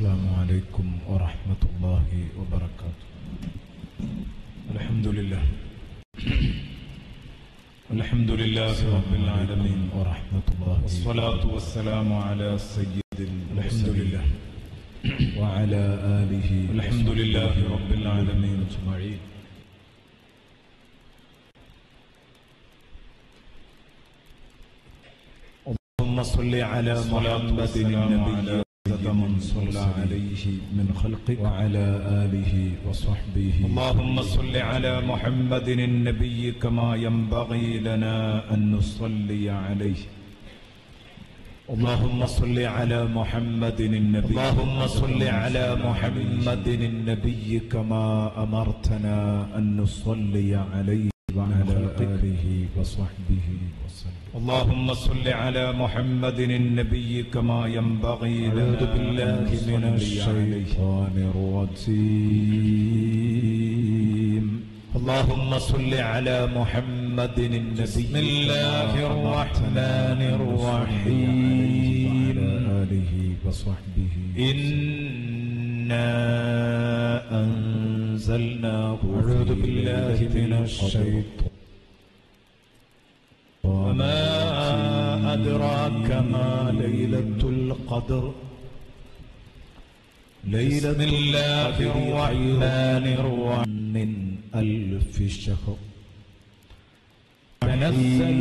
السلام عليكم ورحمة الله وبركاته الحمد لله الحمد لله رب العالمين ورحمة الله والصلاة والسلام على سيد الحمد لله وعلى آله الحمد لله رب العالمين أجمعين اللهم صل على محمد النبي من صلى عليه من خلقك وعلى آله وصحبه اللهم صل على محمد النبي كما ينبغي لنا أن نصلي عليه اللهم صل على محمد النبي اللهم صل على محمد النبي كما أمرتنا أن نصلي عليه وعلى آله وصحبه وسلم اللهم صل على محمد النبي كما ينبغي أعوذ لنا بالله أن من نصلي عليه الشيطان الرجيم اللهم صل على محمد النبي بسم الله كما الرحمن أمرتنا أن نصلي عليه وعلى آله وصحبه إنا أنزلناه أعوذ في بالله ليلة من القدر. الشيطان وما أدراك ما ليلة القدر ليلة بسم الله الرحمن الرحمن من ألف شهر تنزل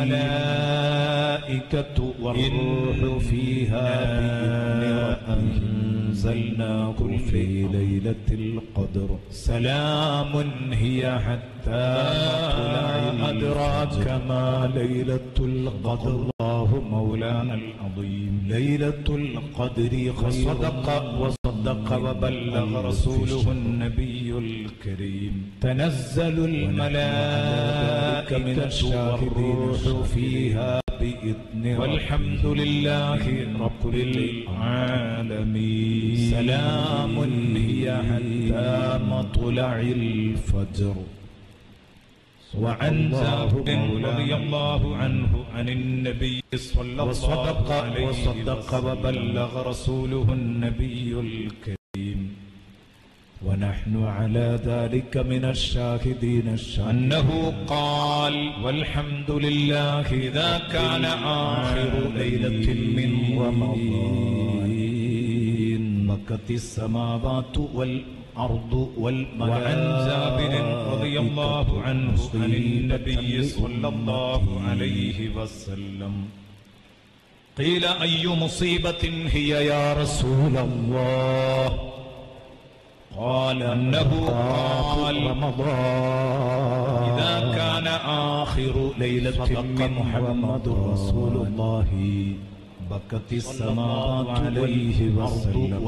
الملائكة والروح فيها بإذن ربهم أنزلناه في ليلة القدر سلام هي حتى مطلع أدراك ما ليلة القدر الله مولانا العظيم ليلة القدر وصدق وصدق وبلغ رسوله النبي الكريم تنزل الملائكة والروح فيها بإذن والحمد لله رب العالمين سلام هي حتى مطلع الفجر وعن زابر رضي الله عنه عن النبي صلى الله وصدق عليه وصدق وسلم وبلغ رسوله النبي الكريم ونحن على ذلك من الشاهدين الشاهدين أنه قال والحمد لله إذا كان آخر ليلة من رمضان رمضان مكت السماوات والأرض والملائكة وعن جابر رضي الله عنه عن النبي صلى الله عليه وسلم قيل أي مصيبة هي يا رسول الله قال أنه قال رمضان إذا كان آخر ليلة صدق من محمد رسول الله بكت السماوات عليه والأرض وسلم.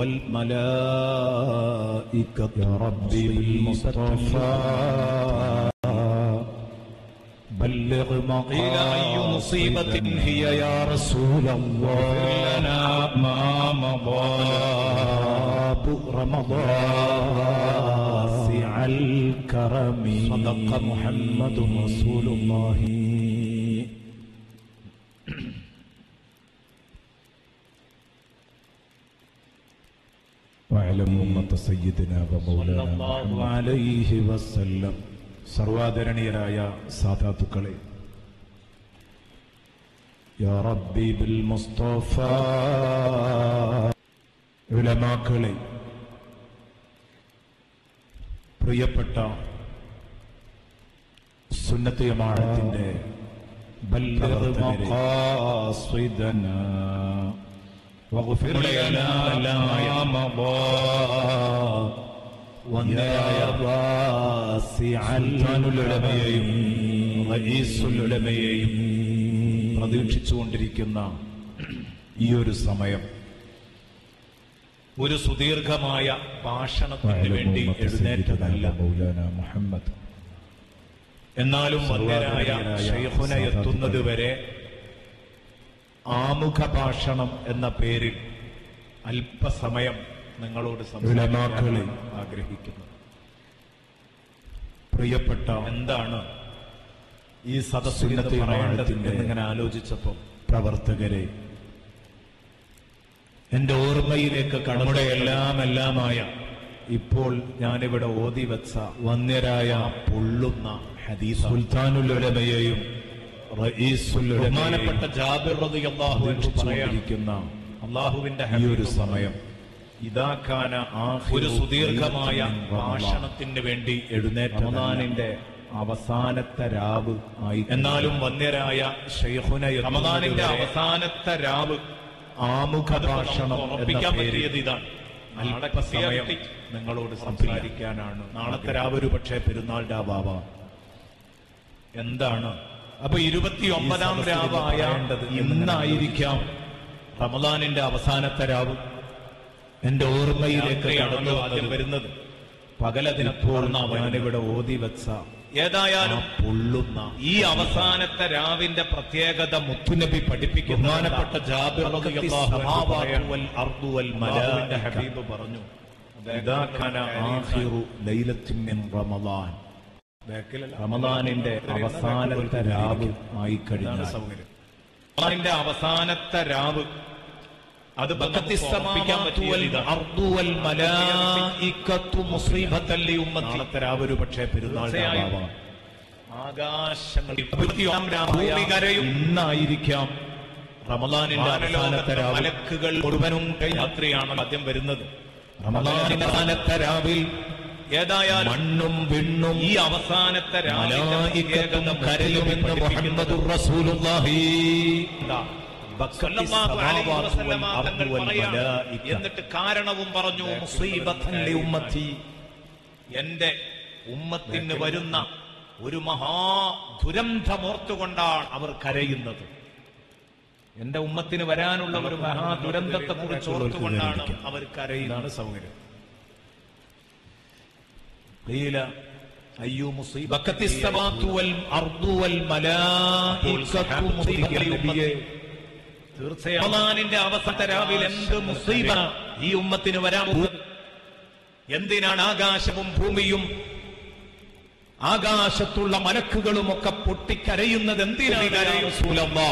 والملائكة يا ربي بالمصطفى بلغ قيل أي مصيبة مقاصدنا هي يا رسول الله اغفر لنا ما مضى باب رمضان واسع الكرم صدق محمد رسول الله واعلموا أمة سيدنا ومولانا صلى الله محمد عليه وسلم സർവാദരണീയരായ സാധാത്തുക്കളെ യാ റബ്ബി ബിൽ മുസ്തഫ ഉലമാക്കളെ പ്രിയപ്പെട്ട സുന്നത്ത് ജമാഅത്തിന്റെ ബല്ലഗ് മഖാസിദനാ واغفر لنا ما مضى വന്ദയായ സുൽത്താനുലുലമയെയും റയീസുലുലമയെയും പ്രതീക്ഷിച്ചുകൊണ്ടിരിക്കുന്ന ഈ ഒരു സമയം ഒരു സുദീർഘമായ ഭാഷണത്തിന് വേണ്ടി എഴുന്നേറ്റതല്ല മൗലാന മുഹമ്മദ് എന്നാലും വന്യരായ ഷെയ്ഖുന എത്തുന്നത് വരെ ആമുഖ ഭാഷണം എന്ന പേരിൽ അല്പസമയം നിങ്ങളോട് സംസാരിക്കാൻ ഉലമാക്കളെ ആഗ്രഹിക്കുന്നു പ്രിയപ്പെട്ട എന്താണ് ഈ സദസ്സിൽ സുന്നത്തെ പറയേണ്ടത് ജമാഅത്തിന്റെ എന്നിങ്ങനെ ആലോചിച്ചപ്പോൾ പ്രവർത്തകരെ എന്റെ ഓർമ്മയിലേക്ക് നമ്മുടെ എല്ലാം എല്ലാമായ ഇപ്പോൾ ഞാനിവിടെ ഓതി വെച്ച വന്യരായ പൊള്ളുന്ന ഹദീസ് സുൽത്താനുലമയെയും ബഹുമാനപ്പെട്ട ജാബിർ റളിയല്ലാഹു അൻഹു പറയാനിരിക്കുന്ന അള്ളാഹുവിന്റെ ഈ ഒരു സമയം ഇതാക്കാന ഒരു സുദീർഘമായ ഭാഷണത്തിന് വേണ്ടി എഴുന്നേറ്റ റമദാനിന്റെ അവസാനത്തെ രാവ് ആയി എന്നാലും വന്യരായ ഷെയ്ഖുന റമദാനിന്റെ അവസാനത്തെ രാവ് ആമുഖ ഭാഷണം ഉറപ്പിക്കാൻ പറ്റിയത് ഇതാണ് അല്പസമയം നിങ്ങളോട് സംസാരിക്കാനാണ് നാളത്തെ രാവ് ഒരു പക്ഷേ പെരുന്നാൾ രാവാവാം എന്താണ് അപ്പൊ ഇരുപത്തി ഒമ്പതാം രാവായ ഇന്നായിരിക്കാം റമദാനിന്റെ അവസാനത്തെ രാവ് എന്റെ ഓർമ്മയിലേക്ക് കടന്നു ആദ്യം വരുന്നത് പകലതിനപ്പോൾ ഞാനിവിടെ ഓതി വെച്ച ഏതായാലും പൊള്ളുന്ന ഈ അവസാനത്തെ രാവിന്റെ പ്രത്യേകത മുത്തുനബി പഠിപ്പിക്കുന്ന ബഹുമാനപ്പെട്ട ജാബിർ ഹബീബ് പറഞ്ഞു ഇദാ കാന ആഖിറു ലൈലത്തിൻ മിൻ റമദാൻ റമദാനിന്റെ അവസാനത്തെ രാവ് ആയി കഴിഞ്ഞാൽ റമദാനിന്റെ അവസാനത്തെ രാവ് അത് നാളത്തെ രാവ് ഒരു പക്ഷേ പെരുന്നാൾ ആകാശങ്ങൾ ഇന്നായിരിക്കാം റമദാനിന്റെ അവസാനത്തെ രാവ് മലക്കുകൾ മുഴുവനും രാത്രിയാണ് ആദ്യം വരുന്നത് റമദാനിന്റെ അവസാനത്തെ രാവിൽ ഏതായാലും മണ്ണും വിണ്ണും ഈ അവസാനത്തെ രാവിലും കരയുമെന്ന് മുഹമ്മദ് റസൂലുള്ളാഹി സല്ലല്ലാഹു അലൈഹി വസല്ലമ തങ്ങൾ പറയാണ്. എന്നിട്ട് കാരണവും പറഞ്ഞു മുസീബത്തൻ ലി ഉമ്മത്തി എന്റെ ഉമ്മത്തിന് വരുന്ന ഒരു മഹാ ദുരന്തമോർത്തുകൊണ്ടാണ് അവർ കരയുന്നത് എന്റെ ഉമ്മത്തിന് വരാനുള്ള ഒരു മഹാ ദുരന്തത്തെ കുറിച്ച് ഓർത്തുകൊണ്ടാണ് അവർ കരയുന്നതാണ് സൗകര്യം قيل أي مصيبة بكت السماوات والأرض والملائكة مصيبة തീർച്ചയായും റമദാനിന്റെ അവസാനത്തെ രാവിലെ എന്ത് മുസീബ ഈ ഉമ്മത്തിന് വരാൻ പോകുന്നത് എന്തിനാണ് ആകാശവും ഭൂമിയും ആകാശത്തുള്ള മലക്കുകളും ഒക്കെ പൊട്ടിക്കരയുന്നത് എന്തിനാണ് റസൂലല്ലാ?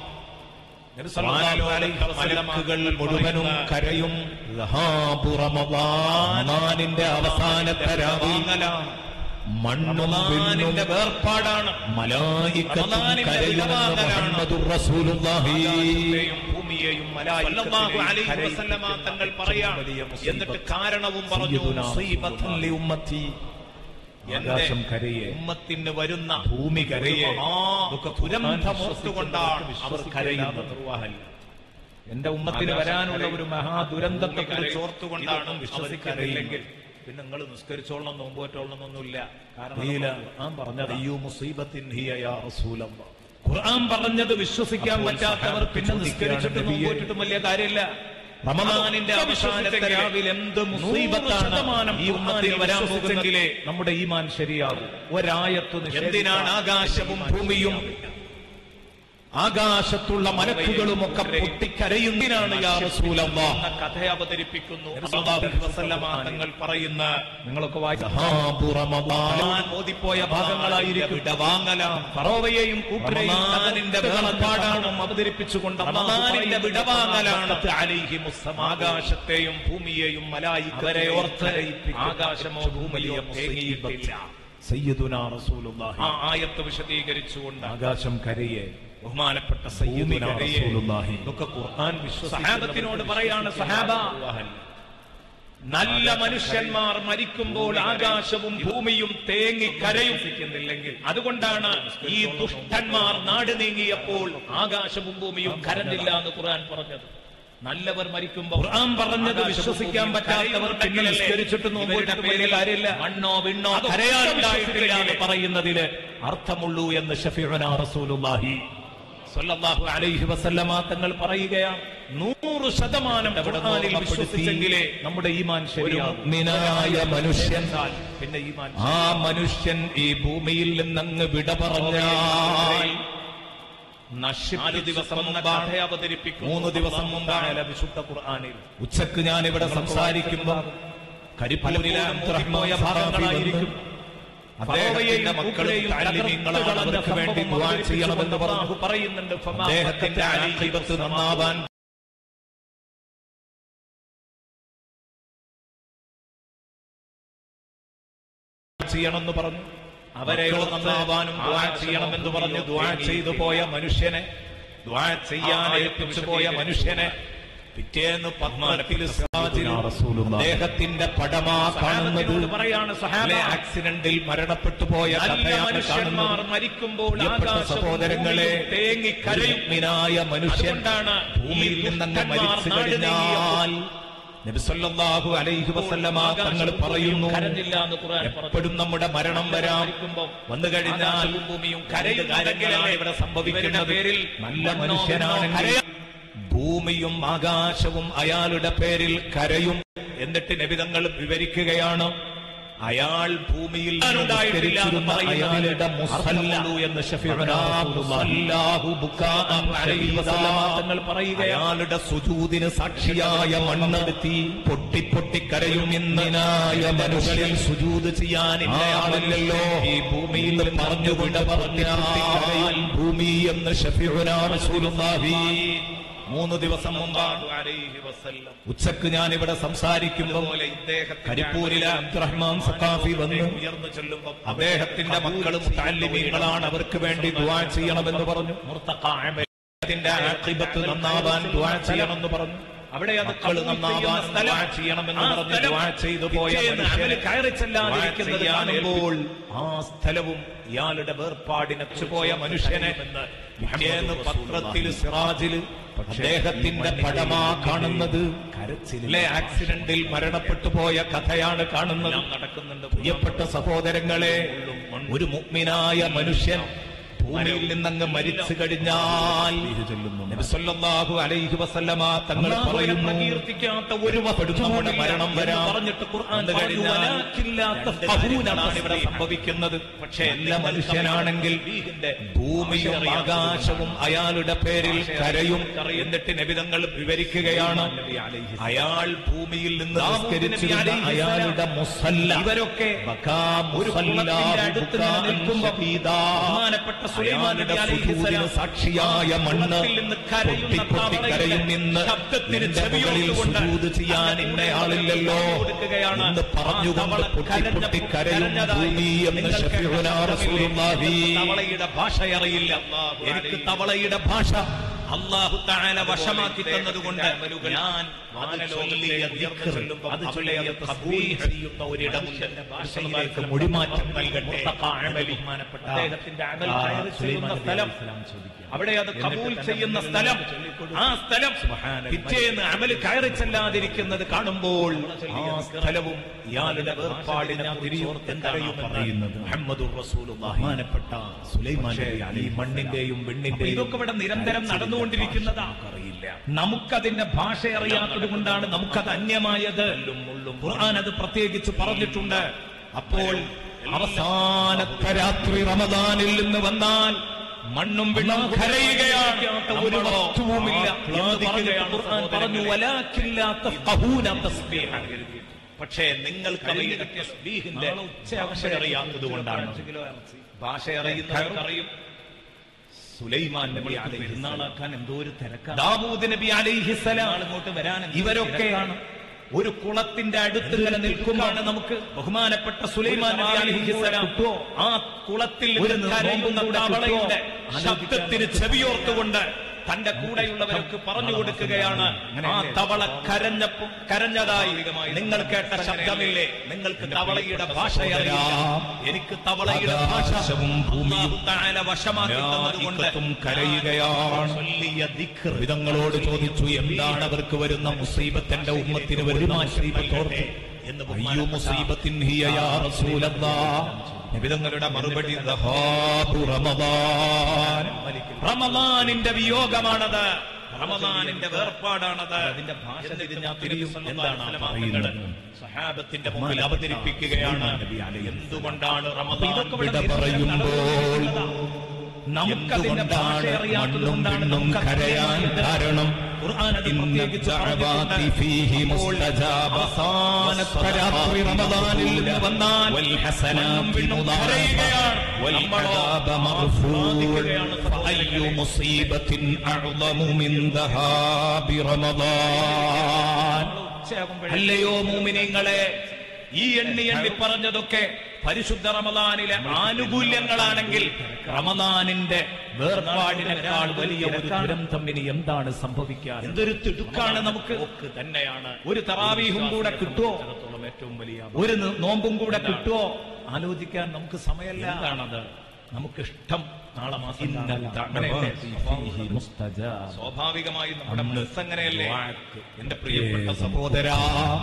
മലക്കുകൾ മുഴുവനും കരയും റഹാബു റമദാനിന്റെ അവസാനത്തെ രാവിലെ മണ്ണും വിണ്ണും വേർപാടാണ് മലായിക്കത്തും കരയുമെന്ന് മുഹമ്മദുർ റസൂലുള്ളാഹി ഭൂമിയെയും സല്ലല്ലാഹു അലൈഹി വസല്ലമ തങ്ങൾ പറയാണ് എന്നിട്ട് കാരണവും പറഞ്ഞു മുസീബത്തൻ ലി ഉമ്മത്തി എന്റെ ആകാശം കരയെ ഉമ്മത്തിന് വരുന്ന ഭൂമി കരയെ ഇതൊക്കെ ദുരന്തമോർത്തുകൊണ്ടാണ് അവർ കരയുന്നത് എന്റെ ഉമ്മത്തിന് വരാനുള്ള ഒരു മഹാ ദുരന്തത്തെ കുറിച്ച് ഓർത്തുകൊണ്ടാണ് ഇതൊന്നും വിശ്വസിക്കുന്നില്ലെങ്കിൽ പിന്നെ നിങ്ങൾ നിസ്കരിച്ചോളണം നോമ്പോറ്റോളണമെന്നൊന്നുമില്ല ഖീല, കാരണം പറഞ്ഞത് അയ്യോ മുസീബത്തിൻ ഹിയ യാ റസൂലല്ലാഹ്. ഖുർആൻ പറഞ്ഞത് വിശ്വസിക്കാൻ അപ്പോൾ പറ്റാത്തവർ പിന്നെ സഹാബത്ത് നിസ്കരിച്ചിട്ടും ചോദിക്കുകയാണ്, നോമ്പോറ്റിട്ടും വലിയ കാര്യമില്ല റമദാനിന്റെ അതൊക്കെ അവസാനത്തെ വിശ്വസിച്ചെങ്കിലേ രാവിൽ എന്ത് നൂറ് മുസീബത്താണ് ശതമാനം ഈ ഉമ്മത്തിന് വരാൻ പോകുന്നെങ്കിലേ പോകുന്നെങ്കിലേ നമ്മുടെ ഈമാൻ ശരിയാകും ഒരായത്ത് എന്തിനാണ് ആകാശവും ഭൂമിയും ആകാശത്തുള്ള മലക്കുകളുമൊക്കെ പൊട്ടിക്കരയുന്നതിനാണ് യാ റസൂലല്ലാഹ്. എന്ന കഥ അവതരിപ്പിക്കുന്നു സല്ലല്ലാഹു അലൈഹി വസല്ലമ തങ്ങൾ പറയുന്ന നിങ്ങളൊക്കെ വായിച്ച ഹാബു റമദാൻ ഖുർആൻ ഓതിപ്പോയ ഭാഗങ്ങളായിരിക്കും വിടവാങ്ങലാം ഫറോവയെയും കൂട്ടരെയും റമദാനിന്റെ വേർപാടാണ് അവതരിപ്പിച്ചുകൊണ്ട് റമദാനിന്റെ വിടവാങ്ങലാണ് ആകാശത്തെയും ഭൂമിയെയും മലായിക്കരെ ഓർത്ത് ആകാശമോ ഭൂമിയോ തേങ്ങിയിട്ടില്ല സയ്യിദുനാ റസൂലുള്ളാഹി ആ ആയത്ത് വിശദീകരിച്ചുകൊണ്ട് ആകാശം കരയെ ബഹുമാനപ്പെട്ട ഭൂമി സയ്യിദുനാ കരയെ റസൂലുള്ളാഹി ഇതൊക്കെ ഖുർആൻ സഹാബത്തിനോട് പറയാണ് സഹാബ നല്ല മനുഷ്യന്മാർ മരിക്കുമ്പോൾ ആകാശവും ഭൂമിയും തേങ്ങി കരയുന്നില്ലെങ്കിൽ അതുകൊണ്ടാണ് ഈ ദുഷ്ടന്മാർ നാട് നീങ്ങിയപ്പോൾ ആകാശവും ഭൂമിയും കരഞ്ഞില്ല എന്ന് ഖുർആൻ പറഞ്ഞത് നല്ലവർ മരിക്കുമ്പോൾ ഖുർആൻ പറഞ്ഞത് വിശ്വസിക്കാൻ പറ്റാത്തവർ പിന്നെ നിസ്കരിച്ചിട്ട് നോമ്പോട്ടിട്ട് വലിയ കാര്യമില്ല മണ്ണോ വിണ്ണോ കരയാനുണ്ടായിട്ടില്ല എന്ന് പറയുന്നതില് അർത്ഥമുള്ളൂ എന്ന് ഷഫീഉനാ റസൂലുള്ളാഹി സല്ലല്ലാഹു അലൈഹി വസല്ലമ തങ്ങൾ പറയുകയാണ് നൂറ് ശതമാനം ഖുർആനിൽ വിശ്വസിച്ചെങ്കിലേ നമ്മുടെ ഈമാൻ ശരിയാകും മുഅ്മിനായ മനുഷ്യൻ പിന്നെ ഈമാൻ ആ മനുഷ്യൻ ഈ ഭൂമിയിൽ നിന്നങ്ങ് വിട പറഞ്ഞാൽ നാല് ദിവസം എന്ന കഥ അവതരിപ്പിക്കും മൂന്ന് ദിവസം മുമ്പാണ് വിശുദ്ധ ഖുർആനിൽ ഉച്ചക്ക് ഞാൻ ഇവിടെ സംസാരിക്കുമ്പോൾ കരിപ്പൂരിലെ അബ്ദുറഹ്മാൻ ഭാഗങ്ങളായിരിക്കും അദ്ദേഹത്തിന്റെ മക്കളും താലിമീങ്ങളാണ് അവർക്ക് വേണ്ടി ദുആ ചെയ്യണമെന്ന് പറഞ്ഞു പറയുന്നുണ്ട് അദ്ദേഹത്തിന്റെ ആഖിബത്ത് നന്നാവാൻ ചെയ്യണമെന്ന് പറഞ്ഞു അവരെ നന്നാവാനും ദ്വാ ചെയ്യണമെന്ന് പറഞ്ഞു ദ്വാ ചെയ്തു പോയ മനുഷ്യനെ ദ്വാ ചെയ്യാൻ ഏൽപ്പിച്ചു പോയ മനുഷ്യനെ പിറ്റേന്ന് പത്മാനത്തിൽ സിറാജിൽ അദ്ദേഹത്തിന്റെ പടമാ കാണുന്നത് സഹാബത്തിനോട് പറയാണ് സഹാബ അല്ലെ ആക്സിഡന്റിൽ മരണപ്പെട്ടു പോയ നല്ല കഥയാണ് മനുഷ്യന്മാർ കാണുന്നത് മരിക്കുമ്പോൾ പ്രിയപ്പെട്ട ആകാശവും സഹോദരങ്ങളെ ഭൂമിയും തേങ്ങി കരയും മുഗ്മിനായ മനുഷ്യൻ അതുകൊണ്ടാണ് ഭൂമിയിൽ ഈ നിന്നങ്ങ് ദുഷ്ടന്മാർ മരിച്ചു നാട് കഴിഞ്ഞാൽ നബിസല്ലാഹു അലൈഹി വസല്ലമ തങ്ങൾ പറയുന്നു കരഞ്ഞില്ല എന്ന് ഖുർആൻ പറഞ്ഞു എപ്പോഴും നമ്മുടെ മരണം വരാം മരിക്കുമ്പോൾ വന്നു കഴിഞ്ഞാൽ ആകാശവും ഭൂമിയും രണ്ട് കരയുന്നുണ്ടെങ്കിലല്ലേ കാര്യങ്ങളാണ് ഇവിടെ സംഭവിക്കുന്നത് ഇവരുടെ പേരിൽ നല്ല മണ്ണോ മനുഷ്യനാണെങ്കിൽ കരയാ- ഭൂമിയും ആകാശവും അയാളുടെ പേരിൽ കരയും എന്നിട്ട് നബിതങ്ങൾ വിവരിക്കുകയാണ് അയാൾ ഭൂമിയിൽ നിന്ന് ഉണ്ടായിട്ടില്ല എന്ന് നിസ്കരിച്ചിരുന്ന പറയുന്നതിന് അയാളുടെ മുസല്ലു എന്ന് ശഫീഉനാ മുസല്ലാഹു ബുക്കാഅൻ അലൈഹി വസല്ലമ തങ്ങൾ പറയുകയാണ് അയാളുടെ സുജൂദിന് സാക്ഷിയായ മണ്ണെടുത്തി പൊട്ടി പൊട്ടി കരയും ഇന്നായ മനുഷ്യരിൽ സുജൂദ് ചെയ്യാൻ ഇന്നയാളില്ലല്ലോ ഈ ഭൂമിയിൽ പറഞ്ഞുകൊണ്ട് പറഞ്ഞാൽ ഭൂമി എന്ന് ഷഫീഉനാ റസൂലുള്ളാഹി മൂന്ന് ദിവസം മുമ്പാണ് ഉച്ചക്ക് ഞാൻ ഇവിടെ സംസാരിക്കുമ്പോൾ കരിപ്പൂരിലെ അബ്ദുറഹ്മാൻ സഖാഫി വന്ന് ഉയർന്നു ചെല്ലുമ്പോൾ അദ്ദേഹത്തിന്റെ മക്കളും താലിമീങ്ങളാണ് അവർക്ക് വേണ്ടി ദുആ ചെയ്യണമെന്ന് പറഞ്ഞു മുർത്തഖാത്തിന്റെ ആഖിബത്ത് നന്നാവാൻ ദുആ ചെയ്യണമെന്ന് പറഞ്ഞു അവിടെ അത് മക്കള് നന്നാവാൻ സ്ഥലം ദുആ ചെയ്യണമെന്ന് ആ പറഞ്ഞ് സ്ഥലം ദുആ ചെയ്തു പോയ പിറ്റേന്ന് മനുഷ്യനെ അവന് കയറി ചെല്ലാതിരിക്കുന്നത് ദുആ കാണുമ്പോൾ ചെയ്യാനുമ്പോൾ ആ സ്ഥലവും ഇയാളുടെ വേർപാടിനെ പോയ മനുഷ്യനെ പിറ്റേന്ന് പത്രത്തിൽ സിറാജിൽ അദ്ദേഹത്തിന്റെ പടമാ കാണുന്നത് കരച്ചിലെ ആക്സിഡന്റിൽ മരണപ്പെട്ടു പോയ കഥയാണ് കാണുന്നത് നടക്കുന്നുണ്ട് പ്രിയപ്പെട്ട സഹോദരങ്ങളെ ഒരു മുഗ്മിനായ മനുഷ്യൻ ഭൂമിയിൽ നിന്നങ്ങ് മരിച്ചു കഴിഞ്ഞാൽ നബി സല്ലല്ലാഹു അലൈഹി വസല്ലമ തങ്ങൾ പറയുന്നു പ്രകീർത്തിക്കാത്ത ഒരു ഒരുവപ്പെടും നമ്മുടെ മരണം വരാം പറഞ്ഞിട്ട് ഖുർആൻ എന്ന് പറഞ്ഞു, കഴിഞ്ഞാൽ വലാക്കില്ലാത്ത രണ്ട് ഫഹൂനാണ് കാര്യങ്ങളാണ് ഇവിടെ സംഭവിക്കുന്നത് പക്ഷേ എല്ലാ മനുഷ്യനാണെങ്കിൽ ഭൂമിയും ആകാശവും അയാളുടെ പേരിൽ കരയും എന്നിട്ട് നബിതങ്ങൾ വിവരിക്കുകയാണ് അയാൾ ഭൂമിയിൽ നിന്ന് നിസ്കരിച്ചിരുന്ന അയാളുടെ മുസല്ല ഇവരൊക്കെ ബകാ ഒരു കുളത്തിന്റെ അടുത്ത് മുസല്ലാഹു ഇങ്ങനെ നിൽക്കുമ്പോൾ ഷദീദാ. ബഹുമാനപ്പെട്ട സുലൈമാൻ നബി അയാളുടെ അലൈഹിസ്സലാം സുജൂദിന് സാക്ഷിയായ മണ്ണ് കുളത്തിൽ നിന്ന് കരയുന്ന പൊട്ടി പൊട്ടി തവളയുടെ കരയും ഇന്ന് ശബ്ദത്തിന് നിന്റെ മുകളിൽ ചെവിയോർത്തുകൊണ്ട് സുജൂദ് ചെയ്യാൻ ഇന്നയാളില്ലല്ലോ കൊടുക്കുകയാണ്. എന്ന് പറഞ്ഞുകൊണ്ട് ആ തവള പൊട്ടി കരഞ്ഞ- പൊട്ടി കരയും കരഞ്ഞതായി ഭൂമി എന്ന് നിങ്ങൾക്ക് ഷഫീഉനാ റസൂലുള്ളാഹി തവളയുടെ ഭാഷ അറിയില്ല എനിക്ക് തവളയുടെ ഭാഷ അള്ളാഹു താല വശമാക്കി തന്നതുകൊണ്ട് ഞാൻ വാനലോകത്തെ ദിക്ർ അത് ചൊല്ലിയ തസ്ബീഹ് ചെയ്യുന്ന ഒരിടമുണ്ട് ഭാഷയിലേക്ക് മൊഴിമാറ്റം നൽകട്ടെ ബഹുമാനപ്പെട്ട അദ്ദേഹത്തിന്റെ അമൽ കയറി ചെല്ലുന്ന സ്ഥലം അവിടെ അത് കബൂൽ ചെയ്യുന്ന സ്ഥലം ആ സ്ഥലം പിറ്റേന്ന് അമൽ കയറി ചെല്ലാതിരിക്കുന്നത് കാണുമ്പോൾ ആ സ്ഥലവും ഇയാളുടെ വേർപാടിനെ എന്താണ് പറയുന്നത് മുഹമ്മദ് ബഹുമാനപ്പെട്ട സുലൈമാൻ ഈ മണ്ണിന്റെയും വെണ്ണിന്റെയും ഇതൊക്കെ ഇവിടെ നിരന്തരം നടന്നുകൊണ്ടിരിക്കുന്നതാണ് അറിയില്ല നമുക്കതിന്റെ ഭാഷ അറിയാത്തത് കൊണ്ടാണ് നമുക്കത് അന്യമായത് ഖുർആൻ അത് പ്രത്യേകിച്ച് പറഞ്ഞിട്ടുണ്ട് അപ്പോൾ അവസാനത്തെ രാത്രി റമദാനിൽ നിന്ന് വന്നാൽ മണ്ണും വെള്ളം കരയുകയാണ് ഒരു വസ്തുവുമില്ല എന്ന് പറഞ്ഞിട്ട് ഖുർആൻ പറഞ്ഞു വലാക്കില്ലാത്ത ഫഹൂന തസ്ബീഹ പക്ഷേ നിങ്ങൾക്ക് അവയുടെ തസ്ബീഹിന്റെ ഭാഷ അറിയാത്തത് കൊണ്ടാണ് ഭാഷ അറിയുന്നവർക്ക് അറിയും സുലൈമാൻ നബി അലൈഹി പെരുന്നാളാക്കാൻ എന്തോ ഒരു തിരക്കാണ് ദാവൂദ് നബി അലൈഹിസ്സലാം അങ്ങോട്ട് വരാൻ ഇവരൊക്കെയാണ് ഒരു കുളത്തിന്റെ അടുത്ത് ഇങ്ങനെ നിൽക്കുമ്പോൾ നമുക്ക് ബഹുമാനപ്പെട്ട സുലൈമാൻ നബി അലൈഹിസ്സലാം ആ കുളത്തിൽ നിന്ന് കരയുന്ന തവളയുടെ ശബ്ദത്തിന് ചെവിയോർത്തുകൊണ്ട് തന്റെ കൂടെയുള്ളവർക്ക് പറഞ്ഞു കൊടുക്കുകയാണ് ആ തവള കരഞ്ഞപ്പോ കരഞ്ഞതായി നിങ്ങൾ കേട്ട ശബ്ദമില്ലേ നിങ്ങൾക്ക് തവളയുടെ ഭാഷ അറിയാം എനിക്ക് തവളയുടെ ഭാഷ ആകാശവും ഭൂമിയും താല വശമാക്കി തന്നതുകൊണ്ട് ും കരയുകയാണ് വിധങ്ങളോട് ചോദിച്ചു എന്താണ് അവർക്ക് വരുന്ന മുസീബത്തിന്റെ ഉമ്മത്തിന് വരുന്ന മുസീബത്തോർത്ത് എന്ന് അയ്യോ മുസീബത്തിൻ ഹിയ യാ റസൂലല്ലാഹ് നബിതങ്ങളുടെ മറുപടി ദഹാബു റമദാൻ റമദാനിന്റെ വിയോഗമാണത് റമദാനിന്റെ വേർപാടാണത് അതിന്റെ ഭാഷ തിരിഞ്ഞാൽ തിരിയും എന്താണ് ആ പറയുന്നത് സഹാബത്തിന്റെ മുമ്പിൽ അവതരിപ്പിക്കുകയാണ് എന്തുകൊണ്ടാണ് റമദാൻ വിട പറയുമ്പോൾ നമുക്കതിന്റെ ഭാഷ എന്തുകൊണ്ടാണ് അറിയാത്തത് മണ്ണും കൊണ്ടാണ് വിണ്ണും നമുക്ക് കരയാൻ കാരണം ഖുർആൻ അത് ഇന്ന പ്രത്യേകിച്ച് ദഅവാതി പറഞ്ഞിട്ടുണ്ട്. ഫീഹി മുസ്തജാബ അവസാനത്തെ രാത്രി റമദാനിൽ നിന്ന് വന്നാൽ والحسنات വീണ്ടും مضاعفة കരയുകയാണ്. والعذاب നമ്മളോ مغفور പ്രാർത്ഥിക്കുകയാണ് فأي مصيبة أعظم من ذهاب رمضان അല്ലയോ മൂമിനിങ്ങളെ ഈ എണ്ണി എണ്ണി പറഞ്ഞതൊക്കെ പരിശുദ്ധ റമദാനിലെ ആനുകൂല്യങ്ങളാണെങ്കിൽ റമദാനിന്റെ വേർപാടിനേക്കാൾ വലിയ ഒരു ദുരന്തം ഇനി എന്താണ് സംഭവിക്കാൻ എന്തൊരു തിടുക്കാണ് നമുക്ക് തന്നെയാണ് ഒരു തറാവീഹും കൂടെ കിട്ടുമോ ഏറ്റവും വലിയ ഒരു ന- നോമ്പും കൂടെ കിട്ടുമോ ആലോചിക്കാൻ നമുക്ക് സമയമല്ല എന്താണത് നമുക്ക് ഇഷ്ടം നാളെ മാസം അങ്ങനെയല്ലേ സ്വാഭാവികമായും നമ്മുടെ മനസ്സ് അങ്ങനെയല്ലേ എന്റെ പ്രിയപ്പെട്ട സഹോദരാ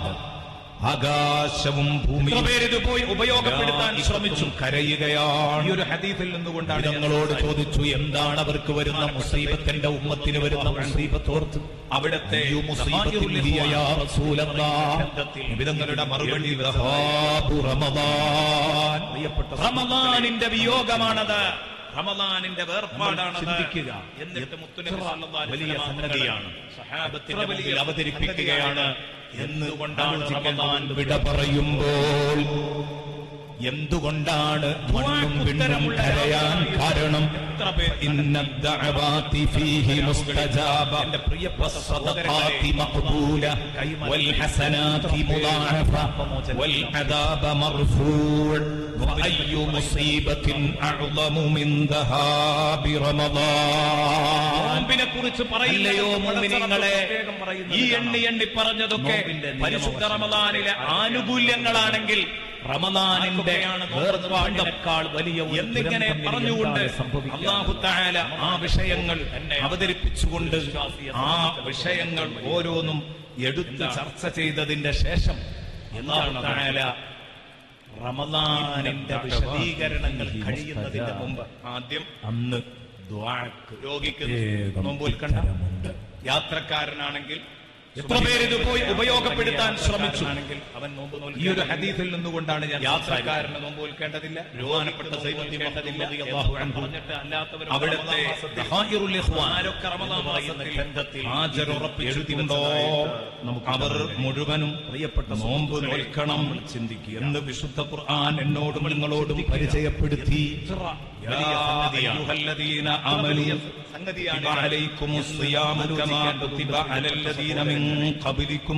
ആകാശവും ഭൂമിയും പേരിത് പോയി ഉപയോഗപ്പെടുത്താൻ ശ്രമിച്ചു കരയുകയാണ് ഈ ഒരു ഹദീഫിൽ നിന്നുകൊണ്ടാണ് ഞാൻ ഞങ്ങളോട് ചോദിച്ചു എന്താണ് അവർക്ക് വരുന്ന മുസീബത്തിന്റെ ഉമ്മത്തിന് വരുന്ന മുസീബത്തോർത്ത് അവിടുത്തെ അയ്യോ മുസീബത്തിൽ ഹിയ യാ റസൂലല്ലാഹ്. നിബിതങ്ങളുടെ മറുപടി ദഹാബു റമദാൻ പ്രിയപ്പെട്ട റമദാനിന്റെ വിയോഗമാണത് റമദാനിന്റെ വേർപാടാണത് ചിന്തിക്കുക. എന്നിട്ട് മുത്തുനബി സല്ലല്ലാഹു അലൈഹി വലിയ വസല്ലം സംഗതിയാണ്. സഹാബത്തിന്റെ വലിയ മുമ്പിൽ അവതരിപ്പിക്കുകയാണ് എന്തുകൊണ്ടാണ് റമദാൻ വിട പറയുമ്പോൾ എന്തുകൊണ്ടാണ് മണ്ണും പിണ്ണും കരയാൻ കാരണം ഇന്ന ദഅവാതി ഫീഹി മുസ്തജാബ എന്റെ പ്രിയപ്പെട്ട والصدقات مقبولة والحسنات مضاعفة والعذاب مرفوع وأي مصيبة أعظم من ذهاب رمضان നോമ്പിനെ കുറിച്ച് പറയില്ലയോ മോമിനിങ്ങളെ ഈ എണ്ണി എണ്ണി പറഞ്ഞതൊക്കെ നോമ്പിന്റെ പരിശുദ്ധ റമദാനിലെ ആനുകൂല്യങ്ങളാണെങ്കിൽ റമദാനിന്റെ വേർപാടിനേക്കാൾ വലിയ ഒരു എന്നിങ്ങനെ ദുരന്തം ഇനി പറഞ്ഞുകൊണ്ട് എന്താണ് സംഭവിക്കുക? അള്ളാഹു താല ആ വിഷയങ്ങൾ അവതരിപ്പിച്ചുകൊണ്ട് ആ വിഷയങ്ങൾ ഓരോന്നും എടുത്ത് ചർച്ച ചെയ്തതിന്റെ ശേഷം അള്ളാഹു താല റമദാനിന്റെ വിശദീകരണങ്ങൾ കഴിയുന്നതിന്റെ മുമ്പ് ആദ്യം അന്ന് ദ്വാക്ക് രോഗിക്ക് പ്രത്യേകം നോമ്പുൽക്കണ്ട ഉത്തരമുണ്ട്. യാത്രക്കാരനാണെങ്കിൽ എത്ര പേര് ഇത് പോയി ഉപയോഗപ്പെടുത്താൻ ശ്രമിച്ചു ആണെങ്കിൽ അവൻ നോമ്പ് ഈ ഒരു നോൽക്കേണ്ടതില്ല. ഹദീസിൽ നിന്നുകൊണ്ടാണ് ഞാൻ യാത്രക്കാരന് നോമ്പ് നോൽക്കേണ്ടതില്ല ബഹുമാനപ്പെട്ട സൈനുദ്ദീൻ മഹ്ദൂദ് റളിയല്ലാഹു അൻഹു പറഞ്ഞിട്ട് അല്ലാത്തവർ അവിടുത്തെ ദഹായിറുൽ ഇഖ്വാൻ ആരൊക്കെ റമദാൻ മാസത്തിൽ ഗ്രന്ഥത്തിൽ ഹാജരുറപ്പിച്ചിട്ടുണ്ടോ അവർ മുഴുവനും പ്രിയപ്പെട്ട നോമ്പ് നോൽക്കണം ചിന്തിക്കുക എന്ന് വിശുദ്ധ ഖുർആൻ എന്നോടും നിങ്ങളോടും പരിചയപ്പെടുത്തി വലിയ സംഗതിയാണ്. അയ്യുഹല്ലദീന ആമനൂ സംഗതിയാണ് كتب عليكم الصيام كما كتب على الذين من قبلكم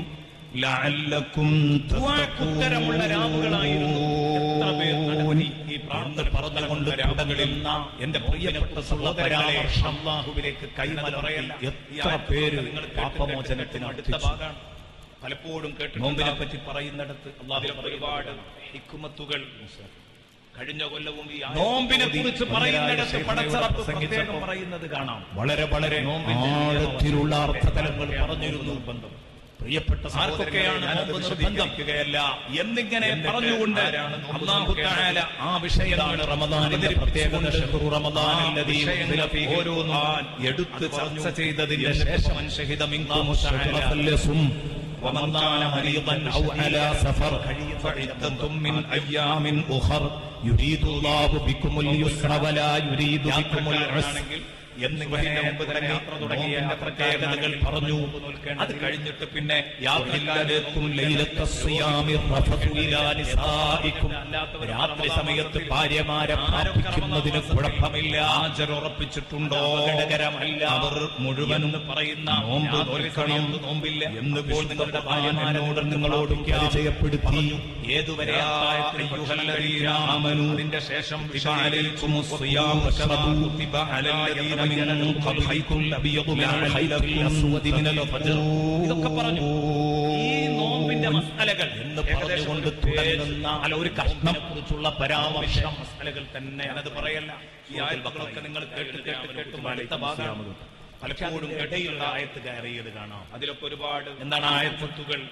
لعلكم ഉത്തരമുള്ള രാവുകളായിരുന്നു എത്ര പേർ നടത്തി ഈ പ്രാർത്ഥന പറഞ്ഞുകൊണ്ട് തുടങ്ങുന്ന എന്റെ പ്രിയപ്പെട്ട സഹോദരങ്ങളെ അള്ളാഹുവിലേക്ക് കൈമലറയല്ല എത്ര പേര് പാപമോചനത്തിന് അടുത്ത അടുത്ത ഭാഗമാണ് പലപ്പോഴും കേട്ട് നോമ്പിനെ പറ്റി പറയുന്നിടത്ത് അതിൽ അള്ളാഹു ഒരുപാട് ഹിക്കുമത്തുകൾ കഴിഞ്ഞ കൊല്ലവും ഈ ആയ- നോമ്പിനെ കുറിച്ച് പറയുന്നിടത്ത് പടച്ചറപ്പ് പ്രത്യേകം പ്രത്യേകം പറയുന്നത് കാണാം വളരെ വളരെ ആഴത്തിലുള്ള അർത്ഥതലങ്ങൾ പറഞ്ഞിരുന്നു ബന്ധം പ്രിയപ്പെട്ട ആർക്കൊക്കെയാണ് നോമ്പ് നിർബന്ധം? എന്നിങ്ങനെ എന്നിട്ട് പറഞ്ഞുകൊണ്ട് ആരാണ് നോമ്പ് അള്ളാഹു നോക്കേണ്ടത്? തആല ആ വിഷയമാണ് റമദാനിന്റെ പ്രത്യേകത ഷഹ്റു റമദാൻ അല്ലദീ ഉൻസില ഫീഹി ഓരോന്നും എടുത്ത് ചർച്ച ചെയ്തതിന്റെ ശേഷം ഷഹിദ മിൻകും الشهر فليصم ومن كان مريضا او على سفر فعدة من ايام اخر يريد الله بكم اليسر ولا يريد بكم العسر എന്നിങ്ങനെ മുമ്പ് തന്നെ യാത്ര തുടങ്ങിയ നോമ്പിന്റെ പ്രത്യേകതകൾ പറഞ്ഞു അത് കഴിഞ്ഞിട്ട് പിന്നെ യാത്രക്കാരെത്തും ലൈലത്തെ സിയാമി റഫതു ഇലാ നിസാഇക്കും. രാത്രി സമയത്ത് ഭാര്യമാരെ പ്രാപിക്കുന്നതിന് കുഴപ്പമില്ല ഹാജരുറപ്പിച്ചിട്ടുണ്ടോ അപകടകരമല്ല. അവർ മുഴുവനും പറയുന്ന നോമ്പ് നോൽക്കണം നോമ്പില്ല എന്ന് പോൽ നിങ്ങളുടെ ഭാര്യമാരോട് നിങ്ങളോടും പരിചയപ്പെടുത്തി ഏതുവരെ അയ്യുഹല്ലദീന ആമനൂ. അതിന്റെ ശേഷം عليكم الصيام كما كتب على الذين من قبلكم الأبيض من الخيط الأسود من الفجر ഇതൊക്കെ പറഞ്ഞു ഈ നോമ്പിന്റെ മസാലകൾ എന്ന് പറഞ്ഞുകൊണ്ട് തുടങ്ങുന്ന അല്ല ഒരു കഷ്ണം കുറിച്ചുള്ള പരാമർശം മസാലകൾ തന്നെ അത് പറയല്ല ഈ ആയത്തുകളൊക്കെ നിങ്ങൾ കേട്ട് കേട്ട് കേട്ട് അടുത്ത ഭാഗം പലപ്പോഴും ഇടയിലുള്ള ആയത്ത് കയറിയത് കാണാം അതിലൊക്കെ ഒരുപാട് എന്താണ് ആയത്തുകൾ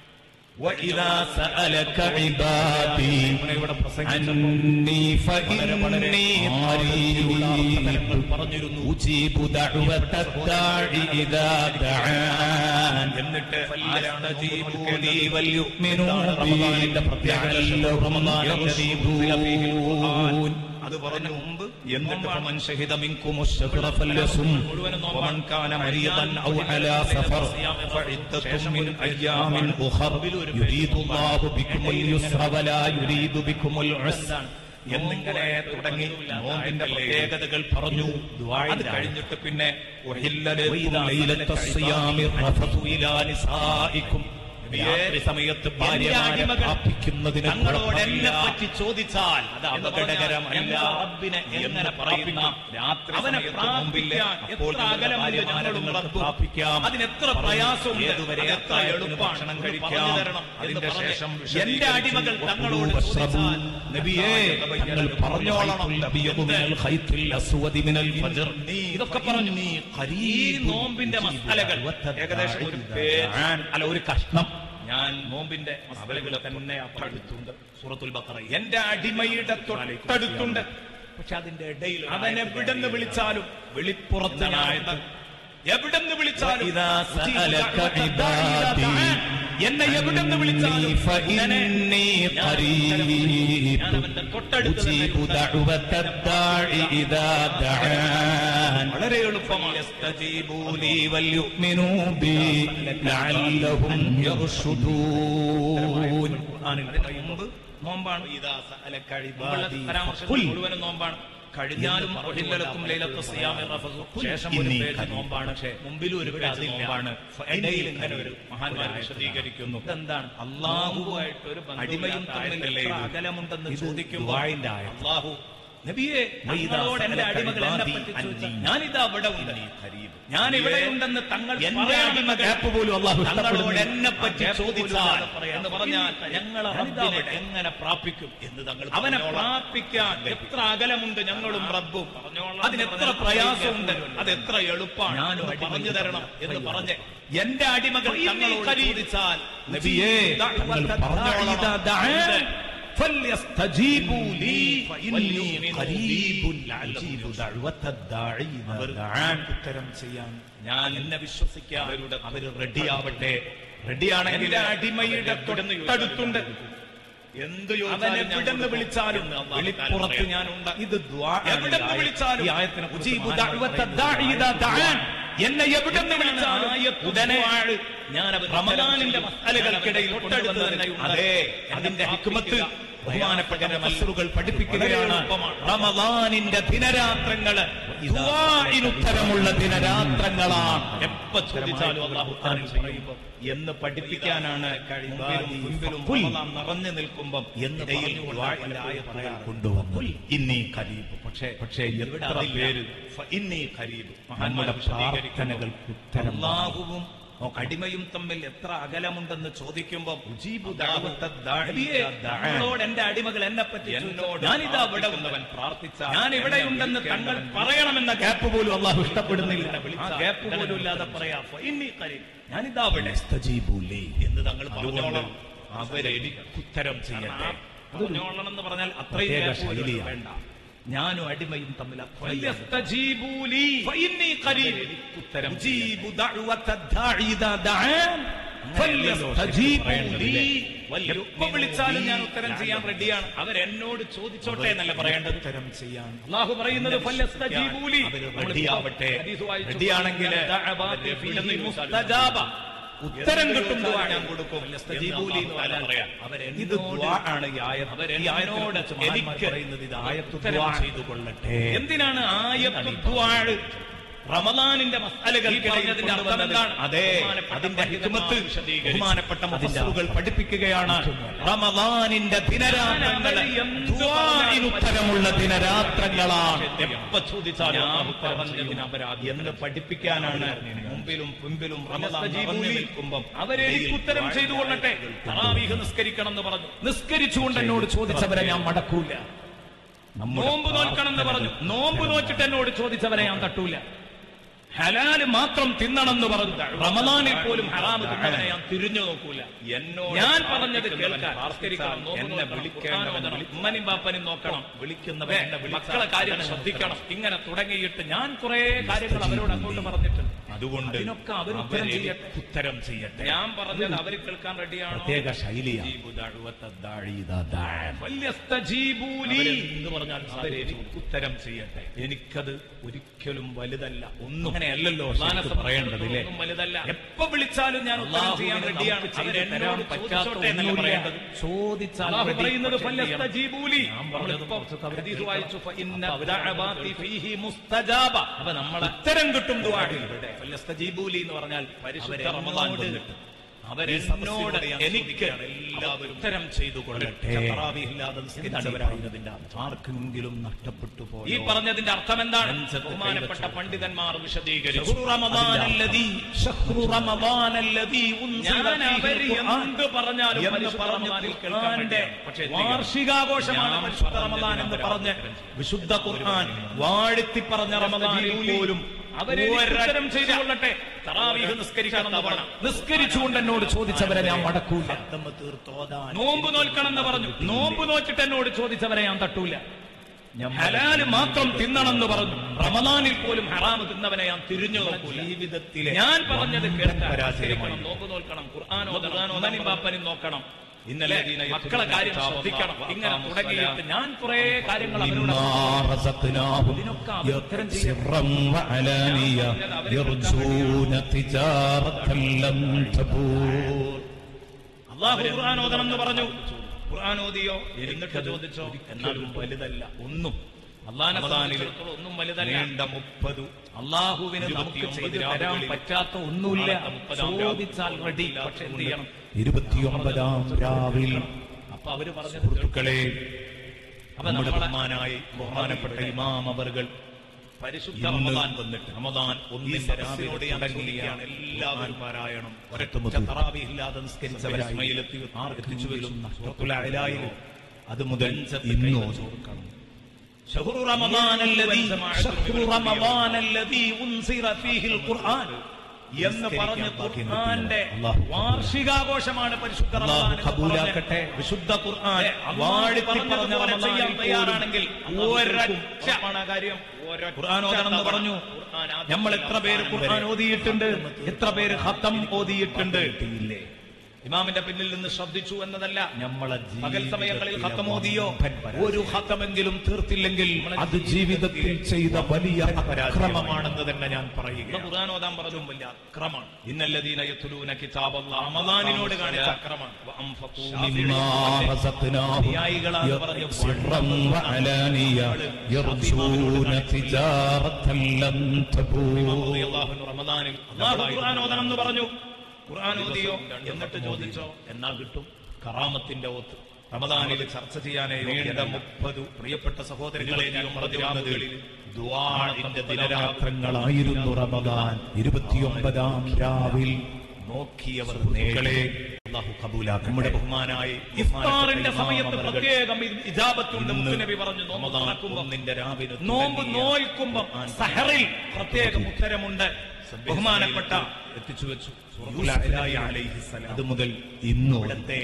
وإذا سألك عبادي عني فإني قريب أجيب دعوة الداعي إذا دعان എന്നിട്ട് فليستجيبوا لي وليؤمنوا بي لعلهم يرشدون അത് പറഞ്ഞ മുമ്പ് എന്നിട്ട് فمن شهد منكم الشهر فليصم ومن كان مريضا او على سفر فعدة من ايام اخر يريد الله بكم اليسر ولا يريد بكم العسر എന്നിങ്ങനെ തുടങ്ങി നോമ്പിന്റെ പ്രത്യേകതകൾ പറഞ്ഞു അത് കഴിഞ്ഞിട്ട് പിന്നെ وحل ليلة الصيام الرفث إلى نسائكم രാത്രി സമയത്ത് എന്റെ ഭാര്യമാരെ അടിമകൾ പ്രാപിക്കുന്നതിന് തങ്ങളോട് എന്നെ കുഴപ്പമില്ല. പറ്റി ചോദിച്ചാൽ അത് എന്ന് അപകടകരമല്ല. പറഞ്ഞാൽ ഞങ്ങൾ റബ്ബിനെ എന്ന് എങ്ങനെ പ്രാപിക്കും പ്രാപിക്കും. രാത്രി അവനെ സമയത്ത് മുമ്പില്ലേ? പ്രാപിക്കാൻ അപ്പോൾ എത്ര നിങ്ങളുടെ അകലമുണ്ട് ഭാര്യമാരെ ഞങ്ങളും നിങ്ങൾക്ക് റബ്ബും പ്രാപിക്കാം. അതിന് എത്ര പ്രയാസമുണ്ട് ഏതുവരെ അത് എത്ര അത്താഴത്തിന് എളുപ്പമാണ് ഭക്ഷണം ഒന്ന് കഴിക്കാം. പറഞ്ഞു തരണം എന്ന് അതിന്റെ പറഞ്ഞ് ശേഷം എന്റെ വിശദീകരിച്ചു. അടിമകൾ തങ്ങളോട് വസ്റബൂ. ചോദിച്ചാൽ നബിയേ തങ്ങൾ പറഞ്ഞോളണം ഇതൊക്കെ പറഞ്ഞു ഈ നോമ്പിന്റെ മസാലകൾ ഏകദേശം ഒരു പേജ് അല്ല ഒരു കഷ്ണം ഞാൻ നോമ്പിന്റെ മസാലകൾ തന്നെ പഠിച്ചുണ്ട് സൂറത്തുൽ ബക്കറ എന്റെ അടിമയുടെ തൊട്ടടുത്തുണ്ട് പക്ഷെ അതിന്റെ ഇടയിൽ അവൻ എവിടെന്ന് വിളിച്ചാലും വെളിപ്പുറത്ത് ഞാനുണ്ട് എവിടെന്ന് വിളിച്ചാലും وإذا سألك ഇതാ عبادي എന്നെ എവിടെന്ന് വിളിച്ചാലും فإني قريب ഞാൻ അവന്റെ തൊട്ടടുത്ത് തന്നെ أجيب دعوة الداع إذا دعان വളരെ എളുപ്പമാണ് فليستجيبوا لي وليؤمنوا بي لعلهم يرشدون അതിന് മുമ്പ് നോമ്പാണ് മുമ്പുള്ള പരാമർശങ്ങൾ മുഴുവനും നോമ്പാണ് കഴിഞ്ഞാലും ഒഴില്ലലത്തും ലൈലത്ത് സിയാമി റഫസു ശേഷം ഒരു ഇന്നീ പേജ് കരീം. നോമ്പാണ് പക്ഷേ മുമ്പിലും ഒരു പേജ് നോമ്പാണ് ഇടയിൽ ഇങ്ങനെ ഒരു മഹാന്മാർ വിശദീകരിക്കുന്നു ഇതെന്താണ് അള്ളാഹുവായിട്ട് ഒരു അടിമയും തമ്മിൽ എത്ര അകലമുണ്ടെന്ന് ചോദിക്കുമ്പോൾ ദുആഇന്റെ ആയത്ത്. അള്ളാഹു നബിയെ തങ്ങളോട് എന്റെ അടിമകൾ എന്നെ പറ്റി ചോദിച്ചാൽ ഞാനിതാ അവിടെ ഉണ്ട് ഞാൻ ഇവിടെ ഉണ്ടെന്ന് തങ്ങൾ എന്റെ അടിമ ഗ്യാപ്പ് പോലും അള്ളാഹു തങ്ങളോട് ഇഷ്ടപ്പെടുന്നില്ല. എന്നെ പറ്റി ഗ്യാപ്പ് പോലും ചോദിച്ചാൽ ഇല്ലാതെ എന്ന് പറഞ്ഞാൽ ഞങ്ങളെ റബ്ബിനെ എങ്ങനെ പ്രാപിക്കും എന്ന് തങ്ങൾ അവനെ പ്രാപിക്കാൻ എത്ര അകലമുണ്ട് ഞങ്ങളും റബ്ബും അതിന് എത്ര പ്രയാസമുണ്ട് അത് എത്ര എളുപ്പമാണ് ഞാനും പറഞ്ഞു തരണം എന്ന് പറഞ്ഞ് എന്റെ അടിമകൾ തങ്ങളോട് ചോദിച്ചാൽ നബിയേ, തങ്ങൾ പറഞ്ഞോളണം. فليستجيبوا لي فإني قريب لعلهم أجيب دعوة الداعي إذا അവർ دعان ഉത്തരം ചെയ്യാൻ ഞാൻ എന്നെ വിശ്വസിക്കാൻ അവരുടെ അവര് റെഡിയാവട്ടെ റെഡിയാണെങ്കിൽ എന്റെ അടിമയുടെ തൊട്ടടുത്തുണ്ട് എന്ത് അവൻ എവിടെന്ന് വിളിച്ചാലും വെളിപ്പുറത്ത് ഞാനുണ്ട് ഇത് എവിടെന്ന് വിളിച്ചാലും ഉജീബു ദഅവത്ത ദാഇ ഇദാ ദഅാൻ. എന്നെ എവിടെന്ന് വിളിച്ചാലും ഉടനെ ഞാൻ അവർ റമദാനിന്റെ മസാലകൾക്കിടയിൽ കൊണ്ടുവന്ന് തന്നെ അതെ അതിന്റെ ഹിക്മത്ത് ബഹുമാനപ്പെട്ട മസ്റുകൾ പഠിപ്പിക്കുകയാണ് റമദാനിന്റെ ദിനരാത്രങ്ങള് ഉത്തരമുള്ള ദിനരാത്രങ്ങളാണ് എപ്പോ ചോദിച്ചാലും അള്ളാഹു ഖുർആനിൽ പറയുമ്പോൾ എന്ന് പഠിപ്പിക്കാനാണ് മുമ്പിലും മുമ്പിലും റമദാൻ നിറഞ്ഞു നിൽക്കുമ്പം എന്ന് പറയാൻ കൊണ്ടുവന്നു ഇന്നി ഖരീബ് പക്ഷേ പക്ഷേ എത്ര പേര് ഫ ഇന്നി ഖരീബ് നമ്മുടെ പ്രാർത്ഥനകൾക്ക് ഉത്തരം അള്ളാഹുവും അടിമയും തമ്മിൽ എത്ര അകലമുണ്ടെന്ന് ചോദിക്കുമ്പോൾ ഞങ്ങളോട് എന്റെ അടിമകൾ എന്നെ പറ്റി എന്നോട് ഞാനിതാ ഇവിടെ ഉണ്ടവൻ പ്രാർത്ഥിച്ച ഞാൻ ഇവിടെയുണ്ടെന്ന് തങ്ങൾ പറയണമെന്ന ഗ്യാപ്പ് പോലും അള്ളാഹു ഇഷ്ടപ്പെടുന്നില്ല ആ ഗ്യാപ്പ് പോലും ഇല്ലാതെ പറയാ ഫഇന്നി ഖരീബ്. ഞാനിതാ ഇവിടെ സ്തജീബൂലി എന്ന് തങ്ങൾ പറഞ്ഞോളണം അവരെ ഉത്തരം ചെയ്യട്ടെ പറഞ്ഞോളണം എന്ന് പറഞ്ഞാൽ അത്രയും പ്രത്യേക gap പോലും ശൈലിയാണ്. വേണ്ട ഞാനും അടിമയും തമ്മിൽ ഫലയസ്തജീബൂലി ഫഇന്നി ഖരീബ് ഉത്തരം ഉജീബു ദഅവത ദാഇ ഇദാ ദഅാൻ ഫലയസ്തജീബൂലി എപ്പോ വിളിച്ചാലും ഞാൻ ഉത്തരം ചെയ്യാൻ റെഡിയാണ് അവരെന്നോട് ചോദിച്ചോട്ടെ എന്നല്ല പറയേണ്ടത് ഉത്തരം ചെയ്യാൻ അള്ളാഹു പറയുന്നത് ഫലയസ്തജീബൂലി അവര് റെഡിയാവട്ടെ. റെഡിയാണെങ്കിൽ മുസ്തജാബ ഉത്തരം കിട്ടും ദുആ ഞാൻ കൊടുക്കും സ്തജീബൂലി എന്ന് പറഞ്ഞാൽ ഇത് ദുആ ആണ് ഈ ആയത്ത് ഈ ആയത്തിനോട് എനിക്ക് പറയുന്നത് ഇത് ആയത്ത് ഉത്തരം ദുആ ചെയ്തു കൊള്ളട്ടെ എന്തിനാണ് ആയത്ത് ദുആ റമദാനിന്റെ മസാലകൾ പറഞ്ഞതിന്റെ അർത്ഥം എന്താണ് അതെ അതിന്റെ ഹിക്മത്ത് ബഹുമാനപ്പെട്ട മഹസുകൾ പഠിപ്പിക്കുകയാണ് റമദാനിന്റെ ദിനരാത്രങ്ങൾ ദുആഇന് ഉത്തരമുള്ള ദിനരാത്രങ്ങളാണ് എപ്പോ ചോദിച്ചാലും അല്ലാഹു പറഞ്ഞതിന് അപരാധി എന്ന് പഠിപ്പിക്കാനാണ് മുമ്പിലും പിമ്പിലും റമദാൻ നിറഞ്ഞു നിൽക്കുമ്പം അവരെനിക്ക് ഉത്തരം ചെയ്തു കൊള്ളട്ടെ തറാവീഹ് നിസ്കരിക്കണം എന്ന് പറഞ്ഞു നിസ്കരിച്ചുകൊണ്ട് എന്നോട് ചോദിച്ചവരെ ഞാൻ മടക്കൂല നോമ്പ് നോൽക്കണം എന്ന് പറഞ്ഞു നോമ്പ് നോച്ചിട്ട് എന്നോട് ചോദിച്ചവരെ ഞാൻ തട്ടൂല ഹലാല് മാത്രം തിന്നണം എന്ന് പറഞ്ഞു റമദാനിൽ പോലും ഹറാമ് തിന്നവനെ ഞാൻ തിരിഞ്ഞു നോക്കൂല എന്നോട് ഞാൻ പറഞ്ഞത് കേൾക്കാൻ എന്നെ വിളിക്കണം ഉമ്മനും ബാപ്പനും നോക്കണം വിളിക്കുന്നവൻ എന്നെ മക്കളെ കാര്യം ശ്രദ്ധിക്കണം ഇങ്ങനെ തുടങ്ങിയിട്ട് ഞാൻ കുറെ കാര്യങ്ങൾ അവരോട് അങ്ങോട്ട് പറഞ്ഞിട്ടുണ്ട് അതുകൊണ്ട് ഇതിനൊക്കെ അവർ ഉത്തരം ചെയ്യട്ടെ ഉത്തരം ചെയ്യട്ടെ ഞാൻ പറഞ്ഞത് അവർ കേൾക്കാൻ റെഡിയാണോ പ്രത്യേക ശൈലിയാണ് എന്ന് പറഞ്ഞാൽ അവരെനിക്ക് ഉത്തരം ചെയ്യട്ടെ എനിക്കത് ഒരിക്കലും വലുതല്ല ഒന്നും അങ്ങനെയല്ലല്ലോ പറയേണ്ടത് ഇല്ലേ വലുതല്ല എപ്പോ വിളിച്ചാലും ഞാൻ ഉത്തരം ചെയ്യാൻ റെഡിയാണ് അവരെന്നോട് ചോദിച്ചോട്ടെ എന്നല്ല പറയേണ്ടത് ചോദിച്ചാൽ അള്ളാഹു ready. പറയുന്നത് പക്ഷേ ചെയ്യണം. ഫലസ്തജീബൂലി. ഞാൻ പറഞ്ഞത് നമ്മളിപ്പോ കുറച്ചൊക്കെ അവര് ഹദീസ് വായിച്ചു ഫഇന്ന ദഅവാതി ഫീഹി മുസ്തജാബ. അപ്പൊ നമ്മളെ ഉത്തരം കിട്ടും ദുആഇൽ. ഫലസ്തജീബൂലി എന്ന് പറഞ്ഞാൽ പരിശുദ്ധ റമദാൻ വന്നിട്ട് അവരെന്നോട് എനിക്ക് എല്ലാവരും ഉത്തരം ചെയ്തു കൊള്ളട്ടെ ഇല്ലാതെ ആർക്കെങ്കിലും നഷ്ടപ്പെട്ടു ഈ പോയി പറഞ്ഞതിന്റെ അർത്ഥം എന്താണ് നെഞ്ചത്ത് ബഹുമാനപ്പെട്ട കൈവച്ചോ. പണ്ഡിതന്മാർ വിശദീകരിച്ചു റമദാനല്ലദീ ശഹ്റു റമദാനല്ലദീ ഉൻസില ഞാൻ അവര് ഫീഹിൽ ഖുർആൻ എന്ത് പറഞ്ഞാലും എന്ന് പരിശുദ്ധ പറഞ്ഞ് റമദാനിൽ കേൾക്കാൻ ഖുർആന്റെ വേണ്ടിയാണ്. പക്ഷേ എന്ത് ചെയ്യാം? വാർഷികാഘോഷമാണ് ഞാൻ പരിശുദ്ധ പറഞ്ഞതിന് റമദാൻ എന്ന് അവര് പറഞ്ഞ് ഉത്തരം ചെയ്യും. വിശുദ്ധ ഖുർആൻ വാഴ്ത്തി പറഞ്ഞ റമദാനിൽ പോലും അവരെ ഉത്തരം ചെയ്തു കൊള്ളട്ടെ തറാവീഹ് നിസ്കരിക്കണം എന്ന് പറഞ്ഞു നിസ്കരിച്ചുകൊണ്ട് എന്നോട് ചോദിച്ചവരെ ഞാൻ മടക്കൂല ശബ്ദം തീർത്തോതാൻ നോമ്പ് നോൽക്കണം എന്ന് പറഞ്ഞു നോമ്പ് നോച്ചിട്ട് എന്നോട് ചോദിച്ചവരെ ഞാൻ തട്ടൂല ഹലാല് മാത്രം തിന്നണം എന്ന് പറഞ്ഞു റമദാനിൽ പോലും ഹറാമ് തിന്നവനെ ഞാൻ തിരിഞ്ഞു നോക്കൂല ജീവിതത്തിലെ ഞാൻ പറഞ്ഞത് കേൾക്കാൻ പരാജയമായി. അനുസരിക്കണം. നോമ്പ് നോൽക്കണം ഖുർആാനോ ഖുർആാനോ ബാപ്പനും നോക്കണം ഇന്നലെ മക്കളെ കാര്യം ശ്രദ്ധിക്കണം ഇങ്ങനെ തുടങ്ങിയിട്ട് ഞാൻ കുറെ കാര്യങ്ങൾ അവരോട് ഇതിനൊക്കെ അവർ ഉത്തരം ചെയ്യും. سرا وعلانية يرجون تجارة لن تبور അള്ളാഹു ഖുർആൻ ഓതണം എന്ന് പറഞ്ഞു ഖുർആൻ ഓതിയോ എന്നിട്ട് ചോദിച്ചോ എന്നാലും വലുതല്ല ഒന്നും അള്ളാഹിനെ സംബന്ധിച്ചിടത്തോളം ഒന്നും വലുതല്ല നീണ്ട മുപ്പത് അള്ളാഹുവിന് നമുക്ക് ചെയ്തു തരാൻ പറ്റാത്ത ഒന്നുമില്ല ചോദിച്ചാൽ റെഡി പക്ഷെ എന്ത് ചെയ്യണം ഇരുപത്തിയൊമ്പതാം രാവിൽ അപ്പൊ അവര് പറഞ്ഞത് സുഹൃത്തുക്കളെ അപ്പൊ നമ്മുടെ നമ്മളെ ബഹുമാനായി ബഹുമാനപ്പെട്ട ഇമാം അവർകൾ പരിശുദ്ധ ഇന്ന് റമദാൻ വന്നിട്ട് റമദാൻ ഈ ഒന്നിന്റെ സദസ്സിനോട് രാവിലെ ഞാൻ തുടങ്ങിയാണ് ചോദിക്കുകയാണ്. എല്ലാവരും പാരായണം ഒരൊറ്റ ഒരൊറ്റ തറാവീഹ് ഇല്ലാതെ നിസ്കരിച്ചവരായി ഇസ്മയിലെത്തി ആർക്കെത്തിച്ചു വരും സൂറത്തുൽ അഅലായിൽ അത് മുതൽ ഇന്ന് ഇന്നോ ചോദിക്കണം شهر رمضان الذي شهر رمضان الذي أنزل فيه القرآن എന്ന് പറഞ്ഞ് ഖുർആന്റെ വാർഷികാഘോഷമാണ് പരിശുദ്ധ അല്ലാഹു റമദാൻ എന്ന് കബൂലാക്കട്ടെ. പറഞ്ഞ് വിശുദ്ധ ഖുർആൻ വാഴ്ത്തി പറഞ്ഞ റമദാനിൽ തയ്യാറാണെങ്കിൽ ഒരൊറ്റ കാര്യം ഖുർആൻ ഓതണമെന്ന് പറഞ്ഞു നമ്മൾ എത്ര പേര് ഖുർആൻ ഓതിയിട്ടുണ്ട് എത്ര പേര് ഹത്തം ഓതിയിട്ടുണ്ട് ഇമാമിന്റെ പിന്നിൽ നിന്ന് ശ്രദ്ധിച്ചു എന്നതല്ല നമ്മളെ പകൽ സമയങ്ങളിൽ ജീവിതത്തിലെ ഹത്തമോദിയോ വമ്പൻ പരാജയം. ഒരു ഹത്തമെങ്കിലും തീർത്തില്ലെങ്കിൽ അത് ജീവിതത്തിൽ ചെയ്ത വലിയ അക്രമമാണ് അക്രമമാണെന്ന് തന്നെ ഞാൻ ഇവിടെ പറയുകയാണ് ഖുർആൻ ഓതാൻ പറഞ്ഞു വലിയ അക്രമാണ് ഇന്നല്ലദീന യത്ലൂന കിതാബല്ലാഹ് റമദാനിനോട് കാണിച്ച അക്രമാണ് വഅൻഫഖൂ مما رزقناهم ന്യായികളാണ് പറഞ്ഞു سرا وعلانية يرجون تجارة لن تبور റളിയല്ലാഹു അൻഹു റമദാനിൽ അല്ലാഹു ഖുർആൻ ഓതണം എന്ന് പറഞ്ഞു ഖുർആൻ ഓതിയോ എന്നിട്ട് ചോദിച്ചോ എന്നാ കിട്ടും കറാമത്തിന്റെ ഓത്ത് റമദാനിൽ ചർച്ച ചെയ്യാനേ നീണ്ട മുപ്പത് പ്രിയപ്പെട്ട സഹോദരങ്ങളെ ഞാൻ പറഞ്ഞു വന്നത് ദുആഇന്റെ ദിനരാത്രങ്ങളായിരുന്നു ദിനരാത്രങ്ങളായിരുന്നു റമദാൻ ഇരുപത്തിയൊമ്പതാം രാവിൽ നോക്കിയവർ സുഹൃത്തുക്കളെ, അള്ളാഹു കബൂലാക്കട്ടെ. നമ്മുടെ ബഹുമാനായി ഇഫ്താറിന്റെ ബഹുമാനപ്പെട്ട സമയത്ത് ഇമാം അവർകൾ പ്രത്യേകം ഇജാബത്തുണ്ട് ഇന്ന് മുത്തുനബി പറഞ്ഞു നോമ്പ് റമദാൻ തുറക്കുമ്പോൾ ഒന്നിന്റെ രാവിലെ നോമ്പ് തുടങ്ങിയ നോൽക്കുമ്പം സഹറിൽ പ്രത്യേകം ഉത്തരമുണ്ട് ബഹുമാനപ്പെട്ട എത്തിച്ചു വെച്ചു യൂസുഫ് നബി അലൈഹിസ്സലാം. അത് മുതൽ ഇന്ന് ഇവിടത്തെ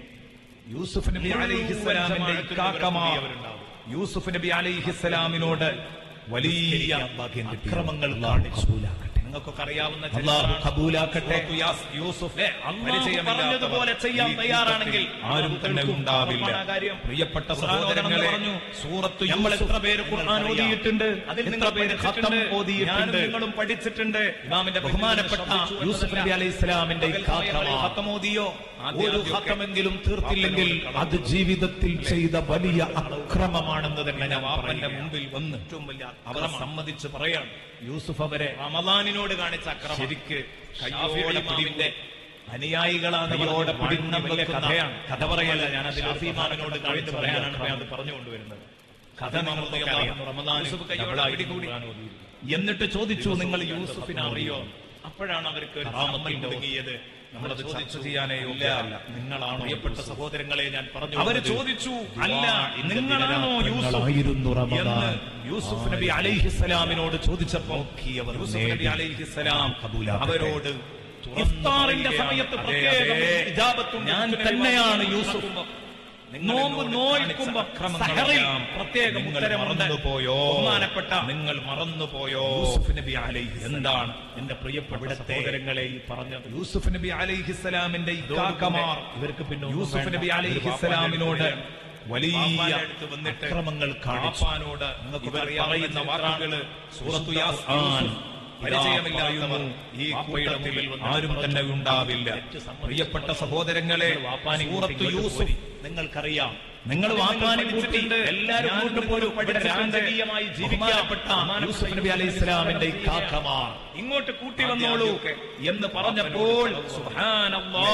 യൂസുഫ് നബി അലൈഹിസ്സലാമിന്റെ ഇക്കാക്കമാർ യൂസുഫ് നബി അലൈഹിസ്സലാമിനോട് വലിയ അക്രമങ്ങൾ കാണിച്ചു നിങ്ങൾക്കൊക്കെ അറിയാവുന്ന അള്ളാഹു ചരിത്രമാണ്. കബൂലാക്കട്ടെ സൂറത്തു യാസ് യൂസുഫ് പറഞ്ഞതുപോലെ ചെയ്യാൻ തയ്യാറാണെങ്കിൽ ആരും തന്നെ ഉണ്ടാവില്ല കാര്യം പ്രിയപ്പെട്ട സഹോദരങ്ങളെ സഹോദരങ്ങളെ സൂറത്ത് നമ്മൾ എത്ര പേര് ഖുർആൻ ഓതിയിട്ടുണ്ട് അതിൽ എത്ര നിങ്ങൾ പേര് ഖത്തം പഠിച്ചിട്ടുണ്ട്. ഓതിയിട്ടുണ്ട് ഞാനും നിങ്ങളും പഠിച്ചിട്ടുണ്ട് ഇമാമിന്റെ ബഹുമാനപ്പെട്ട യൂസുഫ് നബി അലൈഹി ഇസ്ലാമിന്റെ ഖത്തം ഓതിയോ ഒരു ഹത്തമെങ്കിലും തീർത്തില്ലെങ്കിൽ അത് ജീവിതത്തിൽ ചെയ്ത വലിയ അക്രമമാണെന്ന് തന്നെ ഞാൻ വാപ്പന്റെ പറയുകയാണ്. മുമ്പിൽ വന്ന് ഏറ്റവും വലിയ അവരെ സമ്മതിച്ച് പറയാണ് യൂസുഫ് അവരെ റമദാനിനോട് കാണിച്ച അക്രമം ശരിക്ക് കയ്യോടെ പിടിന്റെ അനുയായികളാണ് കയ്യോടെ പിടിന്ന പിടിന്ന് വലിയ വെക്കുന്ന കഥയാണ് കഥ പറയല്ല ഞാൻ അതിൽ അഫീമാമിനോട് കാണിച്ച് പറയാനാണ് ഞാൻ അത് പറഞ്ഞുകൊണ്ടുവരുന്നത് കഥ നമുക്ക് റമദാൻ കയ്യോടെ പിടികൂടി എന്നിട്ട് ചോദിച്ചു നിങ്ങൾ യൂസുഫിനെ അറിയോ അപ്പോഴാണ് അവർക്ക് ഒരു സമ്മതം തുടങ്ങിയത് നമ്മളത് ചർച്ച ചെയ്യാനേ യോഗ്യമല്ല നിങ്ങളാണോ പ്രിയപ്പെട്ട സഹോദരങ്ങളെ ഞാൻ പറഞ്ഞു അവർ ചോദിച്ചു അല്ല നിങ്ങളാണോ യൂസുഫ് നിങ്ങളായിരുന്നു എന്ന് റമദാൻ യൂസുഫ് നബി അലൈഹിസ്സലാമിനോട് ചോദിച്ചപ്പോ യൂസുഫ് നബി അലൈഹിസ്സലാം അവരോട് ഇഫ്താറിന്റെ സമയത്ത് പ്രത്യേകം ഇജാബത്തുണ്ട് ഞാൻ തന്നെയാണ് യൂസുഫ് നോമ്പ് നോൽക്കുമ്പോ സഹറിൽ പ്രത്യേകം ഉത്തരമുണ്ട് പോയോ ബഹുമാനപ്പെട്ട നിങ്ങൾ മറന്നുപോയോ യൂസുഫ് നബി അലൈഹി എന്താണ് എന്റെ പ്രിയപ്പെട്ട സഹോദരങ്ങളെ ഈ പറഞ്ഞത് യൂസുഫ് നബി അലൈഹിസ്സലാമിന്റെ ഇക്കാക്കമാർ ഇവർക്ക് പിന്നെ ഒന്നും യൂസുഫ് വേണ്ട. നബി അലൈഹിസ്സലാമിനോട് വലിയ അക്രമങ്ങൾ കാണിപ്പാനോട് ഇവർ പറയുന്ന വാക്കുകള് സൂറത്തു യാസ്ആൻ പരിചയമില്ലാത്തവർ ഈ കൂട്ടത്തിൽ ആരും തന്നെ ഉണ്ടാവില്ല പ്രിയപ്പെട്ട സഹോദരങ്ങളെ സൂറത്തു യൂസുഫ് നിങ്ങൾക്കറിയാം നിങ്ങൾ വാപ്പാനെ കൂട്ടിയിട്ട് എല്ലാവരും കൂട്ടുപോലും ഇവിടെ രാജകീയമായി ജീവിക്കപ്പെട്ട യൂസുഫ് നബി അലൈഹി ഇസ്ലാമിന്റെ ഇക്കാക്കമാർ ഇങ്ങോട്ട് കൂട്ടി വന്നോളൂ എന്ന് പറഞ്ഞപ്പോൾ സുബ്ഹാനല്ലാഹ്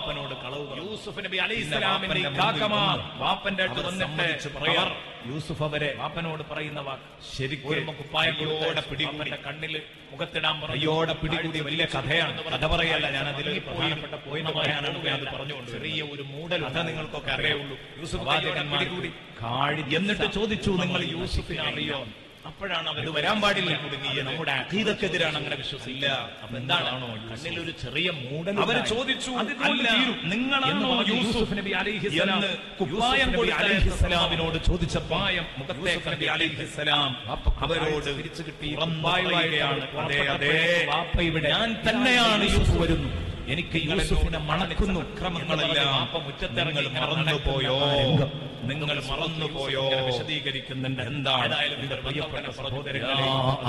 വാപ്പനോട് കളവ് പറഞ്ഞു. യൂസുഫ് നബി പിന്നെ അലൈഹിസ്സലാമിന്റെ വാപ്പന്റെ കാക്കമാർ മുമ്പിൽ വാപ്പന്റെ അടുത്ത് അവർ വന്നിട്ട് സമ്മതിച്ച് പറയാം. അവർ യൂസുഫ് അവരെ വാപ്പനോട് പറയുന്ന വാക്ക് ശരിക്കും ഒരു കുപ്പായം കയ്യോടെ കൊടുത്ത് പിടികൂടി. വാപ്പന്റെ കണ്ണിൽ മുഖത്തിടാൻ പറഞ്ഞു കയ്യോടെ പിടികൂടി വലിയ കഥയാണ് കഥ പറയല്ല ഞാൻ അതിൽ പോയി പ്രധാനപ്പെട്ട പോയിന്റ് പറയാനാണ് ഞാൻ അത് പറഞ്ഞുകൊണ്ട് ചെറിയ ഒരു മൂടൽ കഥ നിങ്ങൾക്കൊക്കെ അറിയുള്ളൂ യൂസുഫ് പ്രവാചകന്മാർ പിടികൂടി എന്നിട്ട് ചോദിച്ചു നിങ്ങൾ യൂസുഫിനെ അറിയോ അപ്പോഴാണ് അവർ ഇത് വരാൻ പാടില്ല കുടുങ്ങിയത്. അത് നമ്മുടെ അഖീദക്കെതിരാണ് അങ്ങനെ വിശ്വസിക്കില്ല അപ്പൊ എന്താണോ കണ്ണിൽ ഒരു ചെറിയ മൂടൽ അവര് ഉണ്ടായി. ചോദിച്ചു, അതുകൊണ്ട് അല്ല, തീരും. നിങ്ങളാണോ എന്ന് പറഞ്ഞ് യൂസുഫ് യൂസുഫ് നബി അലൈഹിസ്സലാം എന്ന് കുപ്പായം യൂസുഫ് നബി കൊടുത്ത അലൈഹിസ്സലാമിനോട് ചോദിച്ചപ്പോൾ മുഖത്തെ യൂസുഫ് നബി അലൈഹിസ്സലാം അവരോട് തിരിച്ചു കിട്ടി തുറന്നു പറയുകയാണ്. അതെ, അതെ. വാപ്പ ഇവിടെ ഞാൻ തന്നെയാണ് യൂസുഫ് വരുന്നു എനിക്ക് യൂസുഫിനെ മണക്കുന്നു അക്രമങ്ങളെല്ലാം വാപ്പ മുറ്റത്തിറങ്ങി നിങ്ങൾ ഇങ്ങനെ മറന്നുപോയോ നടക്കുന്ന രംഗം. നിങ്ങൾ മറന്നുപോയോ ഇങ്ങനെ വിശദീകരിക്കുന്നുണ്ട് എന്താണ് ഏതായാലും എന്റെ പ്രിയപ്പെട്ട സഹോദരങ്ങളെ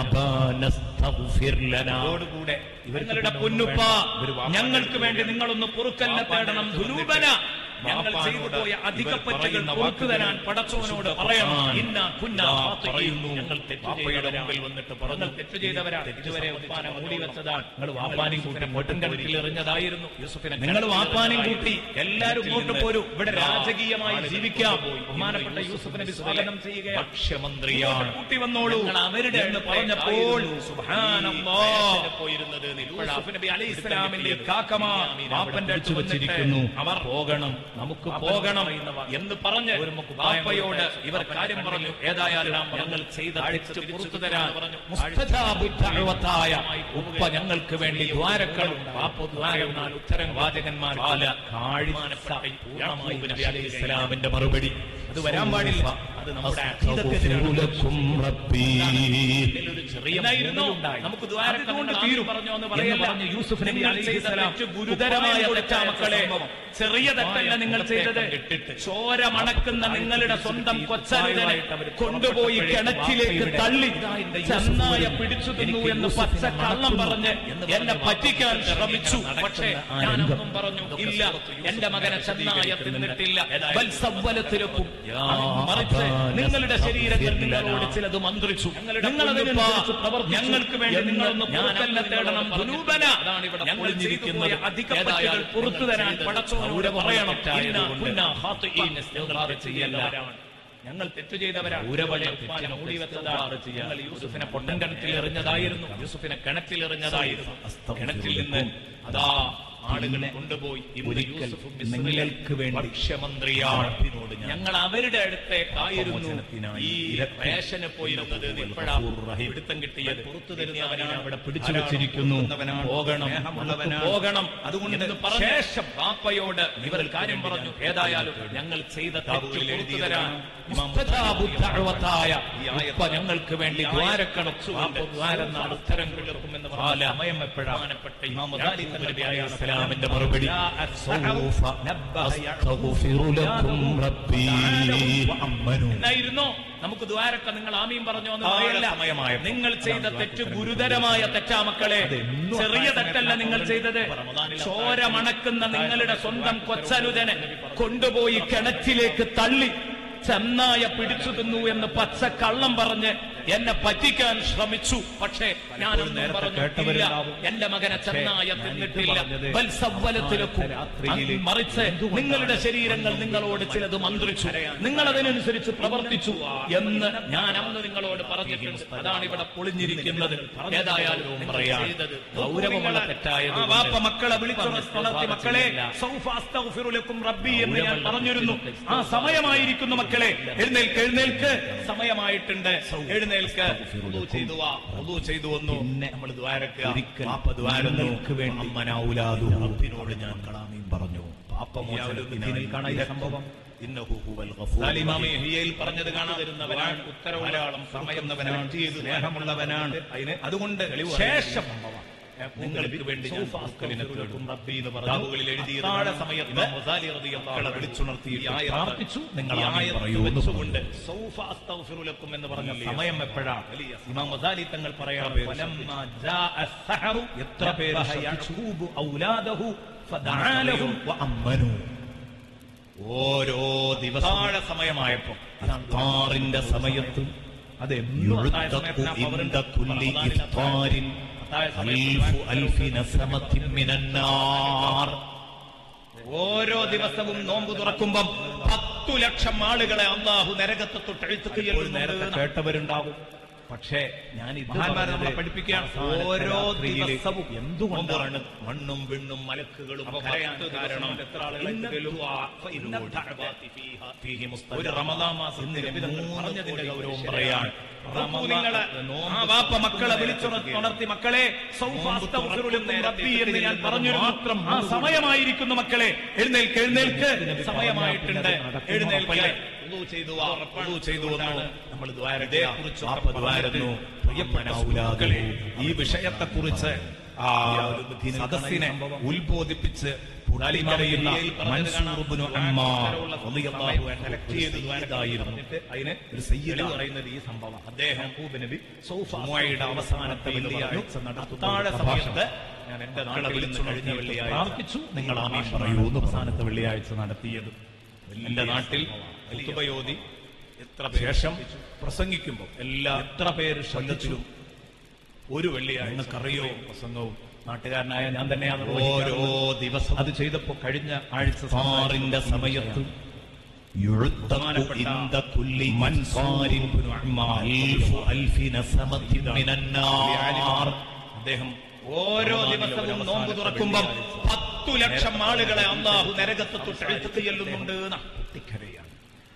അതോടുകൂടെ നിങ്ങളുടെ പൊന്നുപ്പ ഞങ്ങൾക്ക് വേണ്ടി നിങ്ങളൊന്ന് പൊറുക്കല്ല തേടണം ദുനൂബന ഞങ്ങൾ ചെയ്തു പോയ അധികപ്പറ്റകൾ പുറത്തു തരാൻ പടച്ചവനോട് പറയണം ഇന്ന കുന്ന പറയുന്നു ഞങ്ങൾ തെറ്റ് ചെയ്തവരാണ് വന്നിട്ട് പറഞ്ഞു തെറ്റ് ചെയ്തവരാ ഇതുവരെ ഉപ്പാനെ മൂടി വെച്ചതാണ് നിങ്ങൾ വാപ്പാനും കൂട്ടി മൊട്ടുംകണക്കിൽ എറിഞ്ഞതായിരുന്നു യൂസുഫിനെ നിങ്ങൾ വാപ്പാനും കൂട്ടി എല്ലാരും ഇങ്ങോട്ട് പോരൂ ഇവിടെ രാജകീയമായി ജീവിക്കാം ബഹുമാനപ്പെട്ട യൂസുഫിനെ സ്വാഗതം ചെയ്യുകയാണ് ഭക്ഷ്യമന്ത്രിയാണ് കൂട്ടി വന്നോളൂ അവരുടെ എന്ന് അടുത്ത് പറഞ്ഞപ്പോൾ ആയിരുന്നു സുബ്ഹാനല്ലാഹ് പോയിരുന്നത് യൂസുഫ് നബി അലൈഹി ഇസ്ലാമിന്റെ കാക്കമാർ വാപ്പന്റെ അടുത്ത് വെച്ചിരിക്കുന്നു അവർ പോകണം നമുക്ക് പോകണം എന്ന് പറഞ്ഞ് വാപ്പയോട് ഇവർ കാര്യം പറഞ്ഞു ഏതായാലും ഞങ്ങൾ ചെയ്ത തെറ്റ് പുറത്തു തരാൻ മുസ്തജാബു ദഅവത്തായ ഉപ്പ ഞങ്ങൾക്ക് വേണ്ടി ദ്വാരക്കളും വാപ്പ ദ്വാരന്നാൽ ഉത്തരം വാചകന്മാർ യാക്കൂബ് നബി അലൈഹി ഇസ്ലാമിന്റെ മറുപടി അത് വരാൻ പാടില്ല അത് നമ്മുടെ അഖീദക്കെതിരാണ് ഒരു ചെറിയ മൂടലുണ്ടായി. നമുക്ക് ദ്വാരക്കൊണ്ട് തീരും പറഞ്ഞു എന്ന് പറഞ്ഞ് യൂസുഫ് നബി അലൈഹിസ്സലാം ഗുരുതരമായ തെറ്റാ മക്കളെ ചെറിയ തെറ്റല്ല നിങ്ങൾ ചെയ്തത് ചോര മണക്കുന്ന നിങ്ങളുടെ സ്വന്തം കൊച്ചനുതനെ കൊണ്ടുപോയി കിണറ്റിലേക്ക് തള്ളി ചെന്നായ പിടിച്ചു തിന്നു എന്ന് പച്ച കള്ളം പറഞ്ഞ് എന്നെ പറ്റിക്കാൻ ശ്രമിച്ചു പക്ഷേ ഞാനൊന്നും പറഞ്ഞു ഇല്ല എന്റെ മകനെ ചെന്നായ തിന്നിട്ടില്ല ബൽ സവ്വലത്തിലെക്കും മറിച്ച് നിങ്ങളുടെ ശരീരത്തിൽ നിങ്ങളോട് ചിലത് മന്ത്രിച്ചു നിങ്ങൾ അതിനനുസരിച്ച് പ്രവർത്തിച്ചു ഞങ്ങൾക്ക് വേണ്ടി നിങ്ങളൊന്ന് പുറത്തല്ല തേടണം ദുനൂബന അതാണ് ഇവിടെ ഞങ്ങൾ ചെയ്തിരിക്കുന്നത് അധികപ്പറ്റകൾ പുറത്തു തരാൻ പടച്ചോനോട് പറയണം ഇന്ന കുന്ന ഖാത്തിഈൻ ഇസ്തിഗ്ഫാർ ചെയ്യല്ലവരാണ് ഞങ്ങൾ തെറ്റു ചെയ്തവരാണ് മൂടി വെച്ചതാണ് ഞങ്ങൾ യൂസുഫിനെ പൊട്ടൻ കിണറ്റിൽ എറിഞ്ഞതായിരുന്നു യൂസുഫിനെ കിണറ്റിൽ എറിഞ്ഞതായിരുന്നു കിണറ്റിൽ നിന്ന് അതാ ആളുകളെ കൊണ്ടുപോയി ഇന്ന് ഒരിക്കൽ യൂസുഫ് മിസ്രിലെ നിങ്ങൾക്ക് വേണ്ടി ഭക്ഷ്യമന്ത്രിയാണ് റബ്ബിനോട് ഞാൻ ഞങ്ങൾ അവരുടെ അടുത്തേക്കായിരുന്നു പാപമോചനത്തിനായി ഈ ഇരക്കും റേഷന് പോയിരുന്നത് ഇന്നഹു ഇപ്പോഴാ ഗഫൂർ റഹീം. പിടുത്തം കിട്ടിയത് പുറത്തു തരുന്നവനാണ് അവിടെ പിടിച്ചു വെച്ചിരിക്കുന്നു കൊടുക്കുന്നവനാണ്, പോകണം സ്നേഹമുള്ളവനാണ്. നമുക്ക് പോകണം അതുകൊണ്ട് എന്ന് പറഞ്ഞ ശേഷം വാപ്പയോട് ഇവർ കാര്യം പറഞ്ഞു ഏതായാലും ഞങ്ങൾ ചെയ്ത തെറ്റ് താബൂലിൽ പുറത്തു എഴുതിയതാണ്. തരാൻ ഇമാം മുസ്തജാബു ദഅവത്തായ ഈ ആയത്ത് ഉപ്പ ഞങ്ങൾക്ക് വേണ്ടി ഈ ആയത്ത് ദ്വാരക്കടച്ചു വാപ്പ ദ്വാരം നാൾ ഉത്തരം കിടക്കുമെന്ന് പറഞ്ഞ സമയം എപ്പോഴാണ് ഇമാം യാക്കൂബ് ഗസാലി നബി തങ്ങൾ അലൈഹി സ്വലാമിന്റെ മറുപടി സൗഫ അസ്തഗ്ഫിറു ലക്കും റബ്ബി വഅമ്മനു. എന്നായിരുന്നോ നമുക്ക് ദ്വാരക്ക നിങ്ങൾ ആമീൻ പറഞ്ഞോ എന്ന് താഴെ പറയല്ല സമയമായപ്പോൾ നിങ്ങൾ ചെയ്ത തെറ്റ് ഗുരുതരമായ തെറ്റാ മക്കളെ അതെന്നും ചെറിയ ആ തെറ്റല്ല നിങ്ങൾ ചെയ്തത് റമദാനിൽ ചോര മണക്കുന്ന നിങ്ങളുടെ സ്വന്തം കൊച്ചനുജനെ കൊണ്ടുപോയി കിണറ്റിലേക്ക് തള്ളി ചെന്നായ പിടിച്ചു തിന്നു എന്ന് പച്ച കള്ളം പറഞ്ഞ് എന്നെ പറ്റിക്കാൻ ശ്രമിച്ചു പക്ഷേ ഞാനൊന്നും നേരത്തെ പറഞ്ഞു ഇല്ല കേട്ടവരുണ്ടാവും. എന്റെ മകനെ ചെന്നായ ഞാൻ ഇത് തിന്നിട്ടില്ല പറഞ്ഞത് ബൽ സവ്വലത്തിലെക്കും രാത്രിയില് മറിച്ച് നിങ്ങളുടെ ശരീരങ്ങൾ നിങ്ങളോട് ചിലത് മന്ത്രിച്ചു നിങ്ങൾ അതിനനുസരിച്ച് പ്രവർത്തിച്ചു എന്ന് ഞാൻ അന്ന് നിങ്ങളോട് പറഞ്ഞിട്ടുണ്ട് അതാണ് ഇവിടെ പൊളിഞ്ഞിരിക്കുന്നത് ഏതായാലും പറയാം ഗൗരവമുള്ള തെറ്റായത് ആ വാപ്പ മക്കളെ വിളിച്ചുണർത്തി മക്കളെ സൗഫ അസ്തഗ്ഫിറു ലക്കും റബ്ബി എന്ന് ഞാൻ പറഞ്ഞിരുന്നു ആ സമയമായിരിക്കുന്നു മക്കളെ എഴുന്നേൽക്ക് എഴുന്നേൽക്ക് സമയമായിട്ടുണ്ട് എഴുന്നേൽക്ക് വുളു ചെയ്തു വാ വുളു ചെയ്തു വന്നു പിന്നെ നമ്മൾ ദ്വാരക്കുക ഒരിക്കൽ വാപ്പ ദ്വാരുന്നു നിങ്ങൾക്ക് വേണ്ടി അമ്മനൗലാദു റബ്ബിനോട് ഞാൻ കളാമീൻ പറഞ്ഞു പാപമോചനത്തിനായി കാണാൻ ഈ സംഭവം ഇന്നഹു ഹുവൽ ഗഫൂർ ഇമാമി ഹിയയിൽ പറഞ്ഞത് കാണാതിരുന്നവനാണ് ഉത്തരവ് ധാരാളം സമയന്നവനാണ് സ്നേഹമുള്ളവനാണ് അതിന് അതുകൊണ്ട് ശേഷം നിങ്ങൾക്ക് വേണ്ടി ഞാൻ പൂക്കളിനെ തേടും. റബ്ബി എന്ന് കിതാബുകളിൽ എഴുതിയത് താഴെ കാണാം. സമയത്ത് ഇമാം ഗസാലി റളിയല്ലാഹു മക്കളെ അൻഹു വിളിച്ചുണർത്തി ഈ ആയത്ത് പ്രാർത്ഥിച്ചു നിങ്ങൾ ഈ ആമീൻ ആയത്ത് പറയൂ എന്ന് വെച്ചുകൊണ്ട് പറഞ്ഞു. സൗഫ അസ്തഗ്ഫിറു ലക്കും എന്ന് പറഞ്ഞ വലിയ സമയം എപ്പോഴാണ് വലിയ ഇമാം ഗസാലി തങ്ങൾ പറയാം പേര് ഫലമ്മാ ജാഅ അസ്സഹറു എത്ര പേര് നബ്ബഹ ശ്രദ്ധിച്ചു? യഅഖൂബു ഔലാദഹു ഫദഅ ലഹും വഅമ്മനു. ഓരോ ദിവസം താഴെ സമയമായപ്പോ ഇഫ്താറിന്റെ സമയത്ത് അതെന്നും അത്താഴ യുഴുത്തഖു സമയത്തിനാ power ഉണ്ട്. ഇന്ദ കുല്ലി റമദാനിൽ ഇഫ്താരിൻ അത്താഴ സമയത്ത് അൽഫു അൽഫി നസമത്തിൻ മിനന്നാർ ദിവസവും നോമ്പ് തുറക്കുമ്പം പത്തു ലക്ഷം ആളുകളെ അള്ളാഹു നരകത്തെ ഇപ്പോൾ തൊട്ടെഴുത്തുകയും നേരത്തെ കേട്ടവരുണ്ടാവും പക്ഷേ ഞാൻ ഇത് മഹാന്മാരെ നമ്മളെ പറഞ്ഞത് പഠിപ്പിക്കുകയാണ് അവസാനത്തെ ഓരോ രാത്രിയില് ദിവസവും എന്തുകൊണ്ടാണ് മണ്ണും വിണ്ണും മലക്കുകളും അപ്പൊ കരയാൻ പത്ത് ദിവസം കാരണം കൊണ്ട് എത്ര ആളുകളെ ഇന്ന ഇതിലും ദുആ ഫഇന്ന ദഅവതി ഫീഹാ ഫീഹി മുസ്തജാബ. ഒരു റമദാൻ മാസം ഇന്നിലെ നബിതങ്ങൾ മൂന്ന് പറഞ്ഞതിന്റെ കോടി ഗൗരവം ശരിയാണ്. പറയാൻ റമദാൻ നിങ്ങളെ നോമ്പ് ആ വാപ്പ മക്കളെ തുറക്കുന്ന വിളിച്ചുണർത്തി മക്കളെ സൗഫ നോമ്പ് അസ്തഗ്ഫിറു ലക്കും തുറക്കുന്ന റബ്ബി എന്ന് ഞാൻ നേരത്തെ പറഞ്ഞിരുന്നു മാത്രം ആ സമയമായിരിക്കുന്നു മക്കളെ എഴുന്നേൽക്ക് എഴുന്നേൽക്ക് സമയമായിട്ടുണ്ട് എഴുന്നേൽക്ക് ഉളൂ ചെയ്തു വാ, ഉളൂ ചെയ്തു വന്നു നമ്മൾ ഇതേക്കുറിച്ച് വാപ്പ ദ്വാരന്നു പ്രിയപ്പെട്ട സുഹൃത്തുക്കളെ ഈ വിഷയത്തെക്കുറിച്ച് ആ സദസ്സിനെ ഉത്ബോധിപ്പിച്ച് പുടാലിമറയുന്ന മൻസൂർ ഇബ്നു അമ്മാർ റളിയല്ലാഹു അൻഹു ഇതായിരുന്നു അതിന് ഒരു സയ്യിദ് പറയുന്നത് ഈ സംഭവം അദ്ദേഹം നബി സൗഫയുടെ അവസാനത്തെ വെള്ളിയാഴ്ച നടത്തുന്ന സമയത്ത് ഞാൻ എന്റെ നാട്ടിൽ വിളിച്ചു കഴിഞ്ഞ വെള്ളിയാഴ്ച പ്രാർത്ഥിച്ചു നിങ്ങൾ ആമീൻ പറയൂ എന്ന് അവസാനത്തെ വെള്ളിയാഴ്ച നടത്തിയത് എന്റെ നാട്ടിൽ ഖുതുബയോതി എത്ര ശേഷം പ്രസംഗിക്കുമ്പോൾ എല്ലാ എത്ര പേര് ശബ്ദത്തിലും ഒരു വെള്ളിയാഴ്ച നിങ്ങൾക്കറിയോ പ്രസംഗവും നാട്ടുകാരനായ ഞാൻ തന്നെയാണ് ഓരോ ദിവസം അത് ചെയ്തപ്പോ കഴിഞ്ഞ ആഴ്ച സാറിന്റെ സമയത്ത് يعتق عند كل منصار ألف ألف نسمة من النار അദ്ദേഹം ഓരോ ദിവസവും നോമ്പ് തുറക്കുമ്പം പത്തു ലക്ഷം ആളുകളെ അള്ളാഹു നരകത്തെ തൊട്ടെഴുത്ത് ചെല്ലുന്നുണ്ട് എന്നാ. പൊട്ടിക്കരയാണ്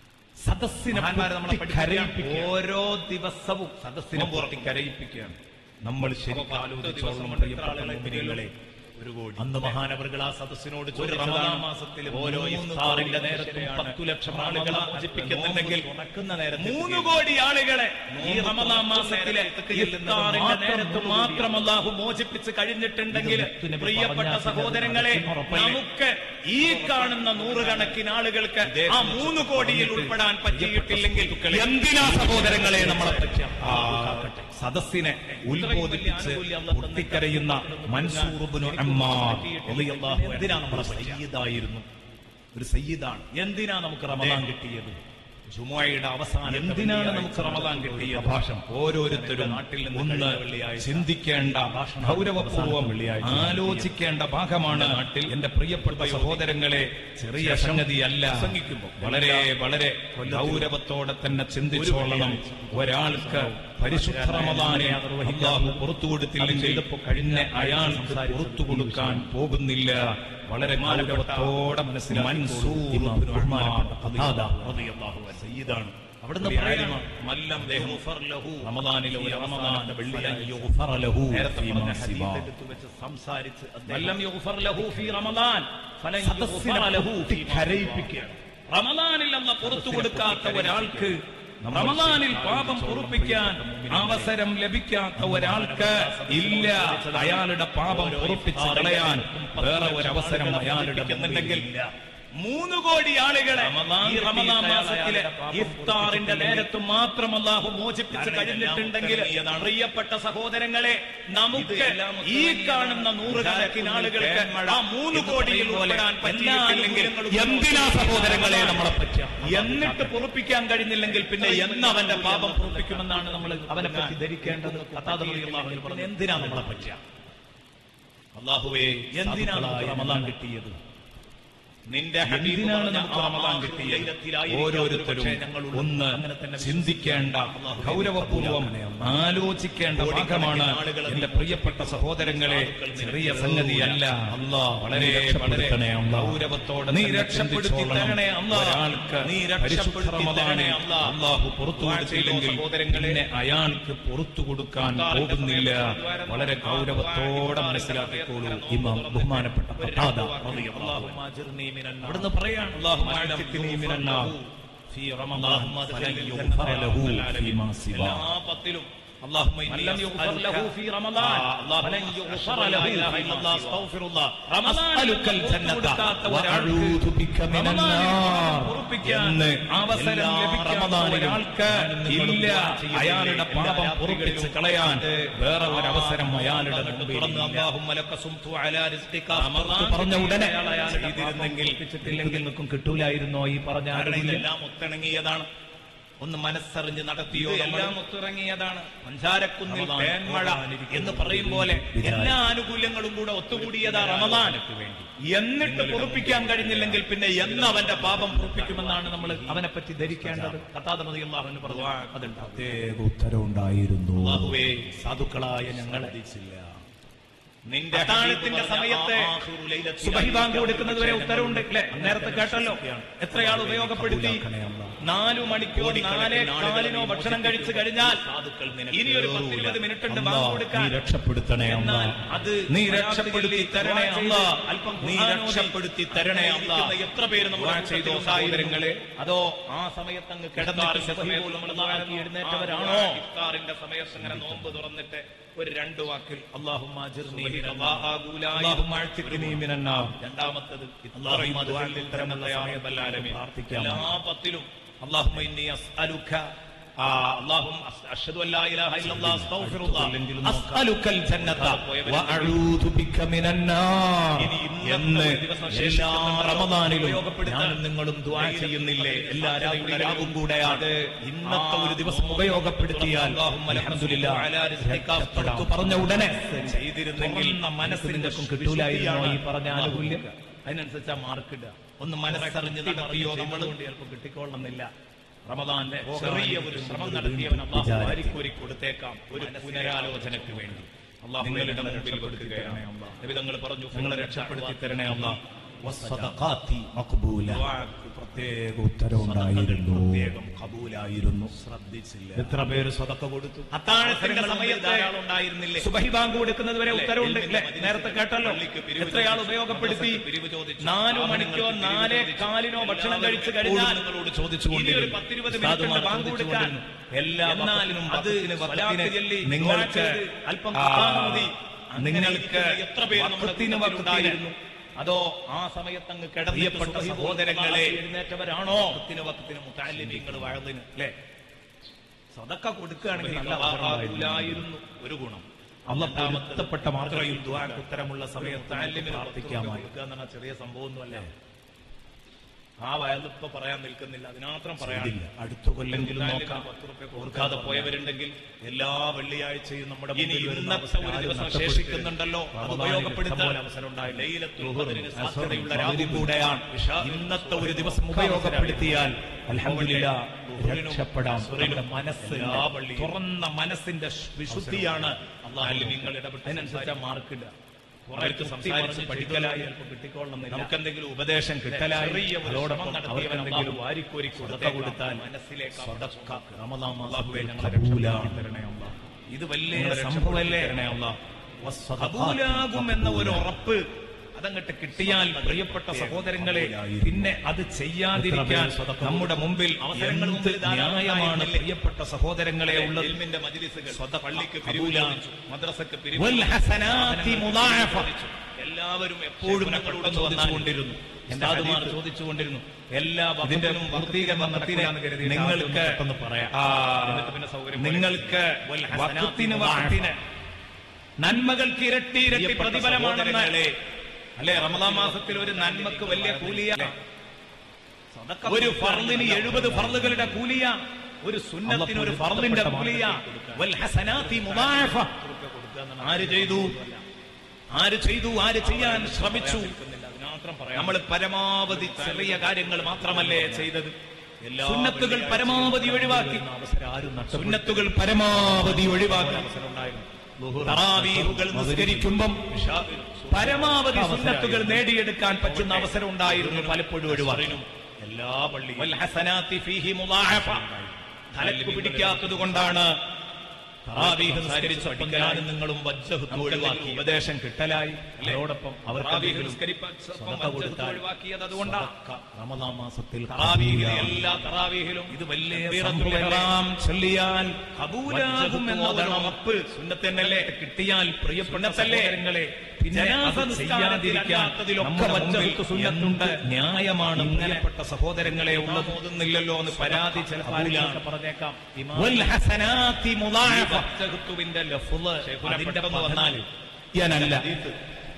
സദസ്സിനെ മഹാന്മാരെ നമ്മളെ പൊട്ടിക്കരയിപ്പിക്കുക. ഓരോ ദിവസവും സദസ്സിനെ പൊട്ടിക്കരയിപ്പിക്കുകയാണ് നമ്മൾ ശരിക്കും ആലോചിച്ചോളണം പ്രിയപ്പെട്ട മുഅ്മിനീങ്ങളെ. ഒരു കോടി അന്ന് മഹാനവറുകൾ ആ സദസ്സിനോട് ഒരു റമദാൻ മാസത്തിൽ ഓരോ ഇഫ്താറിന്റെ നേരത്തും പത്തു ലക്ഷം ആളുകളെ മോചിപ്പിക്കുന്നുണ്ടെങ്കിൽ തുറക്കുന്ന നേരത്തെ മൂന്ന് കോടി ആളുകളെ ഈ റമദാൻ മാസത്തിലെ ഇഫ്താറിന്റെ നേരത്ത് മാത്രം അല്ലാഹു മോചിപ്പിച്ച് കഴിഞ്ഞിട്ടുണ്ടെങ്കിൽ പ്രിയപ്പെട്ട സഹോദരങ്ങളെ നമുക്ക് ഈ കാണുന്ന നൂറുകണക്കിന് ആളുകൾക്ക് ആ മൂന്ന് കോടിയിൽ ഉൾപ്പെടാൻ പറ്റിയിട്ടില്ലെങ്കിൽ എന്തിനാ സഹോദരങ്ങളെ നമ്മളെ പറ്റി ആ സദസ്സിനെ ഉത്ബോധിപ്പിച്ച് പൊട്ടിക്കരയുന്ന മൻസൂർ ഇബ്നു അമ്മാർ റളിയല്ലാഹു അൻഹു എന്തിനാ നമ്മളെ സയ്യിദായിരുന്നു ഒരു സയ്യിദാണ് എന്തിനാ നമുക്ക് റമദാൻ കിട്ടിയത് ജുമുഅയുടെ അവസാനം എന്തിനാണ് നമുക്ക് റമദാൻ കിട്ടിയത് ഭാഷം ഓരോരുത്തരും നാട്ടിൽ ഒന്ന് ചിന്തിക്കേണ്ട ഗൗരവപൂർവം ആലോചിക്കേണ്ട ഭാഗമാണ് നാട്ടിൽ എന്റെ പ്രിയപ്പെട്ട സഹോദരങ്ങളെ ചെറിയ സംഗതിയല്ല പ്രസംഗിക്കുമ്പോൾ വളരെ വളരെ ഗൗരവത്തോടെ തന്നെ ചിന്തിച്ചോളണം ഒരാൾക്ക് പരിശുദ്ധ റമദാനെ അല്ലാഹു പുറത്തു കൊടുത്തില്ലെങ്കിൽ കഴിഞ്ഞ അയാൾക്ക് പുറത്തു കൊടുക്കാൻ പോകുന്നില്ല വളരെ ഗൗരവത്തോടെ മനസ്സിലാക്കി മൻസൂർ ഇബ്നു ഖതാദ റളിയല്ലാഹു അൻഹു സയ്യിദാണ് അവിടുന്ന് പറയണം മല്ലം ദേഹം റമദാനിലെ ഒരു റമദാന്റെ വെള്ളിയാഴ്ച നേരത്തെ പറഞ്ഞ ഹദീസ് എടുത്തു വെച്ച് സംസാരിച്ച് വല്ലം യുഗ്ഫർ ലഹു ഫീ റമദാൻ ഫലൻ യുഗ്ഫർ ലഹു ഫീ കരയിപ്പിക്കുകയാണ് റമദാനിൽ അല്ല പുറത്തു കൊടുക്കാത്ത ഒരാൾക്ക് റമദാനിൽ പാപം പൊറുപ്പിക്കാൻ അവസരം ലഭിക്കാത്ത ഒരാൾക്ക് ഇല്ല അയാളുടെ പാപം പൊറുപ്പിച്ച് കളയാൻ വേറെ ഒരു അവസരം അയാളുടെ മുന്നിൽ മൂന്ന് കോടി ആളുകളെ ഈ റമദാൻ മാസത്തിലെ ഇഫ്താറിന്റെ നേരത്ത് മാത്രം അല്ലാഹു മോചിപ്പിച്ച് കഴിഞ്ഞിട്ടുണ്ടെങ്കിൽ പ്രിയപ്പെട്ട സഹോദരങ്ങളെ നമുക്ക് ഈ കാണുന്ന നൂറുകണക്കിന് ആളുകൾക്ക് ആ മൂന്ന് കോടിയിൽ ഉൾപ്പെടാൻ പറ്റിയിട്ടില്ലെങ്കിൽ എന്തിനാ സഹോദരങ്ങളെ നമ്മളെ പറ്റുക എന്നിട്ട് പൊറുപ്പിക്കാൻ കഴിഞ്ഞില്ലെങ്കിൽ പിന്നെ എന്ന് അവന്റെ പാപം പൊറുപ്പിക്കുമെന്നാണ് നമ്മൾ അവനെ പറ്റി ധരിക്കേണ്ടത് ഖത്താദ് റളിയല്ലാഹു അൻഹു പറഞ്ഞു എന്തിനാ നമ്മളെ പറ്റുക അള്ളാഹുവേ എന്തിനാണ് നമുക്ക് റമദാൻ കിട്ടിയത് നിന്റെ എന്തിനാണ് നമുക്ക് റമദാൻ കിട്ടിയത് ഓരോരുത്തരും ഒന്ന് ചിന്തിക്കേണ്ട ഗൗരവപൂർവം ആലോചിക്കേണ്ട ഭാഗമാണ് എന്റെ പ്രിയപ്പെട്ട സഹോദരങ്ങളെ ചെറിയ സംഗതിയല്ല അല്ലാ വളരെ വളരെ ഗൗരവത്തോടെ നീ തന്നെ രക്ഷപ്പെടുത്തി ചിന്തിച്ചോളണം. തരണേ അല്ലാ. ഒരാൾക്ക് നീ പരിശുദ്ധ രക്ഷപ്പെടുത്തി റമദാനെ തരണേ അല്ലാ. അള്ളാഹു പുറത്തു ദുആ കൊടുത്തില്ലെങ്കിൽ ചെയ്തോ സഹോദരങ്ങളെ. പിന്നെ അയാൾക്ക് പുറത്തു കൊടുക്കാൻ പോകുന്നില്ല വളരെ ഗൗരവത്തോടെ മനസ്സിലാക്കിക്കോളൂ ഇമാം ബഹുമാനപ്പെട്ട ഖതാദ റളിയല്ലാഹു അൻഹു. അവിടുന്ന് പറയാണ് اللهم അള്ളാഹുമ്മ മിനന്നാർ في رمضان فلن يغفر له فيما سواه. പത്തിലും اللهم من إني لم يغفر أسألك له في رمضان اللهم فلن يغفر لا له إله فيما إلا الله سواه. أستغفر الله റമദാനിൽ أسألك الجنة കൊടുക്കാത്ത وأعوذ بك من റമദാനിൽ النار പൊറുപ്പിക്കാൻ എന്ന് അവസരം എല്ലാ ലഭിക്കാത്ത റമദാനിലും ഒരാൾക്ക് ഇല്ല അയാളുടെ പാപം എല്ലാ പൊറുപ്പിച്ച് രാത്രികളിലും കളയാൻ വേറെ ഒരു അവസരം അയാളുടെ മുമ്പിൽ തുറന്ന് ഇല്ല. അല്ലാഹുമ്മ ലക സുംതു അലാ റിസ്ഖിക പുറത്ത് പറഞ്ഞ ഉടനെ അയാൾ അയാളുടെ ചെയ്തിരുന്നെങ്കിൽ പാപം പൊറുപ്പിച്ചിട്ടില്ലെങ്കിൽ നിൽക്കും കിട്ടൂലായിരുന്നോ ഈ പറഞ്ഞ കാരണം ആരെങ്കിലും ഇതെല്ലാം ഒത്തിണങ്ങിയതാണ് ഒന്ന് മനസ്സറിഞ്ഞ് നടത്തിയോ ഇത് നമ്മൾ? എല്ലാം ഒത്തിറങ്ങിയതാണ് പഞ്ചാരക്കുന്നിൽ റമദാൻ തേന്മഴ പോകാനിരിക്കുന്നു. എന്ന് പറയും പോലെ എല്ലാ ആനുകൂല്യങ്ങളും കൂടെ ഒത്തുകൂടിയതാ റമദാൻ എന്നിട്ട് പൊറുപ്പിക്കാൻ കഴിഞ്ഞില്ലെങ്കിൽ പിന്നെ എന്ന് അവന്റെ പാപം പൊറുപ്പിക്കുമെന്നാണ് നമ്മൾ അവനെ പറ്റി ധരിക്കേണ്ടത് കഥാതമതിയുള്ള അവന് പറഞ്ഞു അതുണ്ടാവും പ്രത്യേക ഉത്തരവുണ്ടായിരുന്നു അള്ളാഹുവേ സാധുക്കളായ ഞങ്ങളെ നിന്റെ അത്താഴത്തിന്റെ സമയത്ത് സുബഹി ബാങ്ക് കൊടുക്കുന്നത് വരെ ഉത്തരവുണ്ട് അല്ലെ നേരത്തെ കേട്ടല്ലോ എത്രയാൾ ഉപയോഗപ്പെടുത്തി നാലു മണിക്കോ നാലേ കാലിനോ ഭക്ഷണം കഴിച്ചു കഴിഞ്ഞാൽ ഇനി ഒരു പത്തിരുപത് മിനിറ്റ് ഉണ്ട് ബാങ്ക് കൊടുക്കാൻ നീ രക്ഷപ്പെടുത്തണേ അല്ലാ. എന്നാൽ അത് നീ രക്ഷപ്പെടുത്തി തരണേ അല്ല അല്പം നീ ഖുർആൻ ഓതി രക്ഷപ്പെടുത്തി തരണേ അല്ല ഇരിക്കുന്ന എത്ര പേര് നമ്മുടെ ചെയ്തോ സഹോദരങ്ങളെ അതോ ആ സമയത്ത് അങ്ങ് കിടന്നിട്ട് സുബഹി പോലും നമ്മൾ നാളാക്കി എഴുന്നേറ്റവരാണോ ഇഫ്താറിന്റെ സമയത്ത് അങ്ങനെ നോമ്പ് തുറന്നിട്ട് ഒരു രണ്ട് വാക്കിൽ اللهم اجرني من النار അള്ളാഹുലായി اللهم اعتقني من النار രണ്ടാമത്തത് اللهم ഇത്രയും ادخلني ഉത്തരമുള്ള الجنة സമയം എല്ലാവരും പ്രാർത്ഥിക്കാം. എല്ലാ പത്തിലും اللهم إني أسألك آه اللهم أس- أشهد أن لا إله إلا الله أستغفر الله أسألك الجنة وأعوذ بك من النار ഇനി ഇന്നത്തെ എന്ന് ഒരു ദിവസം എല്ലാ ശേഷിക്കുന്നുണ്ടല്ലോ. റമദാനിലും ഉപയോഗപ്പെടുത്താൻ ഞാനും നിങ്ങളും ദുആ ചെയ്യുന്നില്ലേ എല്ലാ രാത്രികളിലും രാവും കൂടെയാണ് ഇന്നത്തെ ഒരു ദിവസം ആ, ഉപയോഗപ്പെടുത്തിയാൽ അല്ലാഹുമ്മ അൽഹംദുലില്ലാ, അലാ റിസ്ഖിക രക്ഷപ്പെട്ടു പറഞ്ഞ ഉടനെ ചെയ്തിരുന്നെങ്കിൽ തുറന്ന മനസ്സിന്റെ മനസ്സിന്റെ കിട്ടൂലായിരുന്നോ ഈ വിശുദ്ധിയാണ് പറഞ്ഞ ആനുകൂല്യം അതിനനുസരിച്ച് മാർക്കിടുക ഒന്ന് മനസ്സറിഞ്ഞ് നടത്തിയോ നമ്മൾ ചിലപ്പോൾ കിട്ടിക്കൊള്ളുന്നില്ല റമദാന്റെ പോകാൻ ചെറിയ ഒരു വേണ്ടി ശ്രമം ഒരു നടത്തിയവൻ അള്ളാഹു വിചാരത്തിൽ. വാരിക്കോരി കൊടുത്തേക്കാം ഒരു പുനരാലോചനയ്ക്ക് വേണ്ടി അള്ളാഹു നിങ്ങളുടെ മുമ്പിൽ രക്ഷപ്പെടുത്തി വെക്കുകയാണ് തരണേ അല്ലാ. നബിതങ്ങൾ പറഞ്ഞു നിങ്ങളെ രക്ഷപ്പെടുത്തി തരണേ അല്ല വസ്സദഖാത്തി മഖ്ബൂല പ്രത്യേക ഉത്തരവുണ്ടായിരുന്നു പ്രത്യേകം കബൂലായിരുന്നു ശ്രദ്ധിച്ചില്ല എത്ര പേര് സ്വതക്ക കൊടുത്തു അത്താഴത്തിന്റെ സമയത്ത് ഉണ്ടായിരുന്നില്ലേ സുബഹി ബാങ്ക് കൊടുക്കുന്നത് വരെ ഉത്തരവുണ്ട് എൽമിന്റെ അല്ലെ നേരത്തെ കേട്ടല്ലോ പള്ളിക്ക് പിരിവ് എത്രയാൾ ചോദിച്ചു. ഉപയോഗപ്പെടുത്തി മദ്രസക്ക് പിരിവ് ചോദിച്ചു. നാലു മണിക്കോ വാഹനങ്ങൾക്ക് പിരിവ് നാലേ ചോദിച്ചു. കാലിനോ ഭക്ഷണം എല്ലാവരും കഴിച്ചു കഴിഞ്ഞാൽ എപ്പോഴും നിങ്ങളോട് ചോദിച്ചുകൊണ്ടിരുന്നു. ഇനി ഒരു പത്തിരുപത് മിനിറ്റ് ഉണ്ട് ബാങ്ക് കൊടുക്കാൻ എല്ലാ എന്നാൽ വഖത്തിനും അത് വഖത്തിന് സ്വലാത്ത് വഖത്തിന് ചൊല്ലി നിങ്ങൾക്ക് ദുആ ചെയ്ത് അല്പം ആ, ഖുർആൻ ഓതി നിങ്ങൾക്ക് എത്ര പേര് നമ്മുടെ വഖത്തിന് കൂട്ടത്തിലുണ്ടായിരുന്നു അതോ ആ സമയത്ത് അങ്ങ് കിടന്നിട്ട് പ്രിയപ്പെട്ട സുബഹി സഹോദരങ്ങളെ, പോലും എഴുന്നേറ്റവരാണോ വഖത്തിന് വഖത്തിന് മുത്തഅല്ലിമീങ്ങൾ വാഴതിന് അല്ലേ സദക്ക കൊടുക്കുകയാണെങ്കിൽ നല്ല അവസരമുണ്ടായിരുന്നു. ഒരു ഗുണം അള്ള രണ്ടാമത്തത് പൊരുത്തപ്പെട്ട മാത്രയും ദുആക്ക് ഉത്തരമുള്ള സമയത്ത് മുത്തഅല്ലിമിന് പ്രാർത്ഥിക്കാമായി പ്രാർത്ഥിക്കാമായി. ചെറിയ സംഭവമൊന്നുമല്ല ആ വയലിപ്പോ പറയാൻ നിൽക്കുന്നില്ല അതിനാത്രം പറയാൻ ശരിയില്ല. അടുത്ത കൊല്ലെങ്കിലും നോക്കാം ഓർക്കാതെ പോയവരുണ്ടെങ്കിൽ എല്ലാ വെള്ളിയാഴ്ചയും നമ്മുടെ ഇനി മുമ്പിൽ വരുന്ന ഇന്നത്തെ ഒരു അവസരം ദിവസം നഷ്ടപ്പെട്ട് ശേഷിക്കുന്നുണ്ടല്ലോ അത് റമദാനിൽ ഉപയോഗപ്പെടുത്താൻ ഇഷ്ടംപോലെ അവസരം ഉണ്ടായി. ലൈലത്തുൽ ലുഹറും, ഖദറിന് അസറും, സാധ്യതയുള്ള മഗ്രിബും രാവും കൂടെയാണ് ഇന്നത്തെ ഒരു ദിവസം ഉപയോഗപ്പെടുത്തിയാൽ അൽഹംദുലില്ലാ രക്ഷപ്പെടാം നമ്മുടെ മനസ്സ് എല്ലാ പള്ളിയിലും തുറന്ന മനസ്സിന്റെ വിശുദ്ധിയാണ് അള്ളാഹു നിങ്ങൾ അതിനനുസരിച്ച് ഇടപെട്ട് മാർക്കില്ല അവർക്ക് സംസാരിച്ച് പഠിക്കലായി കിട്ടിക്കൊള്ളുന്നില്ല നമുക്ക് എന്തെങ്കിലും ഉപദേശം കിട്ടലായി ചെറിയ ഒരു അതോടൊപ്പം ശ്രമം നടത്തിയവൻ നടത്തിയവൻ എന്തെങ്കിലും അല്ലാഹു വാരിക്കോരി സദക്ക കൊടുത്താൽ മനസ്സിലേക്ക് സദക്ക റമദാൻ അല്ലാഹുവേ മാസത്തിൽ ഞങ്ങളെ കബൂലാണ്. രക്ഷപ്പെടുത്തി തരണേ അല്ലാ. ഇത് വലിയ നിങ്ങളെ സംഭവമല്ലേ തരണേ അല്ലാ. കബൂലാകും എന്ന ഒരു ഉറപ്പ് അതങ്ങട്ട് കിട്ടിയാൽ പ്രിയപ്പെട്ട സഹോദരങ്ങളെ പിന്നെ അത് ചെയ്യാതിരിക്കാൻ നമ്മുടെ മുമ്പിൽ അവസരങ്ങൾ മുമ്പിൽ ന്യായമാണ് പ്രിയപ്പെട്ട സഹോദരങ്ങളെ ഉള്ളത് പള്ളിക്ക് പിരിവിലാണ് മദ്രസക്ക് വൽ ഹസനാത്തി മുദാഅഫ. എല്ലാവരും എപ്പോഴും ഞങ്ങളോട് ചോദിച്ചുകൊണ്ടിരുന്നു ഉസ്താദുമാർ ചോദിച്ചുകൊണ്ടിരുന്നു എല്ലാ വകുപ്പിനും പൂർത്തീകരണം നടത്തിയാന്ന് കരുതി നിങ്ങൾക്ക് പെട്ടെന്ന് പറയാം. ആ, നിങ്ങൾക്ക് വക്കത്തിന് വക്കത്തിന് നന്മകൾക്ക് ഇരട്ടി ഇരട്ടി പ്രിയപ്പെട്ട പ്രതിഫലമാണെന്ന് സഹോദരങ്ങളെ, അല്ലെ റമദാൻ മാസത്തിൽ ഒരു നന്മക്ക് വലിയ കൂലിയ ഒരു ഫർദിന് എഴുപത് ഫർദുകളുടെ കൂലിയ ഒരു സുന്നത്തിന് ഒരു ഫർദിന്റെ കൂലിയ വൽ ഹസനാത്തി മുദാഅഫ. ആര് ചെയ്തു ആര് ചെയ്തു ആര് ചെയ്യാൻ ശ്രമിച്ചു നമ്മൾ പരമാവധി ചെറിയ കാര്യങ്ങൾ മാത്രമല്ലേ ചെയ്തത് സുന്നത്തുകൾ പരമാവധി ഒഴിവാക്കി സുന്നത്തുകൾ പരമാവധി ഒഴിവാക്കി തറാവീഹുകൾ നിസ്കരിക്കുമ്പം പരമാവധി സുന്നത്തുകൾ നേടിയെടുക്കാൻ പറ്റുന്ന അവസരം ഉണ്ടായിരുന്നു പലപ്പോഴും ഒഴിവാക്കി എല്ലാ പള്ളിയും വൽ ഹസനാത്തി ഫീഹി മുദാഅഫ. തലക്ക് പിടിക്കാത്തത് കൊണ്ടാണ് തറാവീഹ് നിസ്കരിച്ചപ്പോൾ ഞാനും നിങ്ങളും വജ്ജഹത്ത് ഒഴിവാക്കി ഉപദേശം കിട്ടലായി അതോടൊപ്പം അവർക്കെന്തെങ്കിലും നിസ്കരിച്ചപ്പം വജ്ജഹത്ത് ഒഴിവാക്കിയത് അതുകൊണ്ടാണ് റമദാൻ മാസത്തിൽ തറാവീഹിലെ എല്ലാ തറാവീഹിലും ഇത് വലിയ തക്ബീറത്തുൽ സംഭവമല്ലേ? ഇഹ്റാം ചൊല്ലിയാൽ കബൂലാകും എന്ന ഒരു ഓതണം. ഉറപ്പ് സുന്നത്തന്നല്ലേ കിട്ടിയാൽ പ്രിയപ്പെട്ട സഹോദരങ്ങളെ പിന്നെ അത് ചെയ്യാതിരിക്കാൻ നമ്മുടെ വജ്ജഹത്ത് സുന്നത്തുണ്ട് ന്യായമാണ് പ്രിയപ്പെട്ട സഹോദരങ്ങളെ ഉള്ളത് ഓതുന്നില്ലല്ലോ എന്ന് പരാതി ചിലപ്പോൾ ആരെങ്കിലുമൊക്കെ പറഞ്ഞേക്കാം വൽ ഹസനാത്തി മുദാഅഫ. വജ്ജഹത്തുവിന്റെ ലഫ്ള് അതിന്റെ പെട്ടെന്ന് വന്നാൽ ഞാനല്ല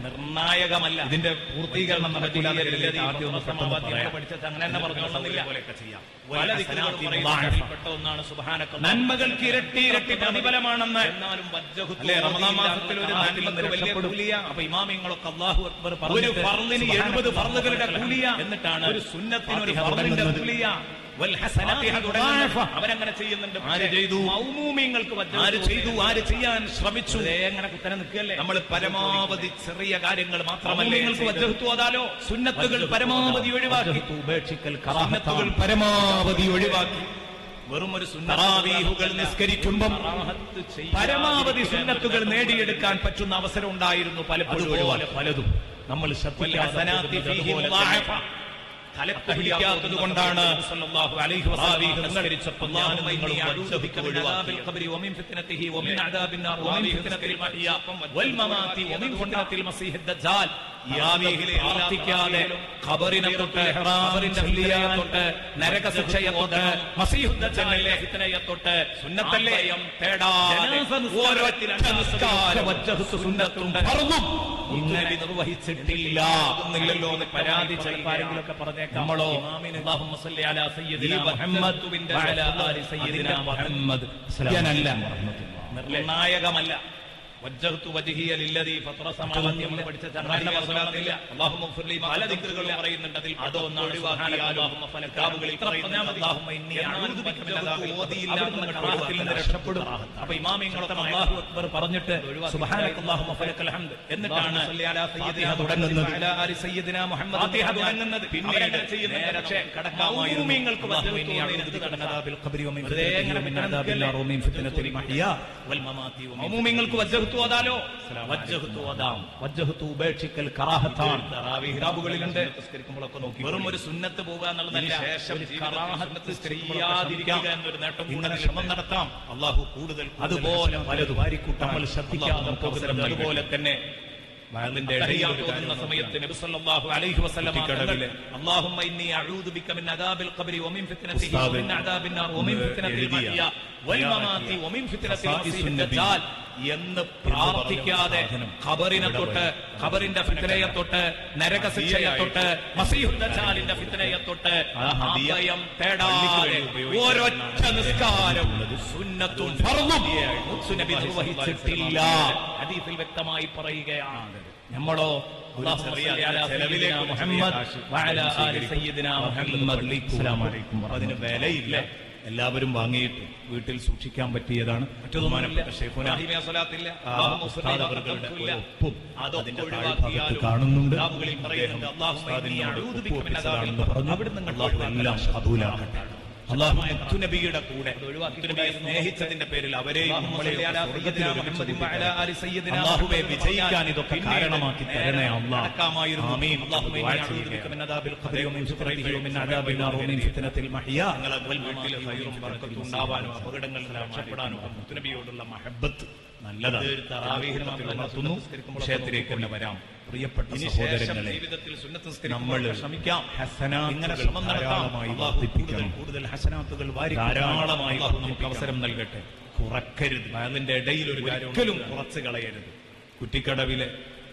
നിർണായകമല്ല ഇതിന്റെ പൂർത്തീകരണം നടക്കില്ല ആദ്യം ഒന്ന് പെട്ടെന്ന് പറയാം. പഠിച്ചത് അങ്ങനെ തന്നെ പറഞ്ഞോളന്നില്ല പോലെയൊക്കെ ചെയ്യാം പല ദിക്കുകളും പറയുന്ന അതിൽപ്പെട്ട ഒന്നാണ് സുബ്ഹാനക്കല്ലാഹ്. നന്മകൾക്ക് ഇരട്ടി ഇരട്ടി പ്രതിഫലമാണെന്ന് എന്നാലും വജ്ജഹുത്തു അല്ലേ റമദാൻ മാസത്തിൽ ഒരു ആഹ്ലിൽ നന്മക്ക് വലിയ രക്ഷപ്പെടും. കൂലിയ അപ്പൊ ഇമാമിങ്ങളൊക്കെ അള്ളാഹു അക്ബർ ഒരു പറഞ്ഞിട്ട് ഫർദിന് സുബ്ഹാനക്കല്ലാഹ് എഴുപത് ഫർദുകളുടെ കൂലിയ എന്നിട്ടാണ് ഒരു സുന്നത്തിന് ഒരു ഫാത്തിഹ ഫർദിന്റെ തുടങ്ങുന്നത്. കൂലിയ വൽ ഹസനാത്തി ഫാത്തിഹ തുടങ്ങുന്നത്. തുടങ്ങുന്നത്. അവരങ്ങനെ ചെയ്യുന്നുണ്ട് ആര് ചെയ്തു? മൗമൂമിങ്ങൾക്ക് വജ്ജഹുത്തു ആര് ചെയ്തു ആര് ചെയ്യാൻ ശ്രമിച്ചു വെറുതെ അങ്ങനെ കുത്തനെ നിൽക്കല്ലേ നമ്മൾ പരമാവധി ചെറിയ കാര്യങ്ങൾ മാത്രമല്ലേ നിങ്ങൾക്ക് വജ്ജഹത്തു ഓതാലോ സുന്നത്തുകൾ പരമാവധി ഒഴിവാക്കി വജ്ജഹത്തു ഉപേക്ഷിക്കൽ സുന്നത്തുകൾ കറാഹത്താണ്. പരമാവധി ഒഴിവാക്കി വെറും ഒരു തറാവീഹുകൾ നിസ്കരിക്കുമ്പം കറാഹത്ത് ചെയ്യാതിരിക്കുക പരമാവധി സുന്നത്തുകൾ നേടിയെടുക്കാൻ പറ്റുന്ന അവസരം ഉണ്ടായിരുന്നു പലപ്പോഴും അതുപോലെ ഒഴിവാക്കി. പലതും നമ്മൾ വൽഹസനാത്തി ഫീഹി മുളാഅഫ. തലപ്പിടിക്കാത്തത് കൊണ്ടാണ് സല്ലല്ലാഹു അലൈഹി തറാവീഹ് വസല്ലം നിസ്കരിച്ചപ്പോൾ ഞാനും അല്ലാഹുമ്മ നിങ്ങളും ഇന്നി അഊദു ബിക മിൻ ഒഴിവാക്കി. അദാബിൽ ഖബ്രി വമിൻ ഫിത്നതിഹി വമിൻ അദാബിൻ നാർ വമിൻ ഫിത്നതിൽ മഹിയ വൽ മമാതി വമിൻ ഫിത്നതിൽ മസീഹ് ദജ്ജാൽ യാവീഹിലെ എല്ലാ പ്രാർത്ഥിക്കാതെ തറാവീഹിലും ഖബറിനെ തൊട്ട് ഖബറിന്റെ ഫിത്നയെ തൊട്ട് നരകശിക്ഷയെ തൊട്ട് മസീഹ് ദജ്ജാലിന്റെ ഫിത്നയെ തൊട്ട് സുന്നത്തല്ലേ? അഭയം തേടാതെ ജനാസ നിസ്കാരത്തിൽ ഓരോരുത്തരും നിസ്കാരം വജ്ജഹത്ത് സുന്നത്തുണ്ട് ഫർദും ഇങ്ങനെ നിർവഹിച്ചിട്ടില്ല ഒന്നുമില്ലല്ലോ എന്ന് പരാതി ആരെങ്കിലുമൊക്കെ പറഞ്ഞേക്കാം നമ്മളോ? ഇമാമിന് അല്ലാഹുമ്മ സല്ലി അലാ സയ്യിദിനാ ഈ മുഹമ്മദ് വഹമ്മത്തുവിന്റെ വഅലാ ആലി സയ്യിദിനാ മുഹമ്മദ് ഞാനല്ല. നിർണായകമല്ല വജ്ജഹ്തു വജ്ഹിയ ലില്ലദീ ഫത്റ സമാവാതി നമ്മൾ പഠിച്ച ചങ്ങാന്റെ പറഞ്ഞില്ല അല്ലാഹുമ്മ ഗ്ഫിർ ലി മഅല ദിക്റുകൾ പറയുന്നുണ്ട് അതിൽ അതൊന്നാണ് ഒഴിവാക്കിയാലും അല്ലാഹുമ്മ ഫലക്കാബുകളിൽ പറയുന്നുണ്ട് അല്ലാഹുമ്മ ഇന്നി അഊദു ബിക മിൻ അദാബിൽ ഓതിയില്ല എന്ന കറാഹത്തിൽ നിന്ന് രക്ഷപ്പെടും അപ്പൊ ഇമാമിങ്ങളൊക്കെ അല്ലാഹു അക്ബർ പറഞ്ഞിട്ട് സുബ്ഹാനക അല്ലാഹുമ്മ ഫലക്കൽ ഹംദ് എന്നിട്ടാണ് ഫാത്തിഹ തുടങ്ങുന്നത് ഫാത്തിഹ തുടങ്ങുന്നത് പിന്നീട് ചെയ്യുന്നത് പക്ഷേ മൗമൂമിങ്ങൾക്ക് മൗമൂമിങ്ങൾക്ക് വജ്ജഹത്തു ഓതാലോ വജ്ജഹത്തു ഓതാം വജ്ജഹത്തു ഉപേക്ഷിക്കൽ കറാഹത്താണ് കിതാബുകളിലുണ്ട് വെറും ഒരു സുന്നത്ത് പോകുക എന്നുള്ളതല്ല ശേഷം ഒരു ജീവിതത്തിൽ കറാഹത്ത് സുന്നത്ത് ചെയ്യാതിരിക്കുക എന്നൊരു നേട്ടം കൂടെ ഇങ്ങനെ നൽകട്ടെ. ശ്രമം നടത്താം അള്ളാഹു കൂടുതൽ അതുപോലെ പലതും നമ്മൾ ശ്രദ്ധിക്കാതെ നമുക്ക് അവസരം പോകുന്നത് നൽകട്ടെ. അതുപോലെ തന്നെ വയലിന്റെ ഇടയിൽ തഹിയ്യാത്ത് ഒരു കാര്യം ഓതുന്ന സമയത്ത് നബി സല്ലല്ലാഹു അലൈഹി വസല്ലമ കുട്ടിക്കടവിലെ തങ്ങൾ അല്ലാഹുമ്മ ഇന്നി അഊദു ബിക മിൻ അദാബിൽ ഖബ്രി വമിൻ ഫിത്നതിഹി ഉസ്താദ് വമിൻ അദാബിൻ നാർ വമിൻ ഒന്ന് ഫിത്നതിൽ എഴുതിയ മഹിയ വൽ മമാതി വമിൻ ഫിത്നതിൽ ഖസായിസുൻ മസീഹ് നബി ദജ്ജാൽ എന്ന് പ്രാർത്ഥിക്കാതെ സാധനം ഖബറിനെ ഇവിടെ തൊട്ട് വരും. ഖബറിന്റെ ഫിത്നയെ തൊട്ട് നരകശിക്ഷയെ തൊട്ട് മസീഹുൽ ദജ്ജാലിന്റെ ഫിത്നയെ തൊട്ട് ആ ഹദിയ അഭയം പള്ളിക്ക് തേടാതെ വേണ്ടി ഉപയോഗിക്കുന്ന ഒരൊറ്റ നിസ്കാരം സുന്നത്തും ഫർളും മുത്തുനബി നിർവഹിച്ചിട്ടില്ല ഹദീസിൽ വ്യക്തമായി പറയുകയാണ് നമ്മളോ അല്ലാഹുമ്മ ചെറിയ സല്ലി അലാ ചെലവിലേക്ക് സയ്യിദിനാ ഒരു ചെറിയ മുഹമ്മദ് കാശ് വഅലാ ആലി സ്വീകരിക്കും. സയ്യിദിനാ മുഹമ്മദ് അസ്സലാമു അലൈക്കും. അതിന് വിലയില്ല എല്ലാവരും വാങ്ങിയിട്ട് വീട്ടിൽ സൂക്ഷിക്കാൻ പറ്റിയതാണ് ബഹുമാനപ്പെട്ട ഷെയ്ഖുന ഇബ്രാഹിമിയ സ്വലാത്തില്ല ആ, അല്ലാഹുമ്മ ഉസ്താദ് സ്വല്ലി അവர்களுടെ വസല്ലം ഒരു ഒപ്പും അതൊക്കെ അതിന്റെ ഒഴിവാക്കിയാലും താഴ്ഭാഗത്ത് കാണുന്നുണ്ട് കിതാബുകളിൽ പറയുന്നുണ്ട് അദ്ദേഹം അല്ലാഹുമ്മ ഇന്നി ഉസ്താദിനോട് അഊദു ഒപ്പ് ബിക മിൻ അദാബിൽ ഒപ്പിച്ചതാണെന്ന് പറഞ്ഞു അവിടുന്ന് നിങ്ങൾ അള്ളാഹു എല്ലാം കബൂലാക്കട്ടെ അള്ളാഹു മുത്തുനബിയുടെ കൂടെ ഒഴിവാക്കി മുത്തുനബിയെ സ്നേഹിച്ചതിന്റെ പേരിൽ അവരെയും നമ്മളെയും സല്ലി അലാ സ്വർഗ്ഗത്തിൽ സയ്യിദിനാ ഒരുമിച്ച് മുഹമ്മദിൻ വഅലാ ആലി സയ്യിദിനാ അള്ളാഹുവെ മുഹമ്മദ് വിജയിക്കാൻ ഇതൊക്കെ പിന്നീട് കാരണമാക്കി തരണേ അള്ളാഹ് നടക്കാമായിരുന്നു. ആമീൻ. അല്ലാഹുമ്മ ദുആ ഇന്നി അഊദു ബിക ചെയ്യുകയാണ്. മിൻ അദാബിൽ ഖബ്രി അദ്ദേഹം വമിൻ ഫിത്നതിഹി ഫിത്നതിഹി വമിൻ വമിൻ അദാബിൻ നാർ വമിൻ ഫിത്നത്തിൽ മഹിയ നിങ്ങളെ വീട്ടിലെ ഹൈറും ബർക്കത്തും ഉണ്ടാവാനും അപകടങ്ങളിൽ നിന്ന് രക്ഷപ്പെടാനും മുത്തുനബിയോടുള്ള മഹബത്ത് നല്ലതാണ് തറാവീഹിൽ നമ്മൾ ഉണർത്തുന്നു വിഷയത്തിലേക്ക് തന്നെ വരാം പ്രിയപ്പെട്ട സഹോദരങ്ങളെ ജീവിതത്തിൽ സുന്നത്ത് നമ്മൾ നിസ്കരിക്കുമ്പോൾ ശ്രമിക്കാം ഹസനാത്തുകൾ ഇങ്ങനെ ശ്രമം നടത്താം ധാരാളമായി അല്ലാഹു വർദ്ധിപ്പിക്കണം. കൂടുതൽ കൂടുതൽ ഹസനാത്തുകൾ വാരി ധാരാളമായി അല്ലാഹു നമുക്ക് വർദ്ധിപ്പിക്കണം. അവസരം നൽകട്ടെ കുറക്കരുത് അതിന്റെ ഇടയിൽ ഒരു കാര്യം ഒരിക്കലും കുറച്ച് കളയരുത് കുറ്റിക്കടവിലെ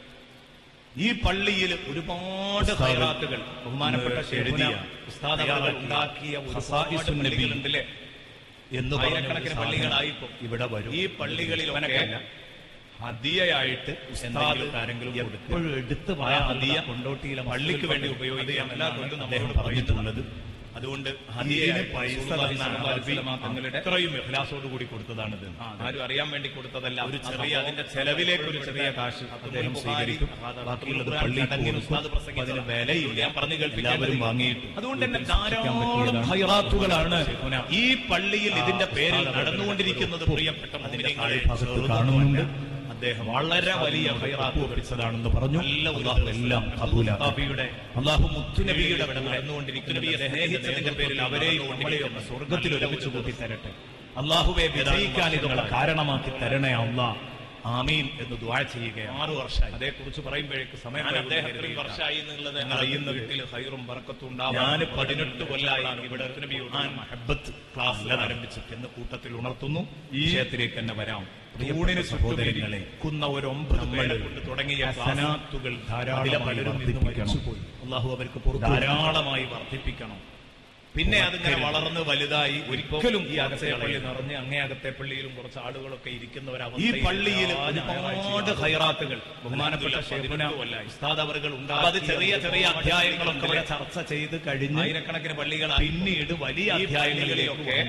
ഈ പള്ളിയിൽ ഒരുപാട് ഉസ്താദ് ഖൈറാത്തുകൾ ബഹുമാനപ്പെട്ട ഒന്ന് ഷെയ്ഖുന എഴുതിയ ഉസ്താദ് അവർ തയ്യാറാക്കിയ ഉണ്ടാക്കിയ ഖസായിസുൻ ഒരുപാട് നബി പള്ളികളുണ്ടല്ലേ എന്ന് പറഞ്ഞ ഒരു ആയിരക്കണക്കിന് സാധനം പള്ളികളായിപ്പോ ഇവിടെ വരും ഈ പള്ളികളിൽ ഇവനൊക്കെയല്ല ഹദിയയായിട്ട് ഉസ്താദ് ആരെങ്കിലും എപ്പോഴും എടുത്ത് പറയാൻ ഹദിയ കൊണ്ടോട്ടിയിലെ പള്ളിക്ക് വേണ്ടി ഉപയോഗിക്കാം എല്ലാ കൊണ്ടും അദ്ദേഹം പറഞ്ഞിട്ടുള്ളത് അതുകൊണ്ട് ഹദിയന് പൈസ തങ്ങളുടെ ഇത്രയും ഇഖ്ലാസോട് കൂടി കൊടുത്തതാണിത് ആരും അറിയാൻ വേണ്ടി കൊടുത്തതല്ല ഒരു ചെറിയ അതിന്റെ ചെലവിലേക്ക് ഒരു ചെറിയ കാശ് അദ്ദേഹം സ്വീകരിക്കും ബാക്കിയുള്ളത് പള്ളിക്ക് കൊടുക്കും അതിന് വിലയില്ല ഞാൻ പറഞ്ഞു എല്ലാവരും വാങ്ങിയിട്ട് അതുകൊണ്ട് തന്നെ സൂക്ഷിക്കാൻ ധാരാളം പറ്റിയതാണ്. ഹൈറാത്തുകളാണ് ശൈഖുന. ഈ പള്ളിയിൽ ഇതിന്റെ പേരിൽ നടന്നുകൊണ്ടിരിക്കുന്നത് പ്രിയപ്പെട്ട അതിന്റെ മുഅ്മിനീങ്ങളെ. താഴ്ഭാഗത്ത് കാണുന്നുണ്ട് അദ്ദേഹം വളരെ വലിയ ഹൈറാത്ത് ഒപ്പിച്ചതാണെന്ന് പറഞ്ഞു നല്ല അള്ളാഹു എല്ലാം കബൂലാക്കട്ടെ. നബിയുടെ അള്ളാഹു മുത്തുനബിയുടെ ഇവിടെ നടന്നുകൊണ്ടിരിക്കുന്ന നബിയെ സ്നേഹിച്ചതിന്റെ പേരിൽ അവരെയും നമ്മളെയും സ്വർഗത്തിൽ ഒരുമിച്ച് കൂട്ടി തരട്ടെ അള്ളാഹുവെ വിജയിക്കാൻ ഇതൊക്കെ കാരണമാക്കി തരണേ അള്ളാ ആമീൻ എന്ന് ദ്വാ ചെയ്യുകയാണ് ആറു വർഷമായി അതേക്കുറിച്ച് പറയുമ്പോഴേക്ക് സമയം ഞാൻ വൈകുന്നു അദ്ദേഹം കരുതിയിട്ടാണ്. വർഷമായി എന്നുള്ളത് ഞങ്ങൾ അറിയുന്നത് വീട്ടിൽ ഹൈറും ബർക്കത്തും ഞാൻ പതിനെട്ട് കൊല്ലായി ഇവിടെ ഖുർആൻ മഹബത്ത് ക്ലാസ് ആരംഭിച്ചിട്ട് എന്ന് കൂട്ടത്തിൽ ഉണർത്തുന്നു ഈ വിഷയത്തിലേക്ക് തന്നെ വരാം തൂണിന് സഹോദരങ്ങളെ കുന്ന ഒരു ഒമ്പത് പേരെ കൊണ്ട് തുടങ്ങിയ ഹസനാത്തുകൾ ധാരാളമായി വർദ്ധിപ്പിക്കണം അള്ളാഹു അവർക്ക് പുറത്ത് ധാരാളമായി വർദ്ധിപ്പിക്കണം പിന്നെ അതിങ്ങനെ വളർന്ന് വലുതായി ഒരിക്കലും ഈ അകത്തെ പള്ളി നിറഞ്ഞ് അങ്ങേ അകത്തെ പള്ളിയിലും കുറച്ച് ആളുകളൊക്കെ ഇരിക്കുന്നവരവസ്ഥ ഈ പള്ളിയിൽ ഒരുപാട് ഹൈറാത്തുകൾ ബഹുമാനപ്പെട്ട ഷെയ്ഖുന ഉസ്താദ് അവറുകൾ ഉണ്ടാകും അത് ചെറിയ ചെറിയ അധ്യായങ്ങളൊക്കെ ഇവിടെ ചർച്ച ചെയ്ത് കഴിഞ്ഞ് ആയിരക്കണക്കിന് പള്ളികൾ പിന്നീട് വലിയ അധ്യായങ്ങളിലൊക്കെ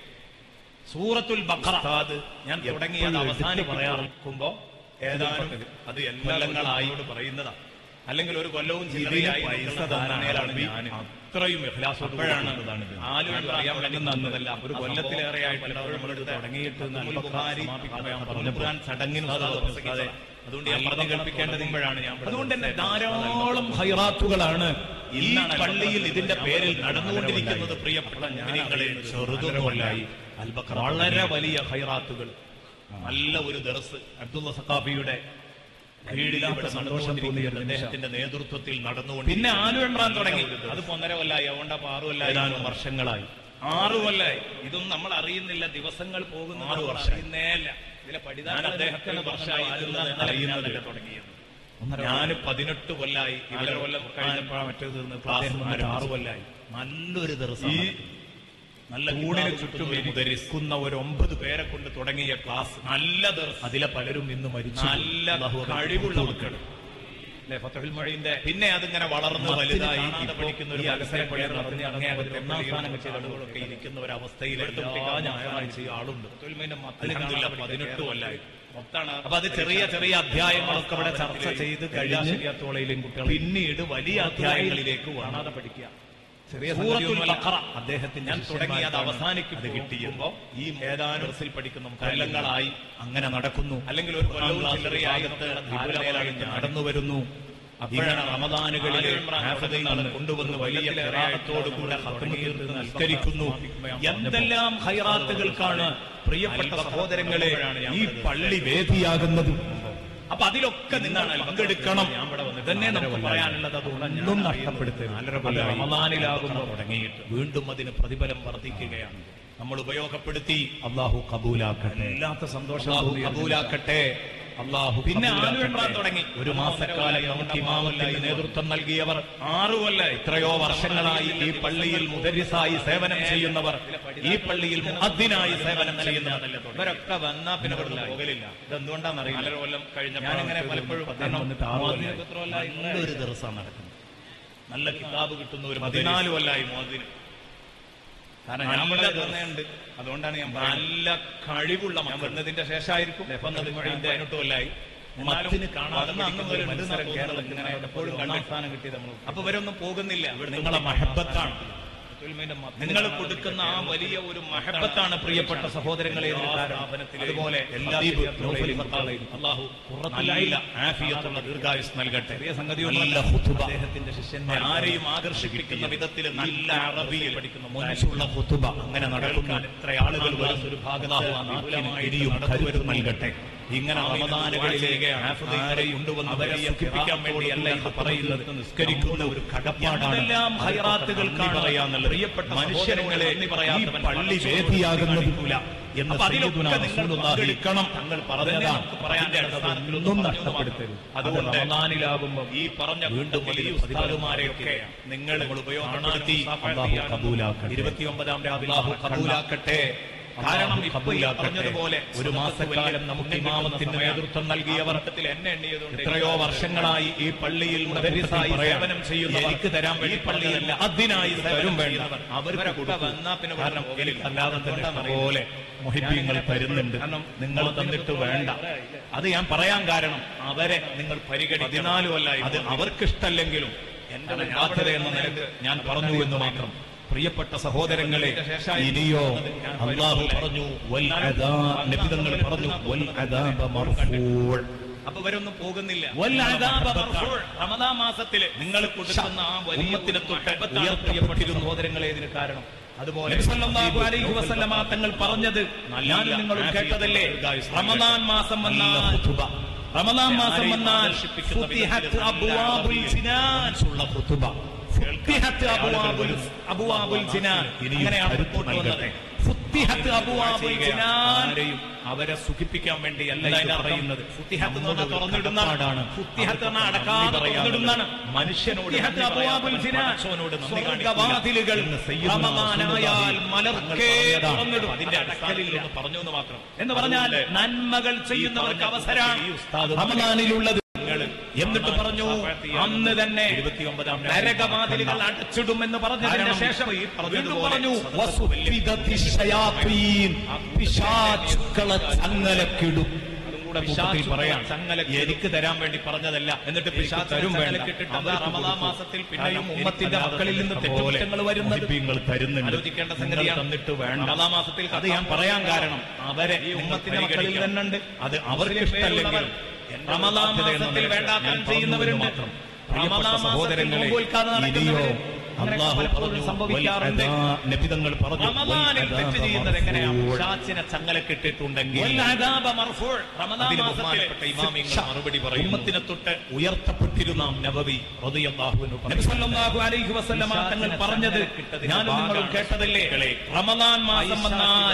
സൂറത്തുൽ ബഖറ ഞാൻ തുടങ്ങിയത് അവസാനം പറയാറുമ്പോ ഏതാനും അത് കൊല്ലങ്ങളായി പറയുന്നതാ അല്ലെങ്കിൽ ഒരു കൊല്ലവും ചില്ലറയായി പൈസ ധാരണയിലാണ് ഞാൻ അത്രയും ഇഖ്ലാസോടുകൂടിയാണ് ആലുകൾ അറിയാൻ വേണ്ടി നന്നതല്ല ഒരു കൊല്ലത്തിലേറെയായിട്ട് നമ്മൾ തുടങ്ങിയിട്ട് ബുഖാരി ഖുർആൻ ചടങ്ങിന് ഉസ്താദ് അതുകൊണ്ട് ഞാൻ പറഞ്ഞു കേൾപ്പിക്കേണ്ടതുമ്പോഴാണ് ഞാൻ അതുകൊണ്ട് തന്നെ ധാരാളം ഹൈറാത്തുകളാണ് ഈ പള്ളിയിൽ ഇതിന്റെ പേരിൽ നടന്നുകൊണ്ടിരിക്കുന്നത് പ്രിയപ്പെട്ട ഞാനിങ്ങളെ ചെറുതുകൊല്ലായി വളരെ വലിയ ഹൈറാത്തുകൾ നല്ല ഒരു ദർസ് അബ്ദുള്ള സഖാഫിയുടെ കീഴിൽ ഇവിടെ നടന്നുകൊണ്ടിരിക്കുന്നത് അദ്ദേഹത്തിന്റെ നേതൃത്വത്തിൽ നടന്നുകൊണ്ട് പിന്നെ ആലുവെമ്പ്രാൻ തുടങ്ങി അത് ഒന്നര കൊല്ലായി അതുകൊണ്ട് അപ്പൊ ആറു കൊല്ലായി ഏതാനും വർഷങ്ങളായി ആറു കൊല്ലായി ഇതൊന്നും നമ്മൾ അറിയുന്നില്ല ദിവസങ്ങൾ പോകുന്ന ആറ് നമ്മൾ വർഷം. അറിയുന്നേല്ല ഇതിലെ ഞാൻ പഠിതാക്കൾ അദ്ദേഹത്തിന് വർഷമായി അറിയുന്നത് തുടങ്ങിയത് ഞാൻ പതിനെട്ട് കൊല്ലായി ഇവിടെ കൊല്ലം കഴിഞ്ഞപ്പോഴാണ് മറ്റേത് തീർന്ന് ക്ലാസ് ആറു കൊല്ലായി നല്ലൊരു ദിവസം ഈ നല്ല തൂണിന് ചുറ്റും ധരിക്കുന്ന ഒരു ഒമ്പത് പേരെ കൊണ്ട് തുടങ്ങിയ ക്ലാസ് നല്ല ദിവസം അതിലെ പലരും ഇന്ന് മരിച്ചു നല്ല അല്ലാഹു അവർക്ക് കഴിവുള്ള പുറത്തു കൊടുക്കട്ടെ. അല്ലേ, ഫതഹുൽ മൊഴീന്റെ പിന്നെ അതിങ്ങനെ വളർന്ന് വലുതായി കാണാതെ പഠിക്കുന്ന ഒരു അകസയ പള്ളി നടന്ന് അങ്ങേ അകത്തെ ഒന്നാം സ്ഥാനം വെച്ച ആളുകളൊക്കെ ഇരിക്കുന്ന ഒരു അവസ്ഥയിൽ എല്ലാ ഞായറാഴ്ചയും ആളുണ്ട് അൽഹംദുലില്ലാ, പതിനെട്ട് കൊല്ലായി മൊത്താണ് അപ്പൊ അത് ചെറിയ ചെറിയ അധ്യായങ്ങളൊക്കെ ഇവിടെ ചർച്ച ചെയ്ത് കഴിഞ്ഞിയാത്തോളയിലും കുട്ടികൾ പിന്നീട് വലിയ അധ്യായങ്ങളിലേക്ക് കാണാതെ പഠിക്കുക ചെറിയ സൂറത്തുൽ ബഖറ അദ്ദേഹത്തിന് ഞാൻ തുടങ്ങി അത് അവസാനിക്കും കിട്ടിയപ്പോ ഈ ഏതാനും ദർസിൽ പഠിക്കുന്ന കൊല്ലങ്ങളായി അങ്ങനെ നടക്കുന്നു അല്ലെങ്കിൽ ഒരു കൊല്ലവും ചില്ലറയായിട്ട് ധാരണയിലായി നടന്നു വരുന്നു അപ്പോഴാണ് റമദാനുകളിലെ ഹാഫിദുകൾ കൊണ്ടുവന്ന് വലിയ ഖിറാഅത്തോടുകൂടെ ഖത്മ് തീർത്ത് നിസ്കരിക്കുന്നു എന്തെല്ലാം ഹൈറാത്തുകൾക്കാണ് പ്രിയപ്പെട്ട സഹോദരങ്ങളെ ഈ പള്ളി വേദിയാകുന്നത് അപ്പൊ അതിലൊക്കെ നിന്നാണ് പങ്കെടുക്കണം തന്നെ നമുക്ക് പറയാനുള്ളത് അത് ഒന്നും നഷ്ടപ്പെടുത്തരുത് റമദാനിലാകുമ്പോൾ തുടങ്ങിയിട്ട് വീണ്ടും അതിന് പ്രതിഫലം വർദ്ധിക്കുകയാണ് നമ്മൾ ഉപയോഗപ്പെടുത്തി അള്ളാഹു കബൂലാക്കട്ടെ ഇല്ലാത്ത സന്തോഷം കബൂലാക്കട്ടെ അള്ളാഹു പിന്നെ ആലുവെമ്പ്രാൻ തുടങ്ങി ഒരു മാസക്കാലം നമുക്ക് ഇമാമല്ലായി നേതൃത്വം നൽകിയവർ ആറു കൊല്ല എത്രയോ വർഷങ്ങളായി ഈ പള്ളിയിൽ മുദരിസായി സേവനം ചെയ്യുന്നവർ ഈ പള്ളിയിൽ മുഅദ്ദിനായി സേവനം ചെയ്യുന്നവർ ഇവരൊക്കെ വന്നാ പിന്നെ ഇവിടെ പോകലില്ല ഇതെന്തുകൊണ്ടാണെന്ന് അറിയില്ല നാലര കൊല്ലം കഴിഞ്ഞ ഞാനിങ്ങനെ പലപ്പോഴും നല്ലൊരു ദിവസമാണ് നടക്കുന്നത് നല്ല കിതാബ് കിട്ടുന്ന ഒരു പതിനാല് കൊല്ലായി മോദിന് കാരണം ഞാൻ ഇവിടെ തന്നെയുണ്ട് അതുകൊണ്ടാണ് ഞാൻ നല്ല കഴിവുള്ള ഞാൻ വരുന്നതിന്റെ ശേഷമായിരിക്കും പതിനെട്ട് കൊല്ലായി മത്തിന് കാണാതെ ഒരു മത്സരം കേരളത്തിൽ ഇങ്ങനെ എപ്പോഴും കണ്ടാൻ സ്ഥാനം കിട്ടിയത് നമ്മൾ അപ്പൊ ഇവരൊന്നും പോകുന്നില്ല നിങ്ങളെ മഹബത്താണ് നിങ്ങൾ കൊടുക്കുന്ന ആ വലിയ ഒരു മഹബത്താണ് പ്രിയപ്പെട്ട സഹോദരങ്ങളെ അതുപോലെ എല്ലാ അള്ളാഹു നല്ല ആഫിയത്തുള്ള ദീർഘായുസ് നൽകട്ടെ നല്ല ഖുതുബ. അദ്ദേഹത്തിന്റെ ശിഷ്യന്മാർ ആരെയും ആകർഷിപ്പിക്കുന്ന വിധത്തിൽ നല്ല അറബിയിൽ പഠിക്കുന്ന മനസ്സുള്ള ഖുതുബ അങ്ങനെ നടക്കാൻ എത്ര ആളുകൾ വരും ഒരു ഭാഗമായും കരുവരും നൽകട്ടെ ഇങ്ങനെ റമദാനുകളിലേക്ക് ആരെയും കൊണ്ടുവന്ന് അവരെ സുഖിപ്പിക്കാൻ വേണ്ടിയല്ല ഇത് പറയുന്നത് നിസ്കരിക്കുന്ന ഒരു കടപ്പാടാണ് എല്ലാം ഹൈറാത്തുകൾക്കാണ് പറയാന്നുള്ളത് പ്രിയപ്പെട്ട മനുഷ്യരെ ഈ പള്ളി വേദിയാകുന്നതില്ല എന്ന് സയ്യിദുനാ റസൂലുള്ളാഹി തങ്ങൾ പറഞ്ഞതാണ് പറയാന്റെ ഒന്നും നഷ്ടപ്പെടുത്തരുത് അതുകൊണ്ട് റമദാനിലാകുമ്പോൾ ഈ പറഞ്ഞ വീണ്ടും വലിയ ഉസ്താദുമാരെയൊക്കെ നിങ്ങൾ ഉപയോഗപ്പെടുത്തി അല്ലാഹു കബൂലാക്കട്ടെ ഇരുപത്തിയൊമ്പതാം രാവിലെ അല്ലാഹു കബൂലാക്കട്ടെ കാരണം ഇപ്പോൾ ഈ പറഞ്ഞതുപോലെ ഒരു മാസക്കാലം നമുക്ക് ഇമാമത്തിന് നേതൃത്വം നൽകിയവർ എന്നെ എണ്ണിയതുകൊണ്ട് എത്രയോ വർഷങ്ങളായി ഈ പള്ളിയിൽ മുദരിസായി സേവനം ചെയ്യുന്ന എനിക്ക് തരാൻ വേണ്ടി പള്ളിയല്ല അതിനായി തരും വേണ്ടവർ അവർക്ക് വന്നാ പിന്നെ കാരണം അല്ലാതെ തന്നെ പോലെ മൊഹിബ്യങ്ങൾ തരുന്നുണ്ട് നിങ്ങൾ തന്നിട്ട് വേണ്ട അത് ഞാൻ പറയാൻ കാരണം അവരെ നിങ്ങൾ പരിഗണി പതിനാല് കൊല്ലായി അത് അവർക്കിഷ്ടല്ലെങ്കിലും എന്റെ ബാധ്യത എന്ന നിലക്ക് ഞാൻ പറഞ്ഞു എന്ന് മാത്രം പ്രിയപ്പെട്ട സഹോദരങ്ങളെ ഇനിയോ അള്ളാഹു പറഞ്ഞു വൽ അദാ നബിതങ്ങൾ പറഞ്ഞു വൽ അദാബ മർഫൂൾ അപ്പൊ ഇവരൊന്നും പോകുന്നില്ല വൽ അദാബ മർഫൂൾ റമദാൻ മാസത്തില് നിങ്ങൾ കൊടുക്കുന്ന ആ വലിയത്തിന് തൊട്ട് ഉയർത്തപ്പെട്ടിരുന്നു സഹോദരങ്ങളെ ഇതിന് കാരണം അതുപോലെ നബി സല്ലല്ലാഹു അലൈഹി വസല്ലമ തങ്ങൾ പറഞ്ഞത് ഞാൻ നിങ്ങളും കേട്ടതല്ലേ റമദാൻ മാസം വന്നാൽ റമദാൻ മാസം വന്നാൽ ഫുത്തിഹത്ത് അബ്വാബുൽ ജിനാൻ ഉള്ള ഖുതുബ ഫുത്തിഹത്ത് അബ്വാബുൽ അബ്വാബുൽ ജിനാൻ അങ്ങനെയാണ് റിപ്പോർട്ട് വന്നത് ഫുത്തിഹത്ത് അബ്വാബുൽ ജിനാൻ ആരെയും അവരെ സുഖിപ്പിക്കാൻ വേണ്ടിയല്ല എന്താ ഇത് ഇതിന്റെ പറയുന്നത് അർത്ഥം? ഫുത്തിഹത്ത് എന്ന് പറഞ്ഞാൽ തുറന്നിടുന്നതാണ്. ഫുത്തിഹത്ത് എന്ന് പറഞ്ഞാൽ അടക്കാതെ തുറന്നിടുന്നതാണ്. മനുഷ്യനോട് ഫുത്തിഹത്ത് നന്ദി പറയാൻ അബ്വാബുൽ ജിനാൻ. പടച്ചവനോട് നന്ദി കാണിക്കുക. സ്വർഗ്ഗവാതിലുകൾ എന്ന് സയ്യിദുനാ റമദാനായാൽ റസൂലുള്ളാഹി മലർക്കേ തങ്ങൾ പറഞ്ഞതാണ്. തുറന്നിടും. അതിന്റെ അത് അടിസ്ഥാനത്തിൽ അടക്കലില്ല. ഒന്ന് പറഞ്ഞു എന്ന് മാത്രം എന്ന് പറഞ്ഞാൽ അതുകൊണ്ട് നന്മകൾ ചെയ്യുന്നവർക്ക് ഈ അവസരമാണ് ഈ ഉസ്താദ് റമദാനിലുള്ളത് നിങ്ങൾ എന്നിട്ട് പറഞ്ഞു അന്ന് തന്നെ ഇരുപത്തിയൊമ്പതാം നരകവാതിലുകൾ അടച്ചിടുമെന്ന് പറഞ്ഞതിന് കാരണം ശേഷം ഈ പറഞ്ഞതുപോലെ വീണ്ടും പറഞ്ഞു സദസ്സ് വസുഫിദത്തി ശയാത്തീൻ. പിശാചുക്കളെ ചങ്ങലക്കിടും അതും കൂടെ കൂട്ടത്തിൽ പിശാചുക്കളെ പറയാം ചങ്ങലക്കിടും. എനിക്ക് തരാൻ വേണ്ടി പറഞ്ഞതല്ല എന്നിട്ട് എനിക്ക് പിശാച് തരും വേണ്ട. ചങ്ങലക്കിട്ടിട്ട് അവർക്ക് അതാ റമദാൻ കൊടുക്കും. മാസത്തിൽ പിന്നെയും കാരണം ഉമ്മത്തിന്റെ എനിക്കല്ലാതെ മക്കളിൽ നിന്ന് ഇഷ്ടം തെറ്റുകുറ്റങ്ങൾ പോലെ വരുന്നത് മുഹിബ്ബീങ്ങൾ തരുന്നുണ്ട് ആലോചിക്കേണ്ട നിങ്ങൾ സംഗതിയാണ്. തന്നിട്ട് വേണ്ട റമദാൻ മാസത്തിൽ അത് ഞാൻ പറയാൻ കാരണം അവരെ ഈ നിങ്ങൾ ഉമ്മത്തിന്റെ മക്കളിൽ പരിഗണിക്കണം. തന്നെ ഉണ്ട് അത് അവർക്ക് മുസ്ലിം ഇഷ്ടമല്ലെങ്കിലും പേരുള്ളവർ എന്റെ റമദാൻ ബാധ്യത എന്ന മാസത്തിൽ നിലയ്ക്ക് വേണ്ടാത്തരം ഞാൻ പറഞ്ഞു ചെയ്യുന്നവരുണ്ട് എന്ന് മാത്രം. പ്രിയപ്പെട്ട റമദാൻ മാസത്തിൽ സഹോദരങ്ങളെ, നോമ്പുൽക്കാതെ നടക്കുന്നവര് ഇനിയോ അങ്ങനെയൊക്കെ അള്ളാഹു പലപ്പോഴും പറഞ്ഞു സംഭവിക്കാറുണ്ട് വൽ അദാ- നബിതങ്ങൾ പറഞ്ഞു റമദാനിൽ വൽ തെറ്റ് അദാ ചെയ്യുന്നത് എങ്ങനെയാ മർഫൂഅ്. പിശാചിനെ ചങ്ങലക്കിട്ടിട്ടുണ്ടെങ്കിൽ വല്ലഅദാബ മർഫൂഅ്. റമദാൻ അതിന് മാസത്തിൽ ബഹുമാനപ്പെട്ട ഇമാമിങ്ങൾ ശിക്ഷ. മറുപടി പറയും ഉമ്മത്തിനെ തൊട്ട് ഉയർത്തപ്പെട്ടിരുന്ന നബവി റളിയല്ലാഹു അൻഹു നബി പറഞ്ഞു. സല്ലല്ലാഹു അലൈഹി വസല്ലമ തങ്ങൾ പറഞ്ഞത് ഞാനും നിങ്ങളും കേട്ടതല്ലേ റമദാൻ മാസം വന്നാൽ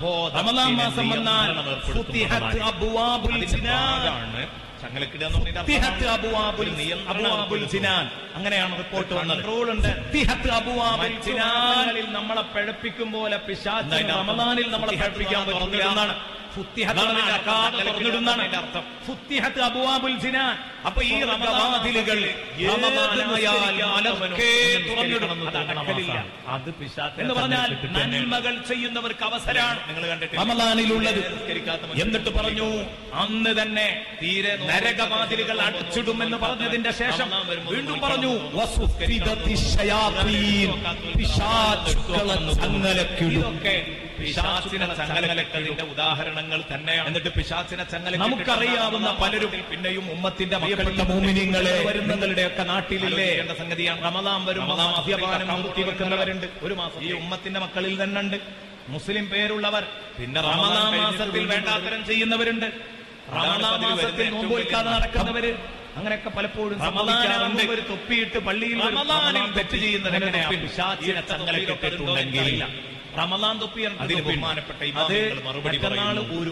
റമദാൻ മാസം വന്നാൽ ഫുത്തിഹത്ത് അബ്വാബുൽ ജിനാൻ ഭാഗമാണ് ചങ്ങലക്കിടുക എന്ന് പറഞ്ഞതിന്റെ ഫുത്തിഹത്ത് അർത്ഥം അബ്വാബുൽ ഒരു നിയന്ത്രണം അബ്വാബുൽ ജിനാൻ അങ്ങനെയാണ് റിപ്പോർട്ട് വന്നത് ഫുത്തിഹത്ത് അബ്വാബുൽ ജിനാനിൽ നമ്മളെ പഴപ്പിക്കും പോലെ പിശാചിന് അതിന്റെ അർത്ഥം? റമദാനിൽ നമ്മളെ ഫുത്തിഹത്ത് പഴപ്പിക്കാൻ എന്ന് പറ്റില്ല എന്നാണ് ഫുത്തിഹത്ത് അതാണ് എന്ന് അതിന്റെ അടക്കാതെ അർത്ഥം. തുറന്നിടുന്നതാണ് അതിന്റെ അർത്ഥം. ഫുത്തിഹത്ത് അബ്വാബുൽ ജിനാൻ അപ്പൊ ഈ റമദാനിലുകൾ റമദാനായാൽ മലർക്കേ തുറന്നിടും അത് അടക്കലില്ല അത് പിശാചിനെ എന്ന് പറഞ്ഞാൽ ചങ്ങലക്കിട്ടിട്ട് തന്നെയാണ്. നന്മകൾ ചെയ്യുന്നവർക്ക് അവസരമാണ് നിങ്ങൾ കണ്ടിട്ടില്ല റമദാനിലുള്ളത് നിസ്കരിക്കാത്ത മനുഷ്യൻ എന്നിട്ട് പറഞ്ഞു അന്ന് തന്നെ തീരെ നോമ്പ് നരകവാതിലുകൾ അടച്ചിടുമെന്ന് പറഞ്ഞതിന്റെ ശേഷം റമദാൻ വരുമ്പോൾ വീണ്ടും നോക്കണം. പറഞ്ഞു വസുഫിദത്തി ശയാത്തീൻ. പിശാചുക്കളെ ചങ്ങലക്കിടും. ഇതൊക്കെ പിശാചിനെ ചങ്ങലക്കിട്ടതിന്റെ ഉദാഹരണങ്ങൾ തന്നെയാണ് എന്നിട്ട് പിശാചിനെ ചങ്ങല നമുക്കറിയാവുന്ന പലരും പിന്നെയും ഉമ്മത്തിന്റെ പ്രിയപ്പെട്ട മക്കളുടെ മോമിനിങ്ങളെ, വരുന്നവരുടെയൊക്കെ നാട്ടിലില്ലേ ആലോചിക്കേണ്ട സംഗതിയാണ്. റമദാൻ വരുമ്പോൾ റമദാൻ മാസത്തിൽ മദ്യപാനം കക്കാൻ നിർത്തി വെക്കുന്നവരുണ്ട് ഒരു മാസം ഈ ഉമ്മത്തിന്റെ മക്കളിൽ തന്നെ ഉണ്ട് മുസ്ലിം പേരുള്ളവർ പിന്നെ റമദാൻ റമദാൻ മാസത്തിൽ കഴിഞ്ഞിട്ട് വേണ്ടാത്തരം ചെയ്യുന്നവരുണ്ട് റമദാൻ അതിൽ വരുന്ന മാസത്തിൽ ഏറ്റവും നോമ്പൊഴിക്കാതെ വലിയ നടക്കുന്നവര് അങ്ങനെയൊക്കെ പലപ്പോഴും റമദാനാകുമ്പോൾ സംഭവിക്കാറുണ്ട് ഒരു തൊപ്പിയിട്ട് പള്ളിയിൽ വരും. റമദാനിൽ റമദാൻ തെറ്റ് ചെയ്യുന്നത് അങ്ങനെ എങ്ങനെയാ? തൊപ്പി പിശാചിനെ ചങ്ങലക്കിട്ടിട്ടുണ്ടെങ്കിൽ റമദാൻ തൊപ്പി എന്ന് അതിന് തൊപ്പിയുണ്ട്. ബഹുമാനപ്പെട്ട അത് ഇമാമിങ്ങൾ മറുപടി മറ്റന്നാൾ പറയുന്നു. ഊരും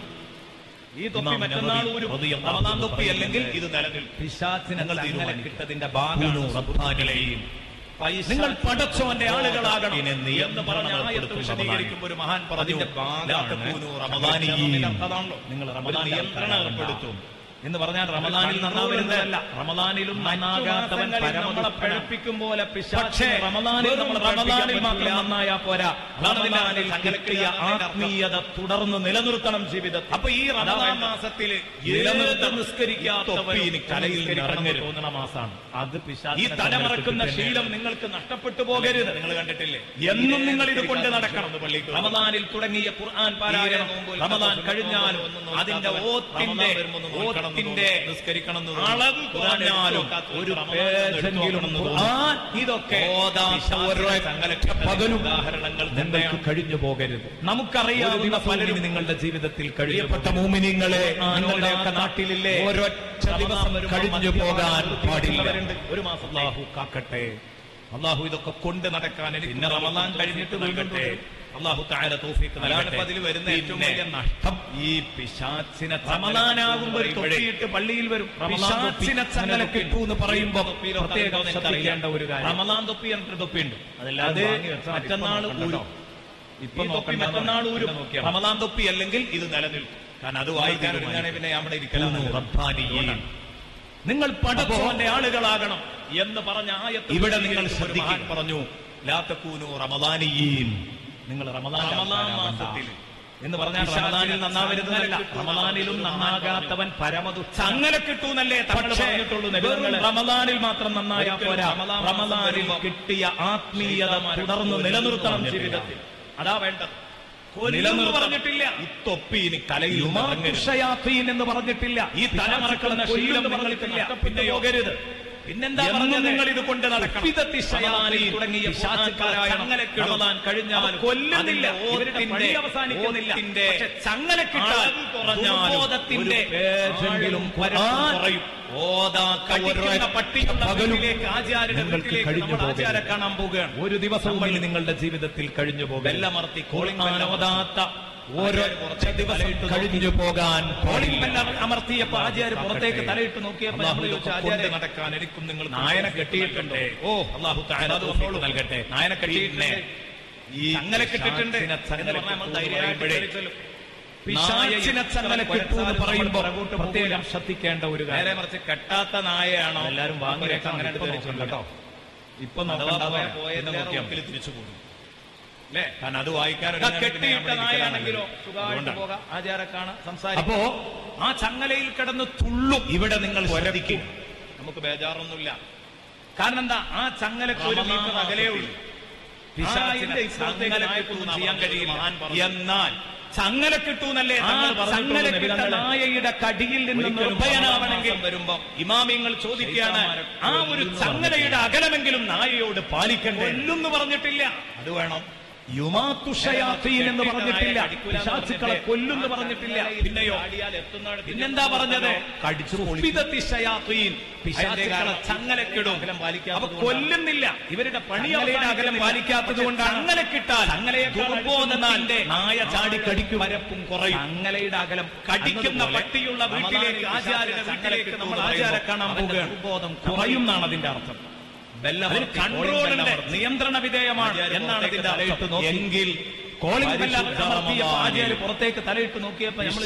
ഈ തൊപ്പി ഇമാം മറ്റന്നാൾ നബവി ഊരും റളിയല്ലാഹു റമദാൻ തൊപ്പി പറയുന്നത് അല്ലെങ്കിൽ ഇത് നിലനിൽക്കും പിശാചിനെ നിങ്ങൾ ചങ്ങലക്കിട്ടതിന്റെ കൂനു ഭാഗമാണ് റബ്ബാനിലെയും നിങ്ങൾ പടച്ചോന്റെ ആളുകളാകണം ഇതിനെ എന്ന് പറഞ്ഞ ആയത്ത് നിയന്ത്രണം വിശദീകരിക്കുമ്പോൾ ഒരു മഹാൻ പറഞ്ഞു അതിന്റെ ഭാഗമാണ് "ലാ തകൂനു റമദാനിയീൻ." അതാണല്ലോ നിങ്ങൾ റമദാൻ നിയന്ത്രണം ഏർപ്പെടുത്തും എന്ന് പറഞ്ഞാൽ റമദാനിൽ നന്നാവരുന്നതല്ല റമദാനിലും നന്നാകാത്തവൻ നമ്മളെ പഴപ്പിക്കും പോലെ പക്ഷേ റമദാനിൽ നമ്മൾ റമദാനിൽ മാത്രം നന്നായാ പോരാ റമദാനിൽ കിട്ടിയ ആത്മീയത തുടർന്ന് നിലനിർത്തണം ജീവിതത്തിൽ അപ്പൊ ഈ റമദാൻ മാസത്തിൽ നിലനിർത്തി നിസ്കരിക്കാത്തവൻ ഇനി കലയിൽ നിന്ന് ഇറങ്ങരുത്. തോന്നുന്ന മാസമാണ് അത് ഈ തലമറക്കുന്ന ശീലം നിങ്ങൾക്ക് നഷ്ടപ്പെട്ടു പോകരുത് നിങ്ങൾ കണ്ടിട്ടില്ലേ എന്നും നിങ്ങൾ ഇത് കൊണ്ട് നടക്കണം ഒന്ന് പള്ളിക്ക് വന്നു. റമദാനിൽ തുടങ്ങിയ ഖുർആൻ പാരായണം നോമ്പ് റമദാൻ നോമ്പ് കഴിഞ്ഞാലും നോമ്പ് നോമ്പ് അതിന്റെ നോമ്പ് ഓത്തിന്റെ റമദാൻ വരുമ്പോൾ ഒന്ന് നോക്കണം എന്ന് ഓത്തിന്റെ തോന്നും. നിസ്കരിക്കണം എന്ന് തോന്നും. അളവ് ഖുർആൻ കുറഞ്ഞാലും എടുത്ത് നോക്കാത്ത ഒരു റമദാൻ ഒന്ന് എടുത്ത് പേജെങ്കിലും നോക്കണം എന്ന് തോന്നും. ഖുർആൻ ഇതൊക്കെ ഓതാത്ത ഒരൊറ്റ പകലും ഉദാഹരണങ്ങൾ നിങ്ങൾക്ക് തന്നെയാണ്. കഴിഞ്ഞു പോകരുത് നമുക്കറിയാവുന്ന പലരും നിങ്ങളുടെ ജീവിതത്തിൽ പ്രിയപ്പെട്ട കഴിയപ്പെട്ട മോമിനിങ്ങളെ നിങ്ങളുടെയൊക്കെ നാട്ടിലില്ലേ ഒരൊറ്റ ദിവസം കഴിഞ്ഞു പോകാൻ പാടില്ല ഒരു മാസം അള്ളാഹു കാക്കട്ടെ അള്ളാഹു ഇതൊക്കെ കൊണ്ട് നടക്കാൻ എനിക്ക് പിന്നെ റമദാൻ കഴിഞ്ഞിട്ട് വീണ്ടും നൽകട്ടെ. അള്ളാഹു താര തോഫിക്ക് അതാണ് ഇപ്പൊ അതിൽ വരുന്ന ഏറ്റവും വലിയ നഷ്ടം ഈ പിശാച്ചിനെ റമദാനാകുമ്പോൾ ഒരു തൊപ്പിയിട്ട് പള്ളിയിൽ വരും പിശാച്ചിനെ ചങ്ങല കിട്ടൂ എന്ന് പറയുമ്പോ പ്രത്യേകം ശ്രദ്ധിക്കേണ്ട ഒരു കാര്യം റമദാൻ തൊപ്പി എന്നൊരു തൊപ്പിയുണ്ട് അതെല്ലാവരും അത് വാങ്ങി വെച്ചാൽ മതി. ഇപ്പൊ മറ്റന്നാൾ നോക്കണ്ട ഊരും കേട്ടോ. ഇപ്പൊ തൊപ്പി മറ്റന്നാൾ ഊരും നോക്കിയാൽ മതി. റമദാൻ തൊപ്പി അല്ലെങ്കിൽ ഇത് നിലനിൽക്കും കാരണം അത് വായിക്കാൻ ഒരുങ്ങാണെങ്കിൽ പിന്നെ ഞാൻ ഇവിടെ ഇരിക്കലാണ് റബ്ബാനിയീൻ. നിങ്ങൾ പടച്ചോന്റെ ആളുകളാകണം എന്ന് പറഞ്ഞ ആയത്ത് ഇവിടെ നിങ്ങൾ ഒരു ശ്രദ്ധിക്കുക മഹാൻ പറഞ്ഞു ലാ തകൂനു റമദാനിയീൻ നിങ്ങൾ റമദാൻ റമദാൻ മാസത്തിൽ എന്ന് പറഞ്ഞാൽ റമദാനിൽ നന്നാവരുന്നതല്ല റമദാനിലും നന്നാകാത്തവൻ പരമദുഃഖ അങ്ങനെ കിട്ടൂന്നല്ലേ തങ്ങൾ പറഞ്ഞിട്ടുള്ളൂ വെറും റമദാനിൽ മാത്രം നന്നായാ പോരാ റമദാനിൽ കിട്ടിയ ആത്മീയത തുടർന്ന് നിലനിർത്തണം ജീവിതത്തിൽ അതാ വേണ്ടത് നിലനിർത്തണം പറഞ്ഞിട്ടില്ല ഈ തൊപ്പി ഇനി കലയിൽ നിന്ന് ഇറങ്ങരുത്. യുമാത്തുഷയാത്തീൻ എന്ന് പറഞ്ഞിട്ടില്ല ഈ തലമറക്കുന്ന ശീലം നിങ്ങൾക്ക് നഷ്ടപ്പെട്ടു പോകരുത് പിന്നെന്താ എന്നും പറഞ്ഞത് നിങ്ങൾ ഇത് കൊണ്ട് നടക്കണം. ഉഫിദത്തി ശയാത്തീൻ റമദാനിൽ തുടങ്ങിയ പിശാചുക്കളായ ചങ്ങലക്കിടും. റമദാൻ കഴിഞ്ഞാലും അവ കൊല്ലുന്നില്ല അതിന്റെ ഇവരുടെ ഓത്തിന്റെ- പണി അവസാനിക്കുന്നില്ല ഓത്തിന്റെ പക്ഷെ ചങ്ങലക്കിട്ടാൽ അളവ് കുറഞ്ഞാലും ദുർബോധത്തിന്റെ ഒരു പേജെങ്കിലും ആഴവും ഖുർആൻ പരപ്പും കുറയും ഓതാക്ക കടിക്കുന്ന ഒരൊറ്റ പട്ടിയുള്ള പകലും വീട്ടിലേക്ക് ആചാര്യന്റെ നിങ്ങൾക്ക് വീട്ടിലേക്ക് കഴിഞ്ഞു നമ്മൾ പോകരുത്. ആചാരെ കാണാൻ പോവുകയാണ് ഒരു ദിവസവും നമ്മൾ ഇനി നിങ്ങളുടെ ജീവിതത്തിൽ കഴിഞ്ഞു പോകും ബെല്ലമർത്തി കോളിംഗ് ബെല്ല് ഓതാത്ത ആചാര്യ പുറത്തേക്ക് ദിവസം തലയിട്ട് കഴിഞ്ഞു പോകാൻ കോളിംഗ് ബെല്ല് പാടില്ല. അമർത്തിയപ്പോ ആചാര്യ പുറത്തേക്ക് തലയിട്ട് നോക്കിയപ്പോ അള്ളാഹു നമ്മൾ ഇതൊക്കെ ചോദിച്ചു, ആചാര്യ കൊണ്ട് നടക്കാൻ എനിക്കും നിങ്ങൾ നായനെ കെട്ടിയിട്ടുണ്ടോ ഓ അള്ളാഹു താഴെ അത് വന്നോളൂ നൽകട്ടെ. നായനെ കെട്ടിയിട്ടുണ്ട് ഈ ചങ്ങല കെട്ടിട്ടുണ്ട് പിശാചിനെ ചങ്ങല എന്ന് പറഞ്ഞാൽ നമ്മൾ കെട്ടു എന്ന് ധൈര്യമായിട്ട് പറയുമ്പോഴേ കയറി ചെല്ലും. പിശാചിനെ ചങ്ങല കെട്ടു എന്ന് പറയുമ്പോൾ പുറകോട്ട് പ്രത്യേകം പോകില്ല. ശ്രദ്ധിക്കേണ്ട ഒരു നേരെ കാര്യം മറിച്ച് കെട്ടാത്ത നായയാണോ എല്ലാവരും വാങ്ങി അങ്ങനെയൊക്കെ വെക്കാൻ അങ്ങനെ ഇപ്പൊ ധരിച്ചിട്ടുണ്ട് നോക്കണ്ട കേട്ടോ ഇപ്പൊ അഥവാ നോക്കണ്ട പോയ എന്ന് പോയതിലേറെ നോക്കിയാൽ മുക്കിൽ മതി. തിരിച്ചു പോകും അല്ലേ കാരണം അത് വായിക്കാൻ ഇതാ കെട്ടിയിട്ട നായാണെങ്കിലോ സുഖമായിട്ട് അതുകൊണ്ടാണ്. പോകാം ആചാരക്കാണ് സംസാരിക്കും അപ്പോ ആ ചങ്ങലയിൽ കിടന്ന് തുള്ളും ഇവിടെ നിങ്ങൾ ശ്രദ്ധിക്കുക നമുക്ക് ബേജാറൊന്നുമില്ല കാരണം എന്താ ആ ചങ്ങലക്ക് ഒരു റമദാൻ മീറ്റർ അകലേ ഉള്ളൂ പിശാചിനെ ഇതിന്റെ ഇപ്പുറത്തേക്ക് ചങ്ങല നായക്കൊന്നും കെട്ടു ചെയ്യാൻ എന്ന് കഴിയില്ല മഹാൻ പറഞ്ഞു. എന്നാൽ ചങ്ങല കിട്ടൂന്നല്ലേ ആ തങ്ങൾ പറഞ്ഞിട്ടുള്ളൂ ചങ്ങല നബി കിട്ട തങ്ങള്. നായയുടെ കടിയിൽ നിന്ന് ഒരിക്കലും നിർഭയനാവണമെങ്കിൽ റമദാൻ വരുമ്പോ ഇമാമിങ്ങൾ ചോദിക്കുകയാണ് ശൈത്താന്മാരെ ആ ഒരു കൊല്ലുന്നു ചങ്ങലയുടെ അകലമെങ്കിലും നായയോട് പാലിക്കണ്ടേ കൊല്ലുന്നു പറഞ്ഞിട്ടില്ല അത് വേണം യുമാത്തുഷയാത്തീൻ എന്ന് പറഞ്ഞിട്ടില്ല പിശാചുക്കളെ കൊല്ലുന്നു പറഞ്ഞിട്ടില്ല പിന്നെയോ പിന്നെന്താ പറഞ്ഞത് കടിച്ചു ഉഫിദത്തി ശയാത്തീൻ. പിശാചുക്കളെ ചങ്ങലക്കിടും അപ്പൊ കൊല്ലുന്നില്ല ഇവരുടെ പണി ചങ്ങലയുടെ അകലം പാലിക്കാത്തത് കൊണ്ടാണ്. ചങ്ങല കിട്ടാൽ ദുർബോധത്തിന്റെ നായ ചാടി കടിക്കും വരപ്പും കുറയും ചങ്ങലയുടെ അകലം കടിക്കുന്ന പട്ടിയുള്ള വീട്ടിലേക്ക് ആചാര്യ വീട്ടിലേക്ക് നമ്മൾ ആചാരെ കാണാൻ പോവുകയാണ് ദുർബോധം കുറയും എന്നാണ് അതിന്റെ അർത്ഥം അതിന് കൺട്രോളിന്റെ നിയന്ത്രണ വിധേയമാണ് എന്നാണ് ഇതിന്റെ അർത്ഥം എങ്കിൽ കോളിംഗ് ബെല്ല് അമർത്തിയപ്പോ ആചാര്യ പുറത്തേക്ക് തലയിട്ട് നോക്കിയപ്പോ നമ്മൾ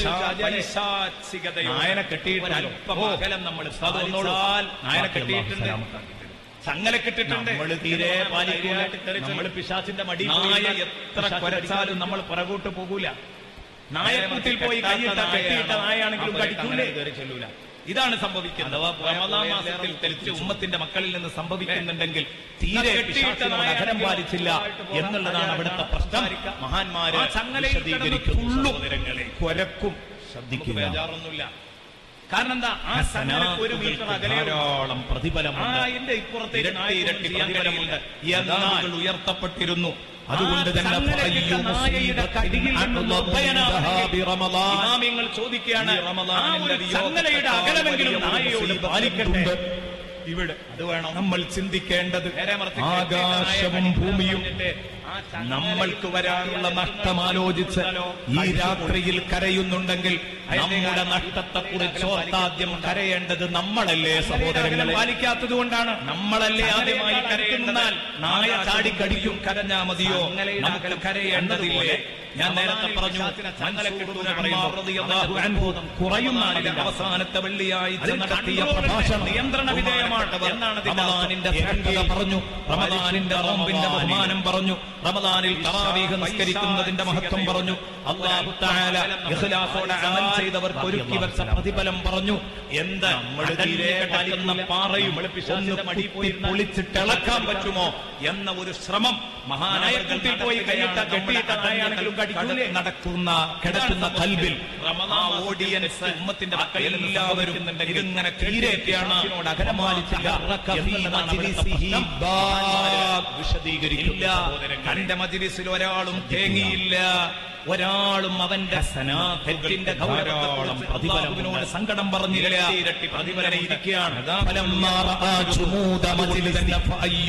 നായനെ കെട്ടിയിട്ട് അല്പം അകലം നമ്മൾ നായനെ കെട്ടിയിട്ടുണ്ട് ചങ്ങല കെട്ടിട്ടുണ്ട് നമ്മള് തീരെ പാലിക്കൂല. നമ്മൾ പിശാച്ചിന്റെ മടി നായ എത്ര കുരച്ചാലും നമ്മൾ പുറകോട്ട് പോകൂല നായക്കൂട്ടിൽ പോയി കൈയിട്ട കെട്ടിയിട്ട നായാണെങ്കിലും കടിക്കൂലേ ചെല്ലൂല ഇതാണ് സംഭവിക്കുന്നത് റമദാൻ മാസത്തിൽ തെളിച്ച് ഉമ്മത്തിന്റെ മക്കളിൽ നിന്ന് സംഭവിക്കുന്നുണ്ടെങ്കിൽ തീരെ പിശാചിനോട് അകലം പാലിച്ചില്ല എന്നുള്ളതാണ് അവിടുത്തെ പ്രശ്നം മഹാന്മാര് വിശദീകരിക്കുന്നു സഹോദരങ്ങളെ കൊരക്കും നമുക്ക് ശ്രദ്ധിക്കുക ബേജാറൊന്നുമില്ല കാരണം എന്താ ആ ചങ്ങലക്ക് ഒരു മീറ്റർ അകലെ ധാരാളം പ്രതിഫലമുണ്ട് അതിന്റെ ഇപ്പുറത്തേക്ക് ഇരട്ടി ഇരട്ടി ചെയ്യാൻ പ്രതിഫലമുണ്ട് കഴിയില്ല. എന്നാൽ യഥാർത്ഥത്തിൽ ഉയർത്തപ്പെട്ടിരുന്നു അതുകൊണ്ട് ആ തന്നെ ചങ്ങലക്കിട്ട നായയുടെ കടിയിൽ നിന്ന് നിർഭയനാവണമെങ്കിൽ റമദാൻ ഇമാമിങ്ങൾ ചോദിക്കുകയാണ് ഈ റമദാനിന്റെ ആ ഒരു ചങ്ങലയുടെ അകലമെങ്കിലും നായയോട് പാലിക്കട്ടെ ഇവിടെ അത് വേണം നമ്മൾ ചിന്തിക്കേണ്ടത് നേരെ മറിച്ച് ആകാശവും ഭൂമിയും ആ ചങ്ങല നമ്മൾക്ക് വരാനുള്ള നഷ്ടം ആലോചിച്ച് ഈ രാത്രിയിൽ കരയുന്നുണ്ടെങ്കിൽ നമ്മുടെ നഷ്ടത്തെ കുറിച്ച് ഓർത്താദ്യം കരയേണ്ടത് നമ്മളല്ലേ സഹോദരങ്ങളെ പാലിക്കാത്തത് കൊണ്ടാണ് നമ്മളല്ലേ ആദ്യമായി കരയുന്നാൽ നായ ചാടിക്കടിക്കും കരഞ്ഞാ മതിയോ നമുക്ക് കരയേണ്ടതില്ലേ ഞാൻ നേരത്തെ പറഞ്ഞു കുറയുന്നാണ് ഇതിന്റെ അവസാനത്തെ വെള്ളിയാഴ്ച നടത്തിയ പ്രഭാഷണം നിയന്ത്രണ വിധേയമാണ് എന്നാണ് ഇതിന്റെ റമദാനിന്റെ ശ്രേഷ്ഠത പറഞ്ഞു റമദാനിന്റെ നോമ്പിന്റെ ബഹുമാനം പറഞ്ഞു റമദാനിൽ തറാവീഹ് നിസ്കരിക്കുന്നതിന്റെ മഹത്വം പറഞ്ഞു അള്ളാഹു തആല ഇഖ്ലാസോടെ അമൽ ചെയ്തവർക്ക് ഒരുക്കി വെച്ച പ്രതിഫലം പറഞ്ഞു എന്ത് നമ്മൾ തീരെ കിടക്കുന്ന പാറയും ഒന്ന് കുത്തി പൊളിച്ചിട്ട് ഇളക്കാൻ പറ്റുമോ എന്ന ഒരു ശ്രമം മഹാനായത്തിൽ പോയി കൈയിട്ട കെട്ടിയിട്ട നായാണെങ്കിലും കടിക്കൂലേ നടക്കുന്ന കിടക്കുന്ന കൽബിൽ ആ ഓഡിയൻസ് ഉമ്മത്തിന്റെ മക്കളിൽ എല്ലാവരും ഇതിങ്ങനെ കീരേറ്റാണ് അകരമാലിച്ചില്ല വിശദീകരിക്കില്ല തന്റെ മജിലിസിൽ ഒരാളും തേങ്ങിയില്ല ഒരാളും അവന്റെ തെറ്റിന്റെ ധാരാളം പ്രതിഫലത്തിനോട് സങ്കടം പറഞ്ഞില്ല ഇരട്ടി പ്രതിഫലം ഇരിക്കുകയാണ് فلما رأى جمود مجلس فأي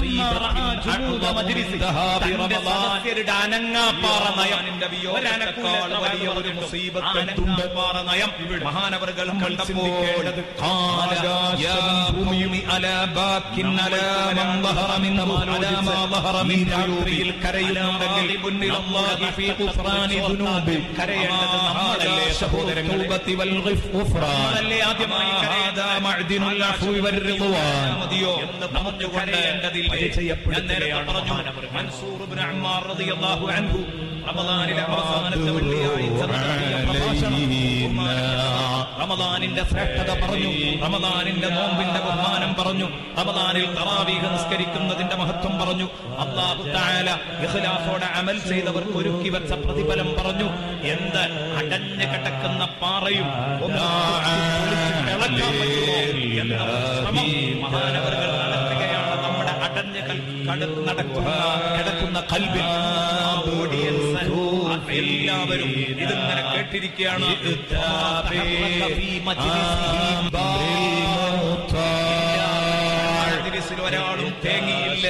സദസ്യരുടെ അനങ്ങാപ്പാറ നയം ഒരനക്കൂല വലിയ ഒരു മുസീബത്തുണ്ട് നയം മഹാനവറുകൾ കണ്ടപ്പോൾ ഭൂമിയും അലാബാക്കിൻ അലാമം ظهر منه على ما ظهر من രാത്രിയിൽ കരയുന്നുണ്ടെങ്കിൽ അല്ലാഹി ഫീ ഗുഫ്റാനി ദുനൂബി കരയേണ്ടത് നമ്മളല്ലേ സഹോദരങ്ങളെ നമ്മളല്ലേ ആദ്യമായി കരയേണ്ടത് മഅ്ദിനുൽ അഫ്വി വർ മതിയോ എന്ന് പറഞ്ഞു കരയേണ്ടതില്ല ഞാൻ നേരത്തെ പറഞ്ഞു മൻസൂർ ഇബ്നു അമ്മാർ റളിയല്ലാഹു അൻഹു റമദാനിലെ അവസാനത്തെ വെള്ളിയാഴ്ച നടത്തിയ പ്രഭാഷണം റമദാനിന്റെ ശ്രേഷ്ഠത പറഞ്ഞു റമദാനിന്റെ നോമ്പിന്റെ ബഹുമാനം പറഞ്ഞു റമദാനിൽ തറാവീഹ് നിസ്കരിക്കുന്നതിന്റെ മഹത്വം പറഞ്ഞു അല്ലാഹു തആല തആല ഇഖ്ലാസോടെ അമൽ ചെയ്തവർക്ക് ഒരുക്കി വെച്ച പ്രതിഫലം പറഞ്ഞു എന്ത് അടഞ്ഞു കിടക്കുന്ന പാറയും ഒന്ന് പൊളിച്ച് ഇളക്കാൻ പറ്റുമോ എന്ന ശ്രമം മഹാനവറുകൾ നടത്തുകയാണ് നമ്മുടെ അടഞ്ഞ് കൽ- കട- നടക്കുന്ന കിടക്കുന്ന കൽവിൽ ആ ഓഡിയൻസ് എല്ലാവരും ഇതിങ്ങനെ കേട്ടിരിക്കുകയാണ് മജ്ലിസിൽ ഒരാളും തേങ്ങിയില്ല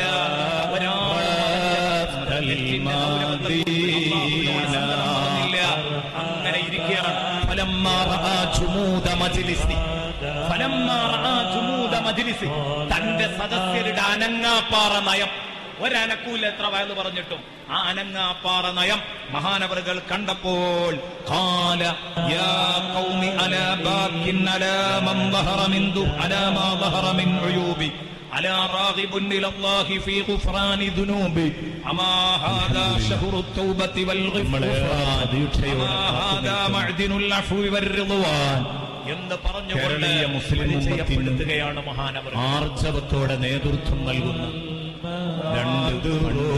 ഒരാളില്ല അങ്ങനെ ഇരിക്കുകയാണ് ഫലമ്മാ റആ ജുമൂദ മജ്ലിസി ഫലമ്മാ റആ ജുമൂദ മജ്ലിസി തന്റെ സദസ്യരുടെ അനങ്ങാപ്പാറ നയം ഒരനക്കൂല എത്ര വയല് പറഞ്ഞിട്ടും ആ അനങ്ങാപ്പാറ നയം മഹാനവറുകൾ കണ്ടപ്പോൾ قال يا قوم ألا باك ألا من ظهر من ذو ألا ما ظهر من عيوبي ألا راغب إلى الله في غفران ذنوبي أما هذا شهر التوبة والغفران أما هذا معدن العفو والرضوان എന്ന് പറഞ്ഞുകൊണ്ട് കേരളീയ മുസ്ലിം പരിചയപ്പെടുത്തുകയാണ് മഹാനവർ ആർജവത്തോടെ നേതൃത്വം നൽകുന്ന രണ്ട്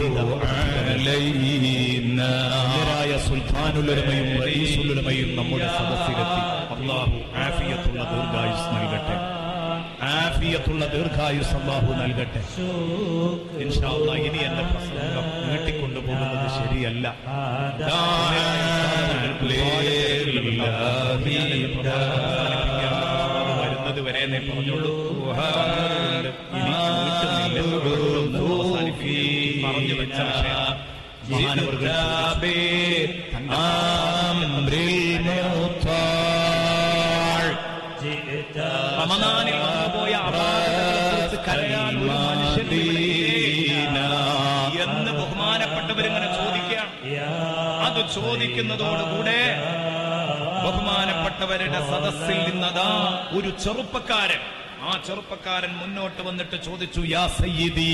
പണ്ഡിതരായ സുൽത്താനുലമയും റയീസുലമയും നമ്മുടെ സദസ്സിലെത്തി അള്ളാഹു ആഫിയത്തുള്ള ദീർഘായുസ് നൽകട്ടെ ആഫിയത്തുള്ള ദീർഘായുസ് അള്ളാഹു നൽകട്ടെ ഇൻഷാ അല്ലാഹ് ഇനി എന്റെ പ്രസംഗം നീട്ടിക്കൊണ്ടുപോകുന്നത് ശരിയല്ല അത് വരുന്നത് വരെ ഞാൻ പറഞ്ഞുള്ളൂ ഇനി നീട്ടുന്നില്ല. അവസാനിപ്പിക്കും. പറഞ്ഞു വെച്ച വിഷയം മഹാനവറുകൾ റമദാനിൽ വന്നുപോയ അപാകതകളെക്കുറിച്ച് കരയാൻ ഒരു മനുഷ്യനും ഇവിടെയില്ല എന്ന് ബഹുമാനപ്പെട്ടവരിങ്ങനെ ചോദിക്കുകയാണ് അത് ചോദിക്കുന്നതോടുകൂടെ ബഹുമാനപ്പെട്ടവരുടെ സദസ്സിൽ നിന്നതാ ഒരു ചെറുപ്പക്കാരൻ ആ ചെറുപ്പക്കാരൻ മുന്നോട്ട് വന്നിട്ട് ചോദിച്ചു യാ സയ്യിദി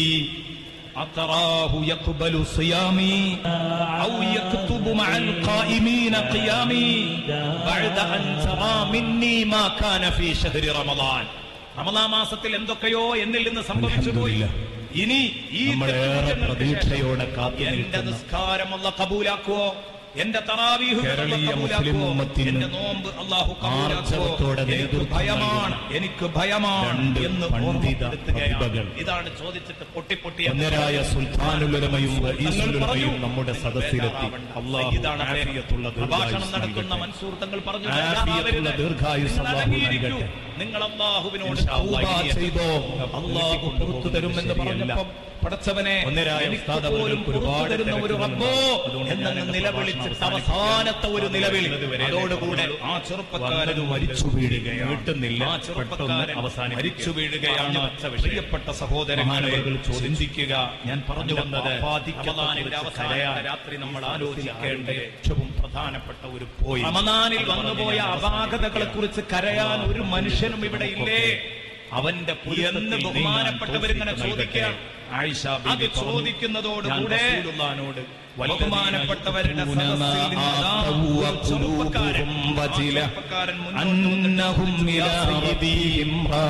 أتراه يقبل صيامي أو يكتب مع القائمين قيامي بعد أن ترى مني ما كان في شهر رمضان റമദാൻ മാസത്തിൽ എന്തൊക്കെയോ എന്നിൽ നിന്ന് സംഭവിച്ചു പോയി ഇനി ഈ നമ്മളേറെ തെറ്റുകുറ്റങ്ങൾക്ക് പ്രതീക്ഷയോടെ ശേഷം കാത്തു എന്റെ നിൽക്കുന്ന നിസ്കാരം അല്ല കബൂലാക്കുവോ എന്റെ തറാവീഹുകൾ അല്ലാഹ് കേരളീയ മുസ്ലിം കബൂലാക്കുവോ? ഉമ്മത്തിന് എന്റെ നോമ്പ് അള്ളാഹു ആർജവത്തോടെ കബൂലാക്കുവോ? എനിക്ക് നേതൃത്വം ഭയമാണ് നൽകുന്ന എനിക്ക് ഭയമാണ് രണ്ട് എന്ന് പണ്ഡിത ഓർമ്മപ്പെടുത്തുകയാണ് പ്രതിഭകൾ. ഇതാണ് ചോദിച്ചിട്ട് പൊട്ടി പൊട്ടി ഒന്നരായ സുൽത്താനുലമയും തങ്ങൾ റയീസുലമയും പറഞ്ഞു, നമ്മുടെ സദസ്സിലെത്തി അള്ളാഹു ഇതാണ് ആഫിയത്തുള്ള പ്രഭാഷണം ദീർഘായുസ് നടത്തുന്ന നൽകട്ടെ. മൻസൂർ തങ്ങൾ പറഞ്ഞു ആഫിയത്തുള്ള "ബേജാറാവരുത്. ദീർഘായുസ് നിങ്ങൾ അല്ലാഹു അടങ്ങിയിരിക്കൂ. നൽകട്ടെ. നിങ്ങൾ അള്ളാഹുവിനോട് ഇൻഷാ അല്ലാഹ് തൗബ ഇനി ചെയ്തോ എത്തും. അള്ളാഹു പുറത്തു തരുമെന്ന് ശരിയല്ല. പറഞ്ഞപ്പം പടച്ചവനെ ഒന്നരായ എനിക്ക് ഉസ്താദ് പോലും അവർക്ക് പുറത്തു ഒരുപാട് തരുന്ന ഒരു റബ്ബോ അതുകൊണ്ട് ഞാൻ എന്നങ്ങ് എന്റെ നിലവിളിച്ചിട്ട് പ്രഭാഷണം അവസാനത്തെ ഒരു നിലവിളി വരെ അതോടുകൂടെ ആ ചെറുപ്പക്കാരൻ വന്നത് മരിച്ചു വീഴുകയാണ് വീട്ടുന്നില്ല. ആ ചെറുപ്പക്കാരൻ പെട്ടെന്ന് അവസാനിപ്പിക്കുക. മരിച്ചു വീഴുകയാണ് പറഞ്ഞു വെച്ച വിഷയം. പ്രിയപ്പെട്ട സഹോദരങ്ങളെ മഹാനവറുകൾ ചോദിച്ചു. ചിന്തിക്കുക ഞാൻ പറഞ്ഞു തന്റെ വന്നത് പാപാധിക്യത്തെ റമദാനിന്റെ കുറിച്ച് അവസാന കരയാൻ രാത്രി നമ്മൾ ആലോചിക്കേണ്ട ഏറ്റവും പ്രധാനപ്പെട്ട ഒരു പോയി റമദാനിൽ വന്നുപോയ അപാകതകളെ കുറിച്ച് കരയാൻ ഒരു മനുഷ്യനും ഇവിടെ ഇല്ലേ അവന്റെ എന്ന് ബഹുമാനപ്പെട്ടവരിങ്ങനെ ചോദിക്കുകയാണ് ആയിഷ അത് ചോദിക്കുന്നതോടുകൂടെ റസൂലുള്ളാഹിനോട് ബഹുമാനപ്പെട്ടവരുടെ സദസ്സിൽ നിന്ന് അതാ ഒരു ചെറുപ്പക്കാരൻ, ആ ചെറുപ്പക്കാരൻ മുന്നോട്ട് أنهم إلى ربهم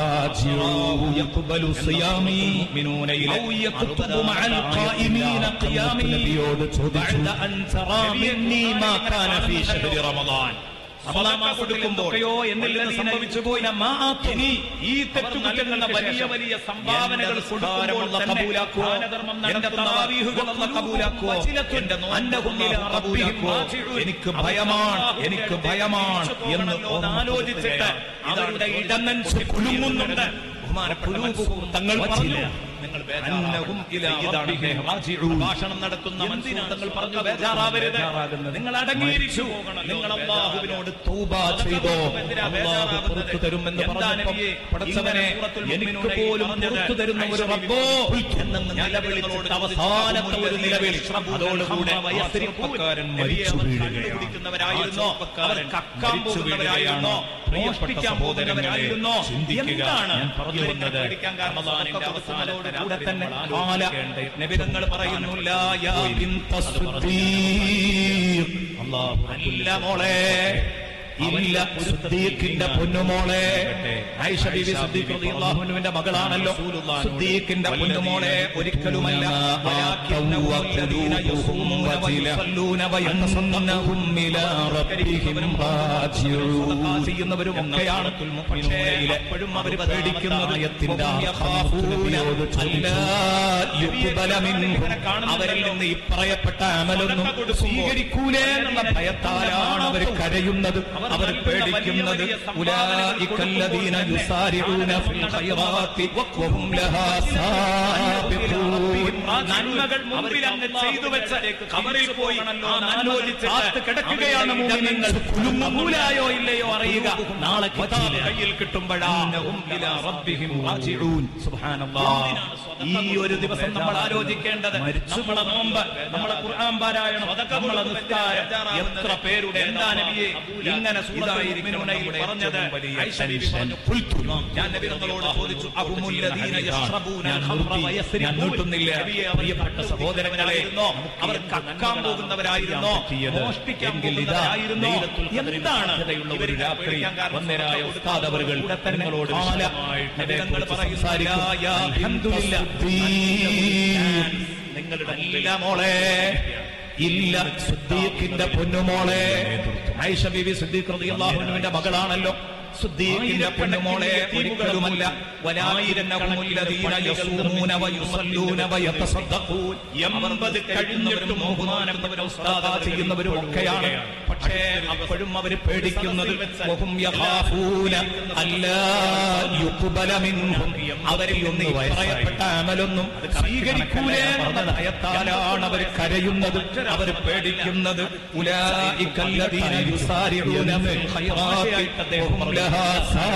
الله يقبل صيامي أو يكتب مع القائمين قيامي بعد أن ترى مني ما كان في شهر رمضان റമദാൻ മാസത്തിൽ എന്തൊക്കെയോ എന്നിൽ നിന്ന് സംഭവിച്ചു പോയി ഇനി ഈ തെറ്റുകുറ്റങ്ങളുടെ വലിയ വലിയ സംഭാവനകൾ കൊടുക്കുമ്പോൾ കബൂലാക്കുവോ എന്റെ തറാവീഹുകൾ കബൂലാക്കുവോ എന്റെ കബൂലാക്കുവോ എനിക്ക് ഭയമാണ് എനിക്ക് ഭയമാണ് എന്ന് ആലോചിച്ചിട്ട് അവരുടെ ഇടനെഞ്ച് കുലുങ്ങുന്നുണ്ട് ബഹുമാനപ്പെട്ട തങ്ങൾ പറഞ്ഞു നിങ്ങൾ അന്നഹും ഇലാ റബ്ബിഹിം റാജിഊൻ. ഭാഷണം നടത്തുന്ന മൻസൂർ തങ്ങൾ പറഞ്ഞു ബേജാറാവരുത് നിങ്ങൾ അടങ്ങിയിരിക്കൂ നിങ്ങൾ അള്ളാഹുവിനോട് തൗബ ചെയ്തോ അള്ളാഹു പുറത്തു തരുമെന്ന് പറഞ്ഞപ്പോൾ പടച്ചവനെ എനിക്ക് പോലും പുറത്തു തരുന്ന ഒരു റബ്ബോ എന്നങ്ങ് നിലവിളിച്ചിട്ട് അവസാനത്തെ ഒരു നിലവിളി അതോടുകൂടെ ആ ചെറുപ്പക്കാരൻ മരിച്ചു വീഴുകയായിരുന്നോ അവർ കക്കാൻ പോകുന്നവരായിരുന്നോ മോഷ്ടിക്കാൻ പോകുന്നവരായിരുന്നോ എന്താണ് ഞാൻ പറഞ്ഞു വന്നത് പേടിക്കാൻ കാരണം റമദാനിന്റെ അവസാനത്തോടുകൂടെ തന്നെ കാല നബിതങ്ങൾ പറയുന്നു ലാ യാ ബിൻത സുദ്ദീഖ്. അല്ല മോളെ ഇല്ല സുദ്ദീഖിന്റെ പൊന്നുമോളെ ആയിഷ ബീവി സുദ്ദീഖ് റളിയല്ലാഹുവിന്റെ മകളാണല്ലോ സുദ്ദീഖിന്റെ പൊന്നുമോളെ ഒരിക്കലുമല്ല വലാകിന്ന وقلوبهم وجلة أنهم إلى ربهم راجعون ചെയ്യുന്നവരും ഒക്കെയാണ് പക്ഷേ എപ്പോഴും അവർ പേടിക്കുന്നത് ആയത്തിന്റെ യഖാഫൂന അല്ലാ യുഖ്ബല മിൻഹും. അവരിൽ നിന്ന് ഈ പറയപ്പെട്ട അമലൊന്നും സ്വീകരിക്കൂലേ എന്നുള്ള ഭയത്താലാണ് അവർ കരയുന്നത് അവർ പേടിക്കുന്നത് ഉലായിക്കല്ലദീന യുസാരിഊന ഫിൽ ഖൈറാത്തി വഹും ലഹാ സാബിഖൂൻ നന്മകൾ മുമ്പിൽ അങ്ങ് ചെയ്തു വെച്ച് കബറിൽ പോയി ആ ആലോചിച്ച് കാത്ത് കിടക്കുകയാണ് നിങ്ങൾ കുലുങ്ങൂലായോ ഇല്ലയോ അറിയുക നാളെ കിതാബ് കയ്യിൽ കിട്ടുമ്പോഴാണ് ഈ ഒരു ദിവസം നമ്മൾ ആലോചിക്കേണ്ടത് നമ്മളെ നോമ്പ് നമ്മളെ ഖുർആൻ പാരായണം നമ്മളെ നിസ്കാരം എത്ര പേരുടെ എന്താ നബിയെ ഇങ്ങനെ സൂറത്തുൽ പറഞ്ഞത് ഐഷ ബീവി പറഞ്ഞു, "ഖുൽതു." ഞാൻ നബി തങ്ങളോട് ചോദിച്ചു അഹുമുല്ലദീന യശ്റബൂന ഖംറ വയസ്രിബൂൻ. ഞങ്ങൾക്കൊന്നില്ല നബിയെ പ്രിയപ്പെട്ട സഹോദരങ്ങളെ അവർ കക്കാൻ പോകുന്നവരായിരുന്നോ മോഷ്ടിക്കാൻ പോകുന്നവരായിരുന്നോ എന്താണ് ഒരു രാത്രി വന്നരായ ഉസ്താദ് അവറുകൾ നിങ്ങളോട് കാല വിശദമായിട്ട് നബിതങ്ങൾ അതേക്കുറിച്ച് പറയുന്നു, സംസാരിക്കും. "യാ, യാ, അൽഹംദുലില്ലാ." നിങ്ങളുടെ ഇല്ല മോളെ ഇല്ല സുദ്ദീഖിന്റെ പൊന്നുമോളെ ഐഷ ബീവി സുദ്ദീഖ് റളിയല്ലാഹു അൻഹുവിന്റെ മകളാണല്ലോ സുദ്ദീഖിന്റെ പൊന്നുമോളെ ഒരിക്കലുമല്ല വലായിരന്നഹുമുല്ലദീന യസൂമൂന വയുസല്ലൂന വയതസദ്ദഖൂൻ എൺപത് കഴിഞ്ഞിട്ടും ബഹുമാനപ്പെട്ടവരും ഉസ്താദ ചെയ്യുന്നവരും ഒക്കെയാണ് പക്ഷേ അപ്പോഴും അവർ പേടിക്കുന്നത് വഹും യഖാഫൂന അല്ലാ യുഖ്ബല മിൻഹും അവരിൽ നിന്ന് ഈ പറയപ്പെട്ട അമലൊന്നും സ്വീകരിക്കൂലേ എന്ന ഭയത്താലാണ് അവർ കരയുന്നത് അവർ പേടിക്കുന്നത് ഉലായിക്കല്ലദീന യുസാരിഊന ഫിൽ ഖൈറാത്തി വഹും ലഹാ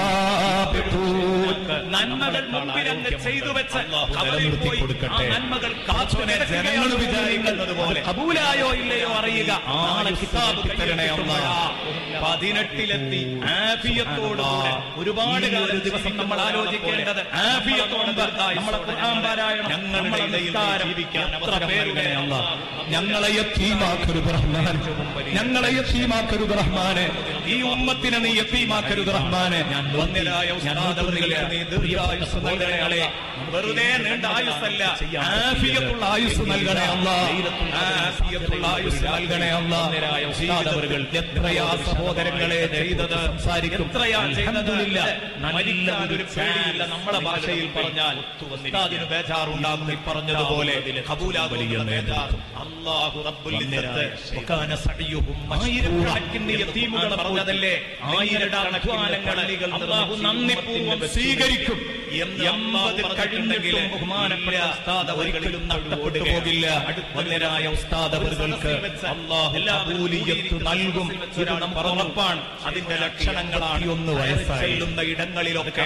സാബിഖൂൻ നന്മകൾ മുമ്പിൽ അങ്ങ് ചെയ്തു വെച്ച് കബറിൽ പോയി ആ നന്മകൾ കാത്തുനെ ജനങ്ങൾ വിചാരിക്കുന്നത് പോലെ കബൂലായോ ഇല്ലയോ അറിയുക നാളെ കിതാബ് തരണേ പതിനെട്ടിലെത്തി ആഫിയത്തോടുകൂടെ ഒരുപാട് കാലം ദിവസം നമ്മൾ ആലോചിക്കേണ്ടത് ആഫിയത്തോടെ നമ്മളെ ഖുർആൻ പാരായണം ഞങ്ങളുടെ നിസ്കാരം എത്ര പേരുടെ ഞങ്ങളെ യത്തീമാക്കരുത് റഹ്മാൻ ഞങ്ങളെ യത്തീമാക്കരുത് റഹ്മാനെ ഈ ഉമ്മത്തിനെ നീ യത്തീമാക്കരുത് റഹ്മാനെ ഞാൻ വന്യരായ ഉസ്താദവറുകളെ, നീ ദീർഘായുസ്സ് നൽകണേ. വെറുതെ നീണ്ട ആയുസ്സല്ല ആഫിയത്തുള്ള ആയുസ് നൽകണേ അല്ല ആഫിയത്തുള്ള ആയുസ് നൽകണേ അല്ല ഉസ്താദവറുകൾ എത്രയാ സഹോദരങ്ങളെ ചെയ്തത് സംസാരിക്കും എത്രയാ ചെയ്തതില്ല മരിക്കാൻ ഒരു പേടിയില്ല നമ്മളെ ഭാഷയിൽ പറഞ്ഞാൽ ഉസ്താദിന് ബേജാറുണ്ടാകും ഈ പറഞ്ഞതുപോലെ കബൂലാകുന്ന ബേജാർ അല്ലാഹു റബ്ബുൽ ഇസ്സത്ത് വകാന സഅയുഹും ആയിരക്കണക്കിന് യതീമുകൾ പറഞ്ഞതല്ലേ ആയിരക്കണക്കിന് അല്ലാഹു നന്ദിപൂർവ്വം സ്വീകരിക്കും എന്ന് എൺപത് കഴിഞ്ഞിട്ടും ബഹുമാനപ്പെട്ട ഉസ്താദ് ഒരിക്കലും നഷ്ടപ്പെട്ടു പോകില്ല വന്യരായ ഉസ്താദവറുകൾക്ക് അള്ളാഹു കബൂലിയത്ത് നൽകും ഇത് നമുക്ക് ഉറപ്പാണ് അതിന്റെ ലക്ഷണങ്ങളാണ് ഒന്ന് ചെല്ലുന്ന ഇടങ്ങളിലൊക്കെ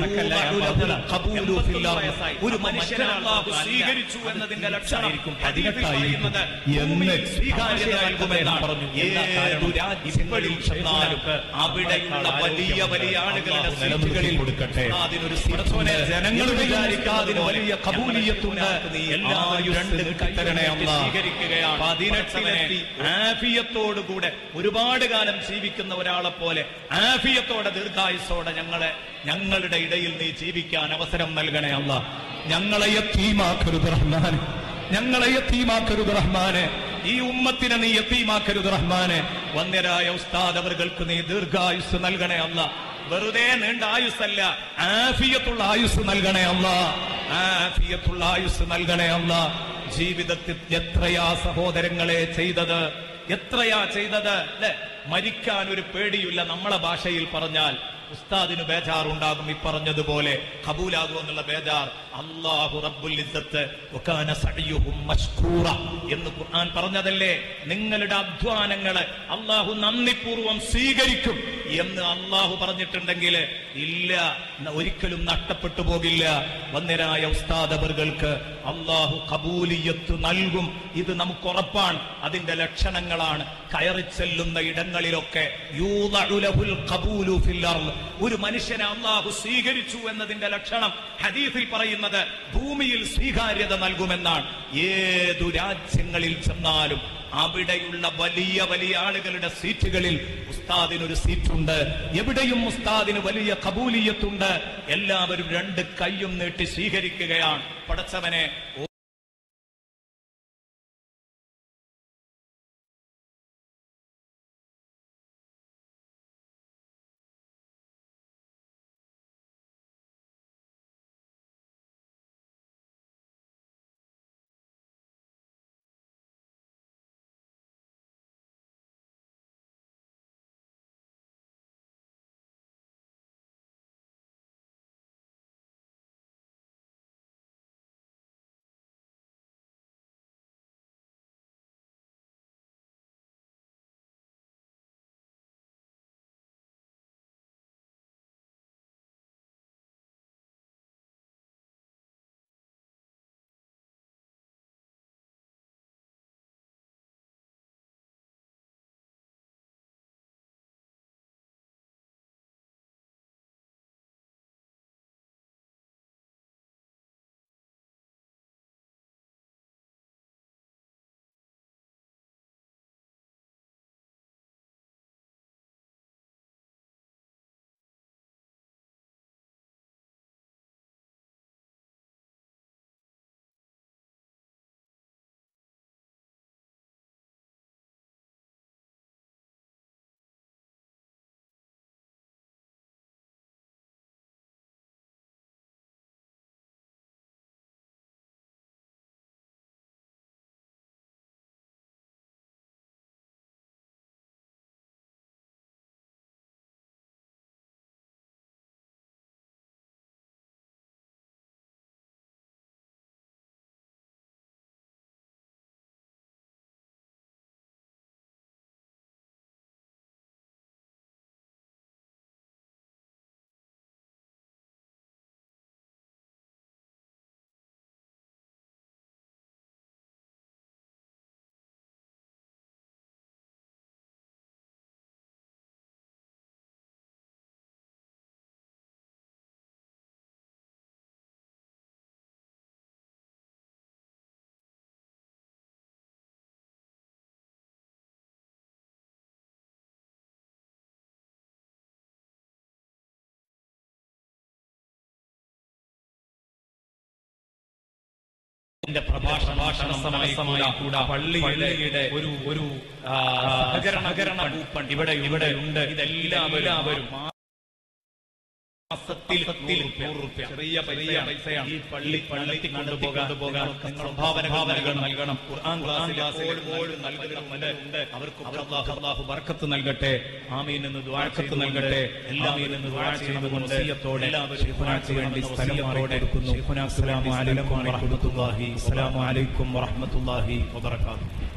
ഖബൂലു ഫിൽ അർദ്. ഒരു മനുഷ്യനെ അള്ളാഹു സ്വീകരിച്ചു എന്നതിന്റെ ലക്ഷണം പതിനെട്ടായിരിക്കുന്നത് എന്ന് സ്വീകാര്യത നൽകുമെന്നാണ് പറഞ്ഞു ഏതു രാജ്യങ്ങളിൽ ചെന്നാലും അവിടെയുള്ള വലിയ വലിയ ആളുകളുടെ സീറ്റുകളിൽ കൊടുക്കട്ടെ. അതിനൊരു സിറത്തോനെ ജനങ്ങൾ വിചാരിക്കാതിന് വലിയ കബൂലിയത്തുണ്ട് എല്ലാവരും രണ്ട് കൈതരണേ സ്വീകരിക്കുകയാണ് പതിനെട്ടിലെത്തി ആഫിയത്തോടുകൂടെ ഒരുപാട് കാലം ജീവിക്കുന്ന ഒരാളെ പോലെ ആഫിയത്തോടെ ദീർഘായുസോടെ ഞങ്ങളെ ഞങ്ങളുടെ ഇടയിൽ നീ ജീവിക്കാൻ അവസരം നൽകണേ അല്ല ഞങ്ങളെ യത്തീമാക്കരുത് റഹ്മാനെ ഞങ്ങളെ യത്തീമാക്കരുത് റഹ്മാനെ ഈ ഉമ്മത്തിനെ നീ യത്തീമാക്കരുത് റഹ്മാനെ വന്യരായ ഉസ്താദ് അവർക്ക് നീ ദീർഘായുസ് നൽകണേ അല്ല വെറുതെ നീണ്ട ആയുസ്സല്ല ആഫിയത്തുള്ള ആയുസ് നൽകണേ അല്ല ആഫിയത്തുള്ള ആയുസ് നൽകണേ അല്ല ജീവിതത്തിൽ എത്രയാ സഹോദരങ്ങളെ ചെയ്തത് എത്രയാ ചെയ്തത് അല്ലെ മരിക്കാൻ ഒരു പേടിയില്ല നമ്മളെ ഭാഷയിൽ പറഞ്ഞാൽ ഉസ്താദിന് ബേജാറുണ്ടാകും ഈ പറഞ്ഞതുപോലെ കബൂലാകും എന്നുള്ള ബേജാർ അള്ളാഹു റബ്ബുൽ ഇസ്സത്ത് വകാന സഅയുഹും മശ്കൂറ എന്ന് ഖുർആൻ പറഞ്ഞതല്ലേ നിങ്ങളുടെ അധ്വാനങ്ങളെ അള്ളാഹു നന്ദിപൂർവ്വം സ്വീകരിക്കും എന്ന് അള്ളാഹു പറഞ്ഞിട്ടുണ്ടെങ്കിൽ ഇല്ല ന- ഒരിക്കലും നഷ്ടപ്പെട്ടു പോകില്ല വന്യരായ ഉസ്താദവറുകൾക്ക് അള്ളാഹു കബൂലിയത്ത് നൽകും ഇത് നമുക്ക് ഉറപ്പാണ് അതിന്റെ ലക്ഷണങ്ങളാണ് കയറി ചെല്ലുന്ന ഇടങ്ങളിലൊക്കെ യൂദഉ ലഹുൽ ഖബൂലു ഫിൽ അർള്. ഒരു മനുഷ്യനെ അള്ളാഹു സ്വീകരിച്ചു എന്നതിന്റെ ലക്ഷണം ഹദീസിൽ പറയുന്നത് ഭൂമിയിൽ സ്വീകാര്യത നൽകുമെന്നാണ് ഏതു രാജ്യങ്ങളിൽ ചെന്നാലും അവിടെയുള്ള വലിയ വലിയ ആളുകളുടെ സീറ്റുകളിൽ ഉസ്താദിനൊരു സീറ്റുണ്ട് എവിടെയും ഉസ്താദിന് വലിയ കബൂലിയത്തുണ്ട് എല്ലാവരും രണ്ട് കൈയും നീട്ടി സ്വീകരിക്കുകയാണ് പടച്ചവനെ എന്റെ പ്രഭാഷണം തടസ്സമായി കൂടാ പള്ളിയുടെ ഒരു ഒരു ആ, സഹകരണ കൂപ്പൺ ഇവിടെ ഇവിടെ ഉണ്ട് ഇതെല്ലാവരും മാസത്തിൽ നൂറ് റുപ്യ. ചെറിയ പൈസയാണ് പൈസയാണ് ഈ പള്ളി പള്ളി കൊണ്ടുപോകാൻ പോകാൻ സംഭാവനകൾ നൽകണം ഖുർആൻ ക്ലാസ്സിൽ എപ്പോഴും നൽകുന്നുണ്ട് അവർക്ക് അല്ലാഹു അല്ലാഹു ബർക്കത്ത് നൽകട്ടെ ആമീൻ എന്ന് ദുആക്കത്ത് നൽകട്ടെ എല്ലാമീൻ എന്ന് ദുആ ചെയ്തുകൊണ്ട് വസിയത്തോടെ ശൈഖുനാക്ക് വേണ്ടി സ്ഥലം മാറി കൊടുക്കുന്നു ശൈഖുനാ അസ്സലാമു അലൈക്കും വറഹ്മത്തുള്ളാഹി അസ്സലാമു അലൈക്കും വറഹ്മത്തുള്ളാഹി വബറകാതുഹു